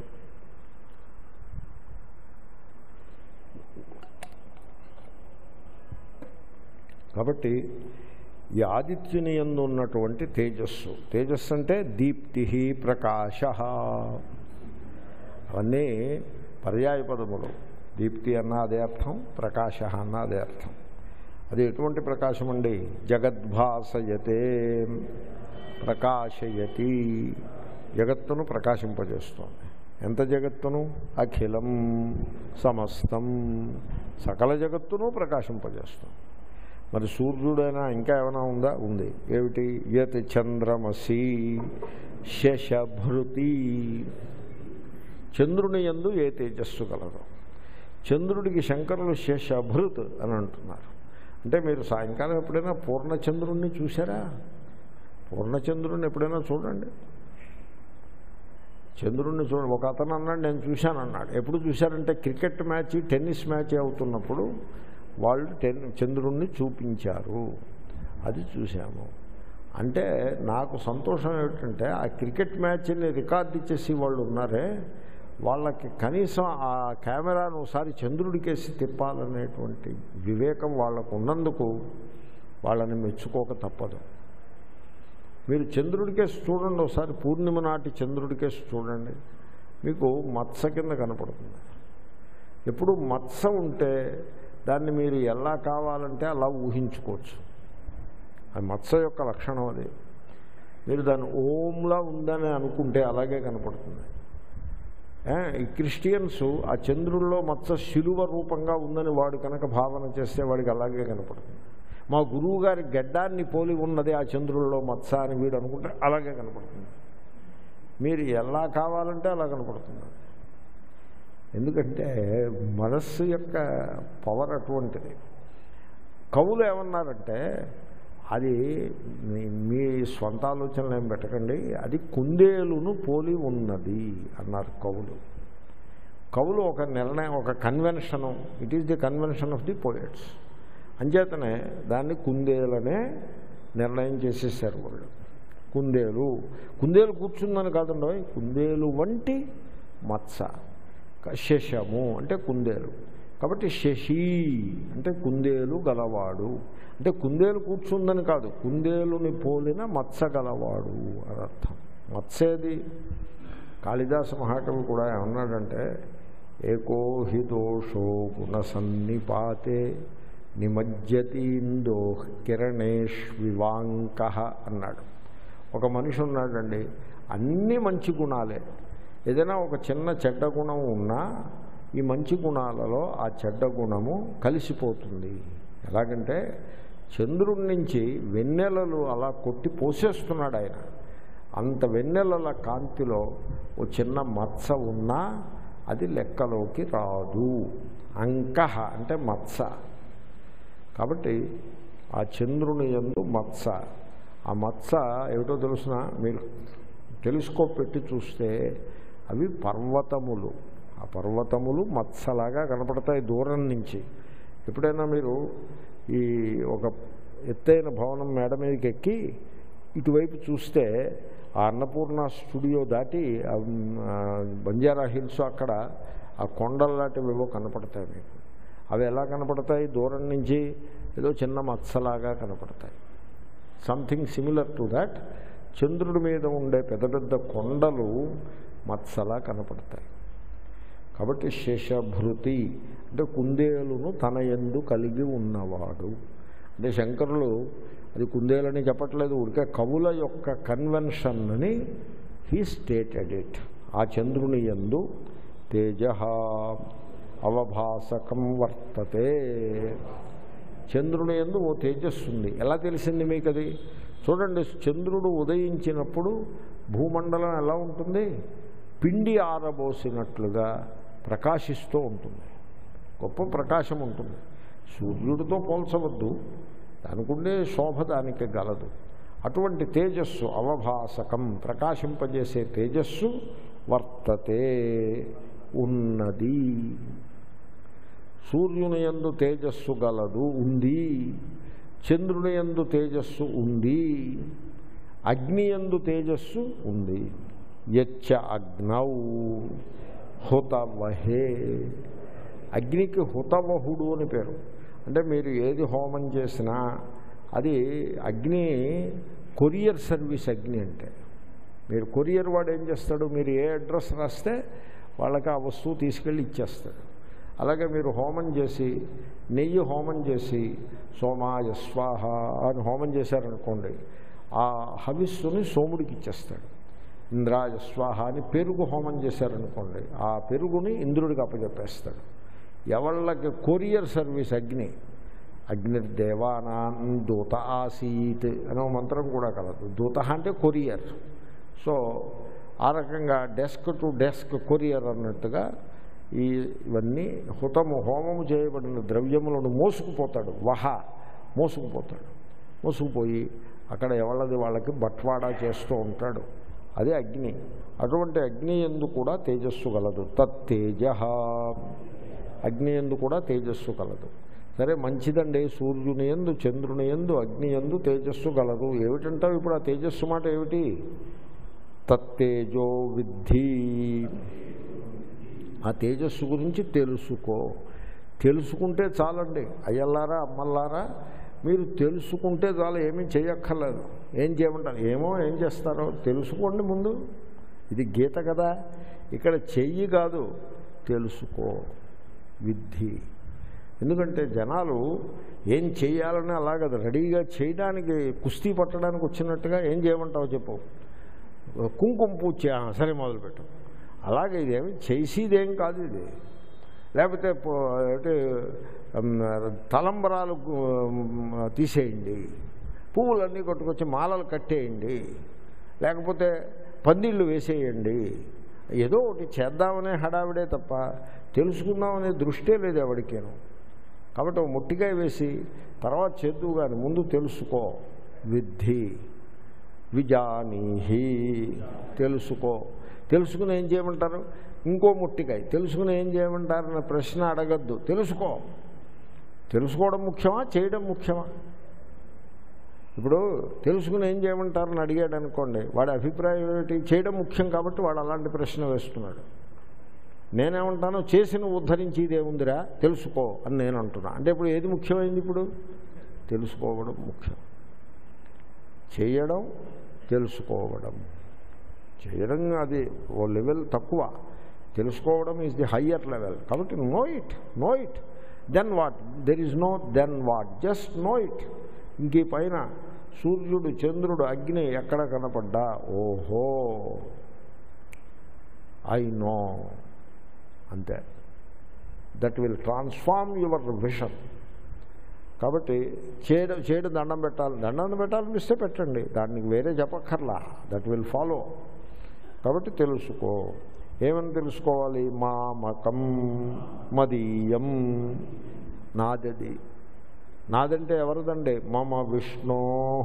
కాబట్టి ఈ ఆదిత్యుని యందు ఉన్నటువంటి తేజస్సు తేజస్సు అంటే దీప్తి ప్రకాశ అవన్నీ పర్యాయ పదములు దీప్తి అన్న అదే అర్థం ప్రకాశ అన్న అదే అర్థం అది ఎటువంటి ప్రకాశం అండి జగద్భాసయతే ప్రకాశయతి జగత్తును ప్రకాశింపజేస్తోంది ఎంత జగత్తును అఖిలం సమస్తం సకల జగత్తును ప్రకాశింపజేస్తుంది మరి సూర్యుడైనా ఇంకా ఏమైనా ఉందా ఉంది ఏమిటి యత్ చంద్రమసి శశభృతి చంద్రుని ఎందు ఏ తేజస్సు కలదు చంద్రుడికి శంకరులు శశభృత్ అని అంటున్నారు అంటే మీరు సాయంకాలం ఎప్పుడైనా పూర్ణచంద్రుణ్ణి చూసారా పూర్ణచంద్రుడిని ఎప్పుడైనా చూడండి చంద్రుడిని చూడ ఒక అతను అన్నాడు నేను చూశాను అన్నాడు ఎప్పుడు చూశారంటే క్రికెట్ మ్యాచ్ టెన్నిస్ మ్యాచ్ అవుతున్నప్పుడు వాళ్ళు టెన్ చంద్రుణ్ణి చూపించారు అది చూశాము అంటే నాకు సంతోషం ఏమిటంటే ఆ క్రికెట్ మ్యాచ్ని రికార్డు ఇచ్చేసి వాళ్ళు ఉన్నారే వాళ్ళకి కనీసం ఆ కెమెరాను ఒకసారి చంద్రుడికేసి తిప్పాలనేటువంటి వివేకం వాళ్ళకు ఉన్నందుకు వాళ్ళని మెచ్చుకోక తప్పదు మీరు చంద్రుడికేసి చూడండి ఒకసారి పూర్ణిమ నాటి చంద్రుడికేసి చూడండి మీకు మత్స కింద కనపడుతుంది ఎప్పుడు మత్స ఉంటే దాన్ని మీరు ఎలా కావాలంటే అలా ఊహించుకోవచ్చు అది మత్స యొక్క లక్షణం అది మీరు దాన్ని ఓంలా ఉందని అనుకుంటే అలాగే కనపడుతుంది ఏ, ఈ క్రిస్టియన్స్ ఆ చంద్రుల్లో మత్స శిలువ రూపంగా ఉందని వాడు కనుక భావన చేస్తే వాడికి అలాగే కనపడుతుంది మా గురువు గారి గడ్డాన్ని పోలి ఉన్నది ఆ చంద్రుల్లో మత్స అని వీడు అనుకుంటే అలాగే కనపడుతుంది మీరు ఎలా కావాలంటే అలా కనపడుతుంది ఎందుకంటే మనస్సు యొక్క పవర్ అటువంటిది కవులు ఏమన్నారంటే అది మీ- మీ స్వంత ఆలోచనలు ఏం పెట్టకండి అది కుందేలును పోలి ఉన్నది అన్నారు కవులు కవులు ఒక నిర్ణయం ఒక కన్వెన్షను it is the convention of the poets అంచేతనే దాన్ని కుందేలనే నిర్ణయం చేసేసారు వాళ్ళు కుందేలు కుందేలు కూర్చుందని కాదండి కుందేలు వంటి మత్స శశము అంటే కుందేలు కాబట్టి శశి అంటే కుందేలు గలవాడు అంటే కుందేలు కూర్చుందని కాదు కుందేలుని పోలిన మత్స గలవాడు అని అర్థం మత్సేది కాళిదాస మహాకవి కూడా ఏమన్నాడంటే ఏకో హి దోషో గుణసన్నిపాతే నిమజ్జతీందో కిరణేష్వివాంక అన్నాడు ఒక మనిషి ఉన్నాడండి అన్ని మంచి గుణాలే ఏదైనా ఒక చిన్న చెడ్డ గుణం ఉన్నా ఈ మంచి గుణాలలో ఆ చెడ్డ గుణము కలిసిపోతుంది ఎలాగంటే చంద్రుడి నుంచి వెన్నెలలు అలా కొట్టి పోసేస్తున్నాడు ఆయన అంత వెన్నెలల కాంతిలో ఓ చిన్న మత్స ఉన్నా అది లెక్కలోకి రాదు అంకహ అంటే మత్స కాబట్టి ఆ చంద్రుని యందు మత్స ఆ మత్స ఏమిటో తెలుసిన మీరు టెలిస్కోప్ పెట్టి చూస్తే అవి పర్వతములు ఆ పర్వతములు మత్సలాగా కనపడతాయి దూరం నుంచి ఎప్పుడైనా మీరు ఈ ఒక ఎత్తైన భవనం మేడ మీదకి ఎక్కి ఇటువైపు చూస్తే ఆ అన్నపూర్ణ స్టూడియో దాటి ఆ, ఆ, బంజారా హిల్స్ అక్కడ ఆ కొండల లాంటివివో కనపడతాయి మీకు అవి ఎలా కనపడతాయి దూరం నుంచి ఏదో చిన్న మత్సలాగా కనపడతాయి సంథింగ్ సిమిలర్ టు దాట్ చంద్రుడి మీద ఉండే పెద్ద పెద్ద కొండలు మత్సలా కనపడతాయి కాబట్టి శేషభృతి అంటే కుందేలును తన ఎందు కలిగి ఉన్నవాడు అంటే శంకరులు అది కుందేలని చెప్పట్లేదు ఉడికే కవుల యొక్క కన్వెన్షన్ని హీ స్టేటెడ్ ఇట్ ఆ చంద్రుని ఎందు తేజ అవభాసకం వర్తతే చంద్రుని ఎందు ఓ తేజస్సు ఉంది ఎలా తెలిసింది మీకు అది చూడండి చంద్రుడు ఉదయించినప్పుడు భూమండలం ఎలా ఉంటుంది పిండి ఆరబోసినట్లుగా ప్రకాశిస్తూ ఉంటుంది గొప్ప ప్రకాశం ఉంటుంది సూర్యుడితో పోల్చవద్దు దానికుండే శోభ దానికి గలదు అటువంటి తేజస్సు అవభాసకం ప్రకాశింపజేసే తేజస్సు వర్తతే ఉన్నది సూర్యుని యందు తేజస్సు గలదు ఉంది చంద్రుని యందు తేజస్సు ఉంది అగ్ని యందు తేజస్సు ఉంది యచ్చ అగ్నౌ హుతవహే అగ్నికి హుతవహుడు అని పేరు అంటే మీరు ఏది హోమం చేసినా అది అగ్ని కొరియర్ సర్వీస్ అగ్ని అంటే మీరు కొరియర్ వాడు ఏం చేస్తాడు మీరు ఏ అడ్రస్ రాస్తే వాళ్ళకి ఆ వస్తువు తీసుకెళ్ళి ఇచ్చేస్తాడు అలాగే మీరు హోమం చేసి నెయ్యి హోమం చేసి సోమాయ స్వాహ అని హోమం చేశారనుకోండి ఆ హవిస్సుని సోముడికి ఇచ్చేస్తాడు ఇంద్రాయ స్వాహ అని పెరుగు హోమం చేశారనుకోండి ఆ పెరుగుని ఇంద్రుడికి అప్పచెప్పేస్తాడు ఎవళ్ళకి కొరియర్ సర్వీస్ అగ్ని అగ్నిర్దేవానాన్ దూత ఆసీత్ అనే ఒక మంత్రం కూడా కలదు దూత అంటే కొరియర్ సో ఆ రకంగా డెస్క్ టు డెస్క్ కొరియర్ అన్నట్టుగా ఈ ఇవన్నీ హుతము హోమము చేయబడిన ద్రవ్యములను మోసుకుపోతాడు వహ మోసుకుపోతాడు మోసుకుపోయి అక్కడ ఎవళ్ళది వాళ్ళకి బట్వాడా చేస్తూ ఉంటాడు అదే అగ్ని అటువంటి అగ్ని ఎందు కూడా తేజస్సు గలదు తత్తేజ అగ్ని ఎందు కూడా తేజస్సు కలదు సరే మంచిదండి సూర్యుని ఎందు చంద్రుని ఎందు అగ్ని ఎందు తేజస్సు గలదు ఏమిటంటావు ఇప్పుడు ఆ తేజస్సు మాట ఏమిటి తత్తేజో విద్ధి ఆ తేజస్సు గురించి తెలుసుకో తెలుసుకుంటే చాలండి అయ్యల్లారా అమ్మల్లారా మీరు తెలుసుకుంటే చాలు ఏమీ చేయక్కర్లేదు ఏం చేయమంటారు ఏమో ఏం చేస్తారో తెలుసుకోండి ముందు ఇది గీత కదా ఇక్కడ చెయ్యి కాదు తెలుసుకో విద్ధి ఎందుకంటే జనాలు ఏం చేయాలని అలాగ రెడీగా చేయడానికి కుస్తీ పట్టడానికి వచ్చినట్టుగా ఏం చేయమంటావు చెప్పు కుంకుమ పూజ చేయ సరే మొదలుపెట్టు అలాగే ఇదేమి చేసేదేం కాదు ఇది లేకపోతే పో- అంటే ఉమ్, తలంబరాలు ఉమ్, తీసేయండి పువ్వులన్నీ కొట్టుకొచ్చి మాలలు కట్టేయండి లేకపోతే పందిళ్ళు వేసేయండి ఏదో ఒకటి చేద్దామనే హడావిడే తప్ప తెలుసుకుందామనే దృష్టే లేదు ఎవరికేను కాబట్టి ఒక ముట్టికాయ వేసి తర్వాత చేద్దు కానీ ముందు తెలుసుకో విద్ధి విజానీహి తెలుసుకో తెలుసుకుని ఏం చేయమంటారు ఇంకో ముట్టికాయ తెలుసుకుని ఏం చేయమంటారన్న ప్రశ్న అడగద్దు తెలుసుకో తెలుసుకోవడం ముఖ్యమా చేయడం ముఖ్యమా ఇప్పుడు తెలుసుకుని ఏం చేయమంటారని అడిగాడు అనుకోండి వాడి అభిప్రాయం ఏమిటి చేయడం ముఖ్యం కాబట్టి వాడు అలాంటి ప్రశ్న వేస్తున్నాడు నేనేమంటాను చేసిన ఉద్ధరించి ఇదేముందిరా తెలుసుకో అని నేను అంటున్నా అంటే ఇప్పుడు ఏది ముఖ్యమైంది ఇప్పుడు తెలుసుకోవడం ముఖ్యం చేయడం తెలుసుకోవడం చేయడం అది ఓ లెవెల్ తక్కువ తెలుసుకోవడం ఈజ్ ది హయ్యర్ లెవెల్ కాబట్టి know it know it then what there is know then what just know it ఇంక ఈ పైన సూర్యుడు చంద్రుడు అగ్ని ఎక్కడ కనపడ్డా ఓహో ఐ నో అంతే that will transform your vision కాబట్టి చేయడం చేయడం దండం పెట్టాలి దండం పెట్టాలనిపిస్తే పెట్టండి దానికి వేరే చెప్పక్కర్లా దట్ విల్ ఫాలో కాబట్టి తెలుసుకో ఏమని తెలుసుకోవాలి మా మకం మదీయం నాదది నాదంటే ఎవరిదండి మమ విష్ణో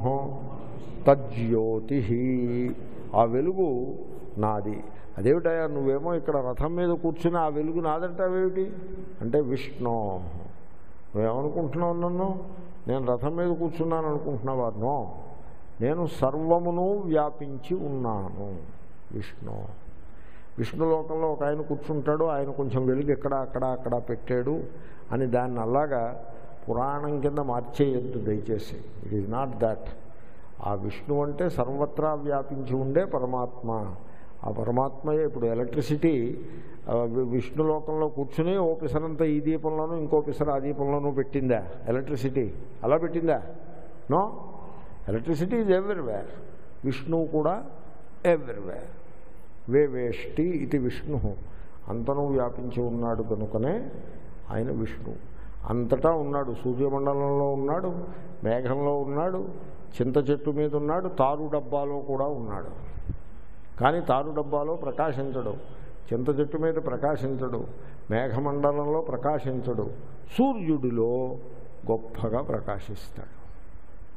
తజ్యోతి ఆ వెలుగు నాది అదేమిటయా నువ్వేమో ఇక్కడ రథం మీద కూర్చుని ఆ వెలుగు నాదంటావేమిటి అంటే విష్ణో నువ్వేమనుకుంటున్నావు నన్ను నేను రథం మీద కూర్చున్నాను అనుకుంటున్నావా నో నేను సర్వమును వ్యాపించి ఉన్నాను విష్ణు విష్ణులోకంలో ఒక ఆయన కూర్చుంటాడు ఆయన కొంచెం వెలుగు ఎక్కడ అక్కడ అక్కడ పెట్టాడు అని దాన్ని అలాగా పురాణం కింద మార్చేయద్దు దయచేసి ఇట్ ఈజ్ నాట్ దాట్ ఆ విష్ణు అంటే సర్వత్రా వ్యాపించి ఉండే పరమాత్మ ఆ పరమాత్మయే ఇప్పుడు ఎలక్ట్రిసిటీ ఆ, వి- విష్ణులోకంలో కూర్చుని ఓ పిసరంతా ఈ దీపంలోనూ ఇంకో పిసర ఆ దీపంలోనూ పెట్టిందా ఎలక్ట్రిసిటీ అలా పెట్టిందా నో ఎలక్ట్రిసిటీ ఈజ్ ఎవ్రీవేర్ విష్ణువు కూడా ఎవ్రీవేర్ వే వేష్టి ఇది విష్ణు అంతను వ్యాపించి ఉన్నాడు కనుకనే ఆయన విష్ణు అంతటా ఉన్నాడు సూర్యమండలంలో ఉన్నాడు మేఘంలో ఉన్నాడు చింత చెట్టు మీద ఉన్నాడు తారు డబ్బాలో కూడా ఉన్నాడు కానీ తారు డబ్బాలో ప్రకాశించడు చింత చెట్టు మీద ప్రకాశించడు మేఘమండలంలో ప్రకాశించడు సూర్యుడిలో గొప్పగా ప్రకాశిస్తాడు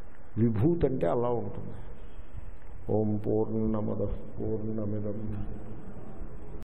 విభూతి అంటే అలా ఉంటుంది ఓం పూర్ణమద పూర్ణమిదం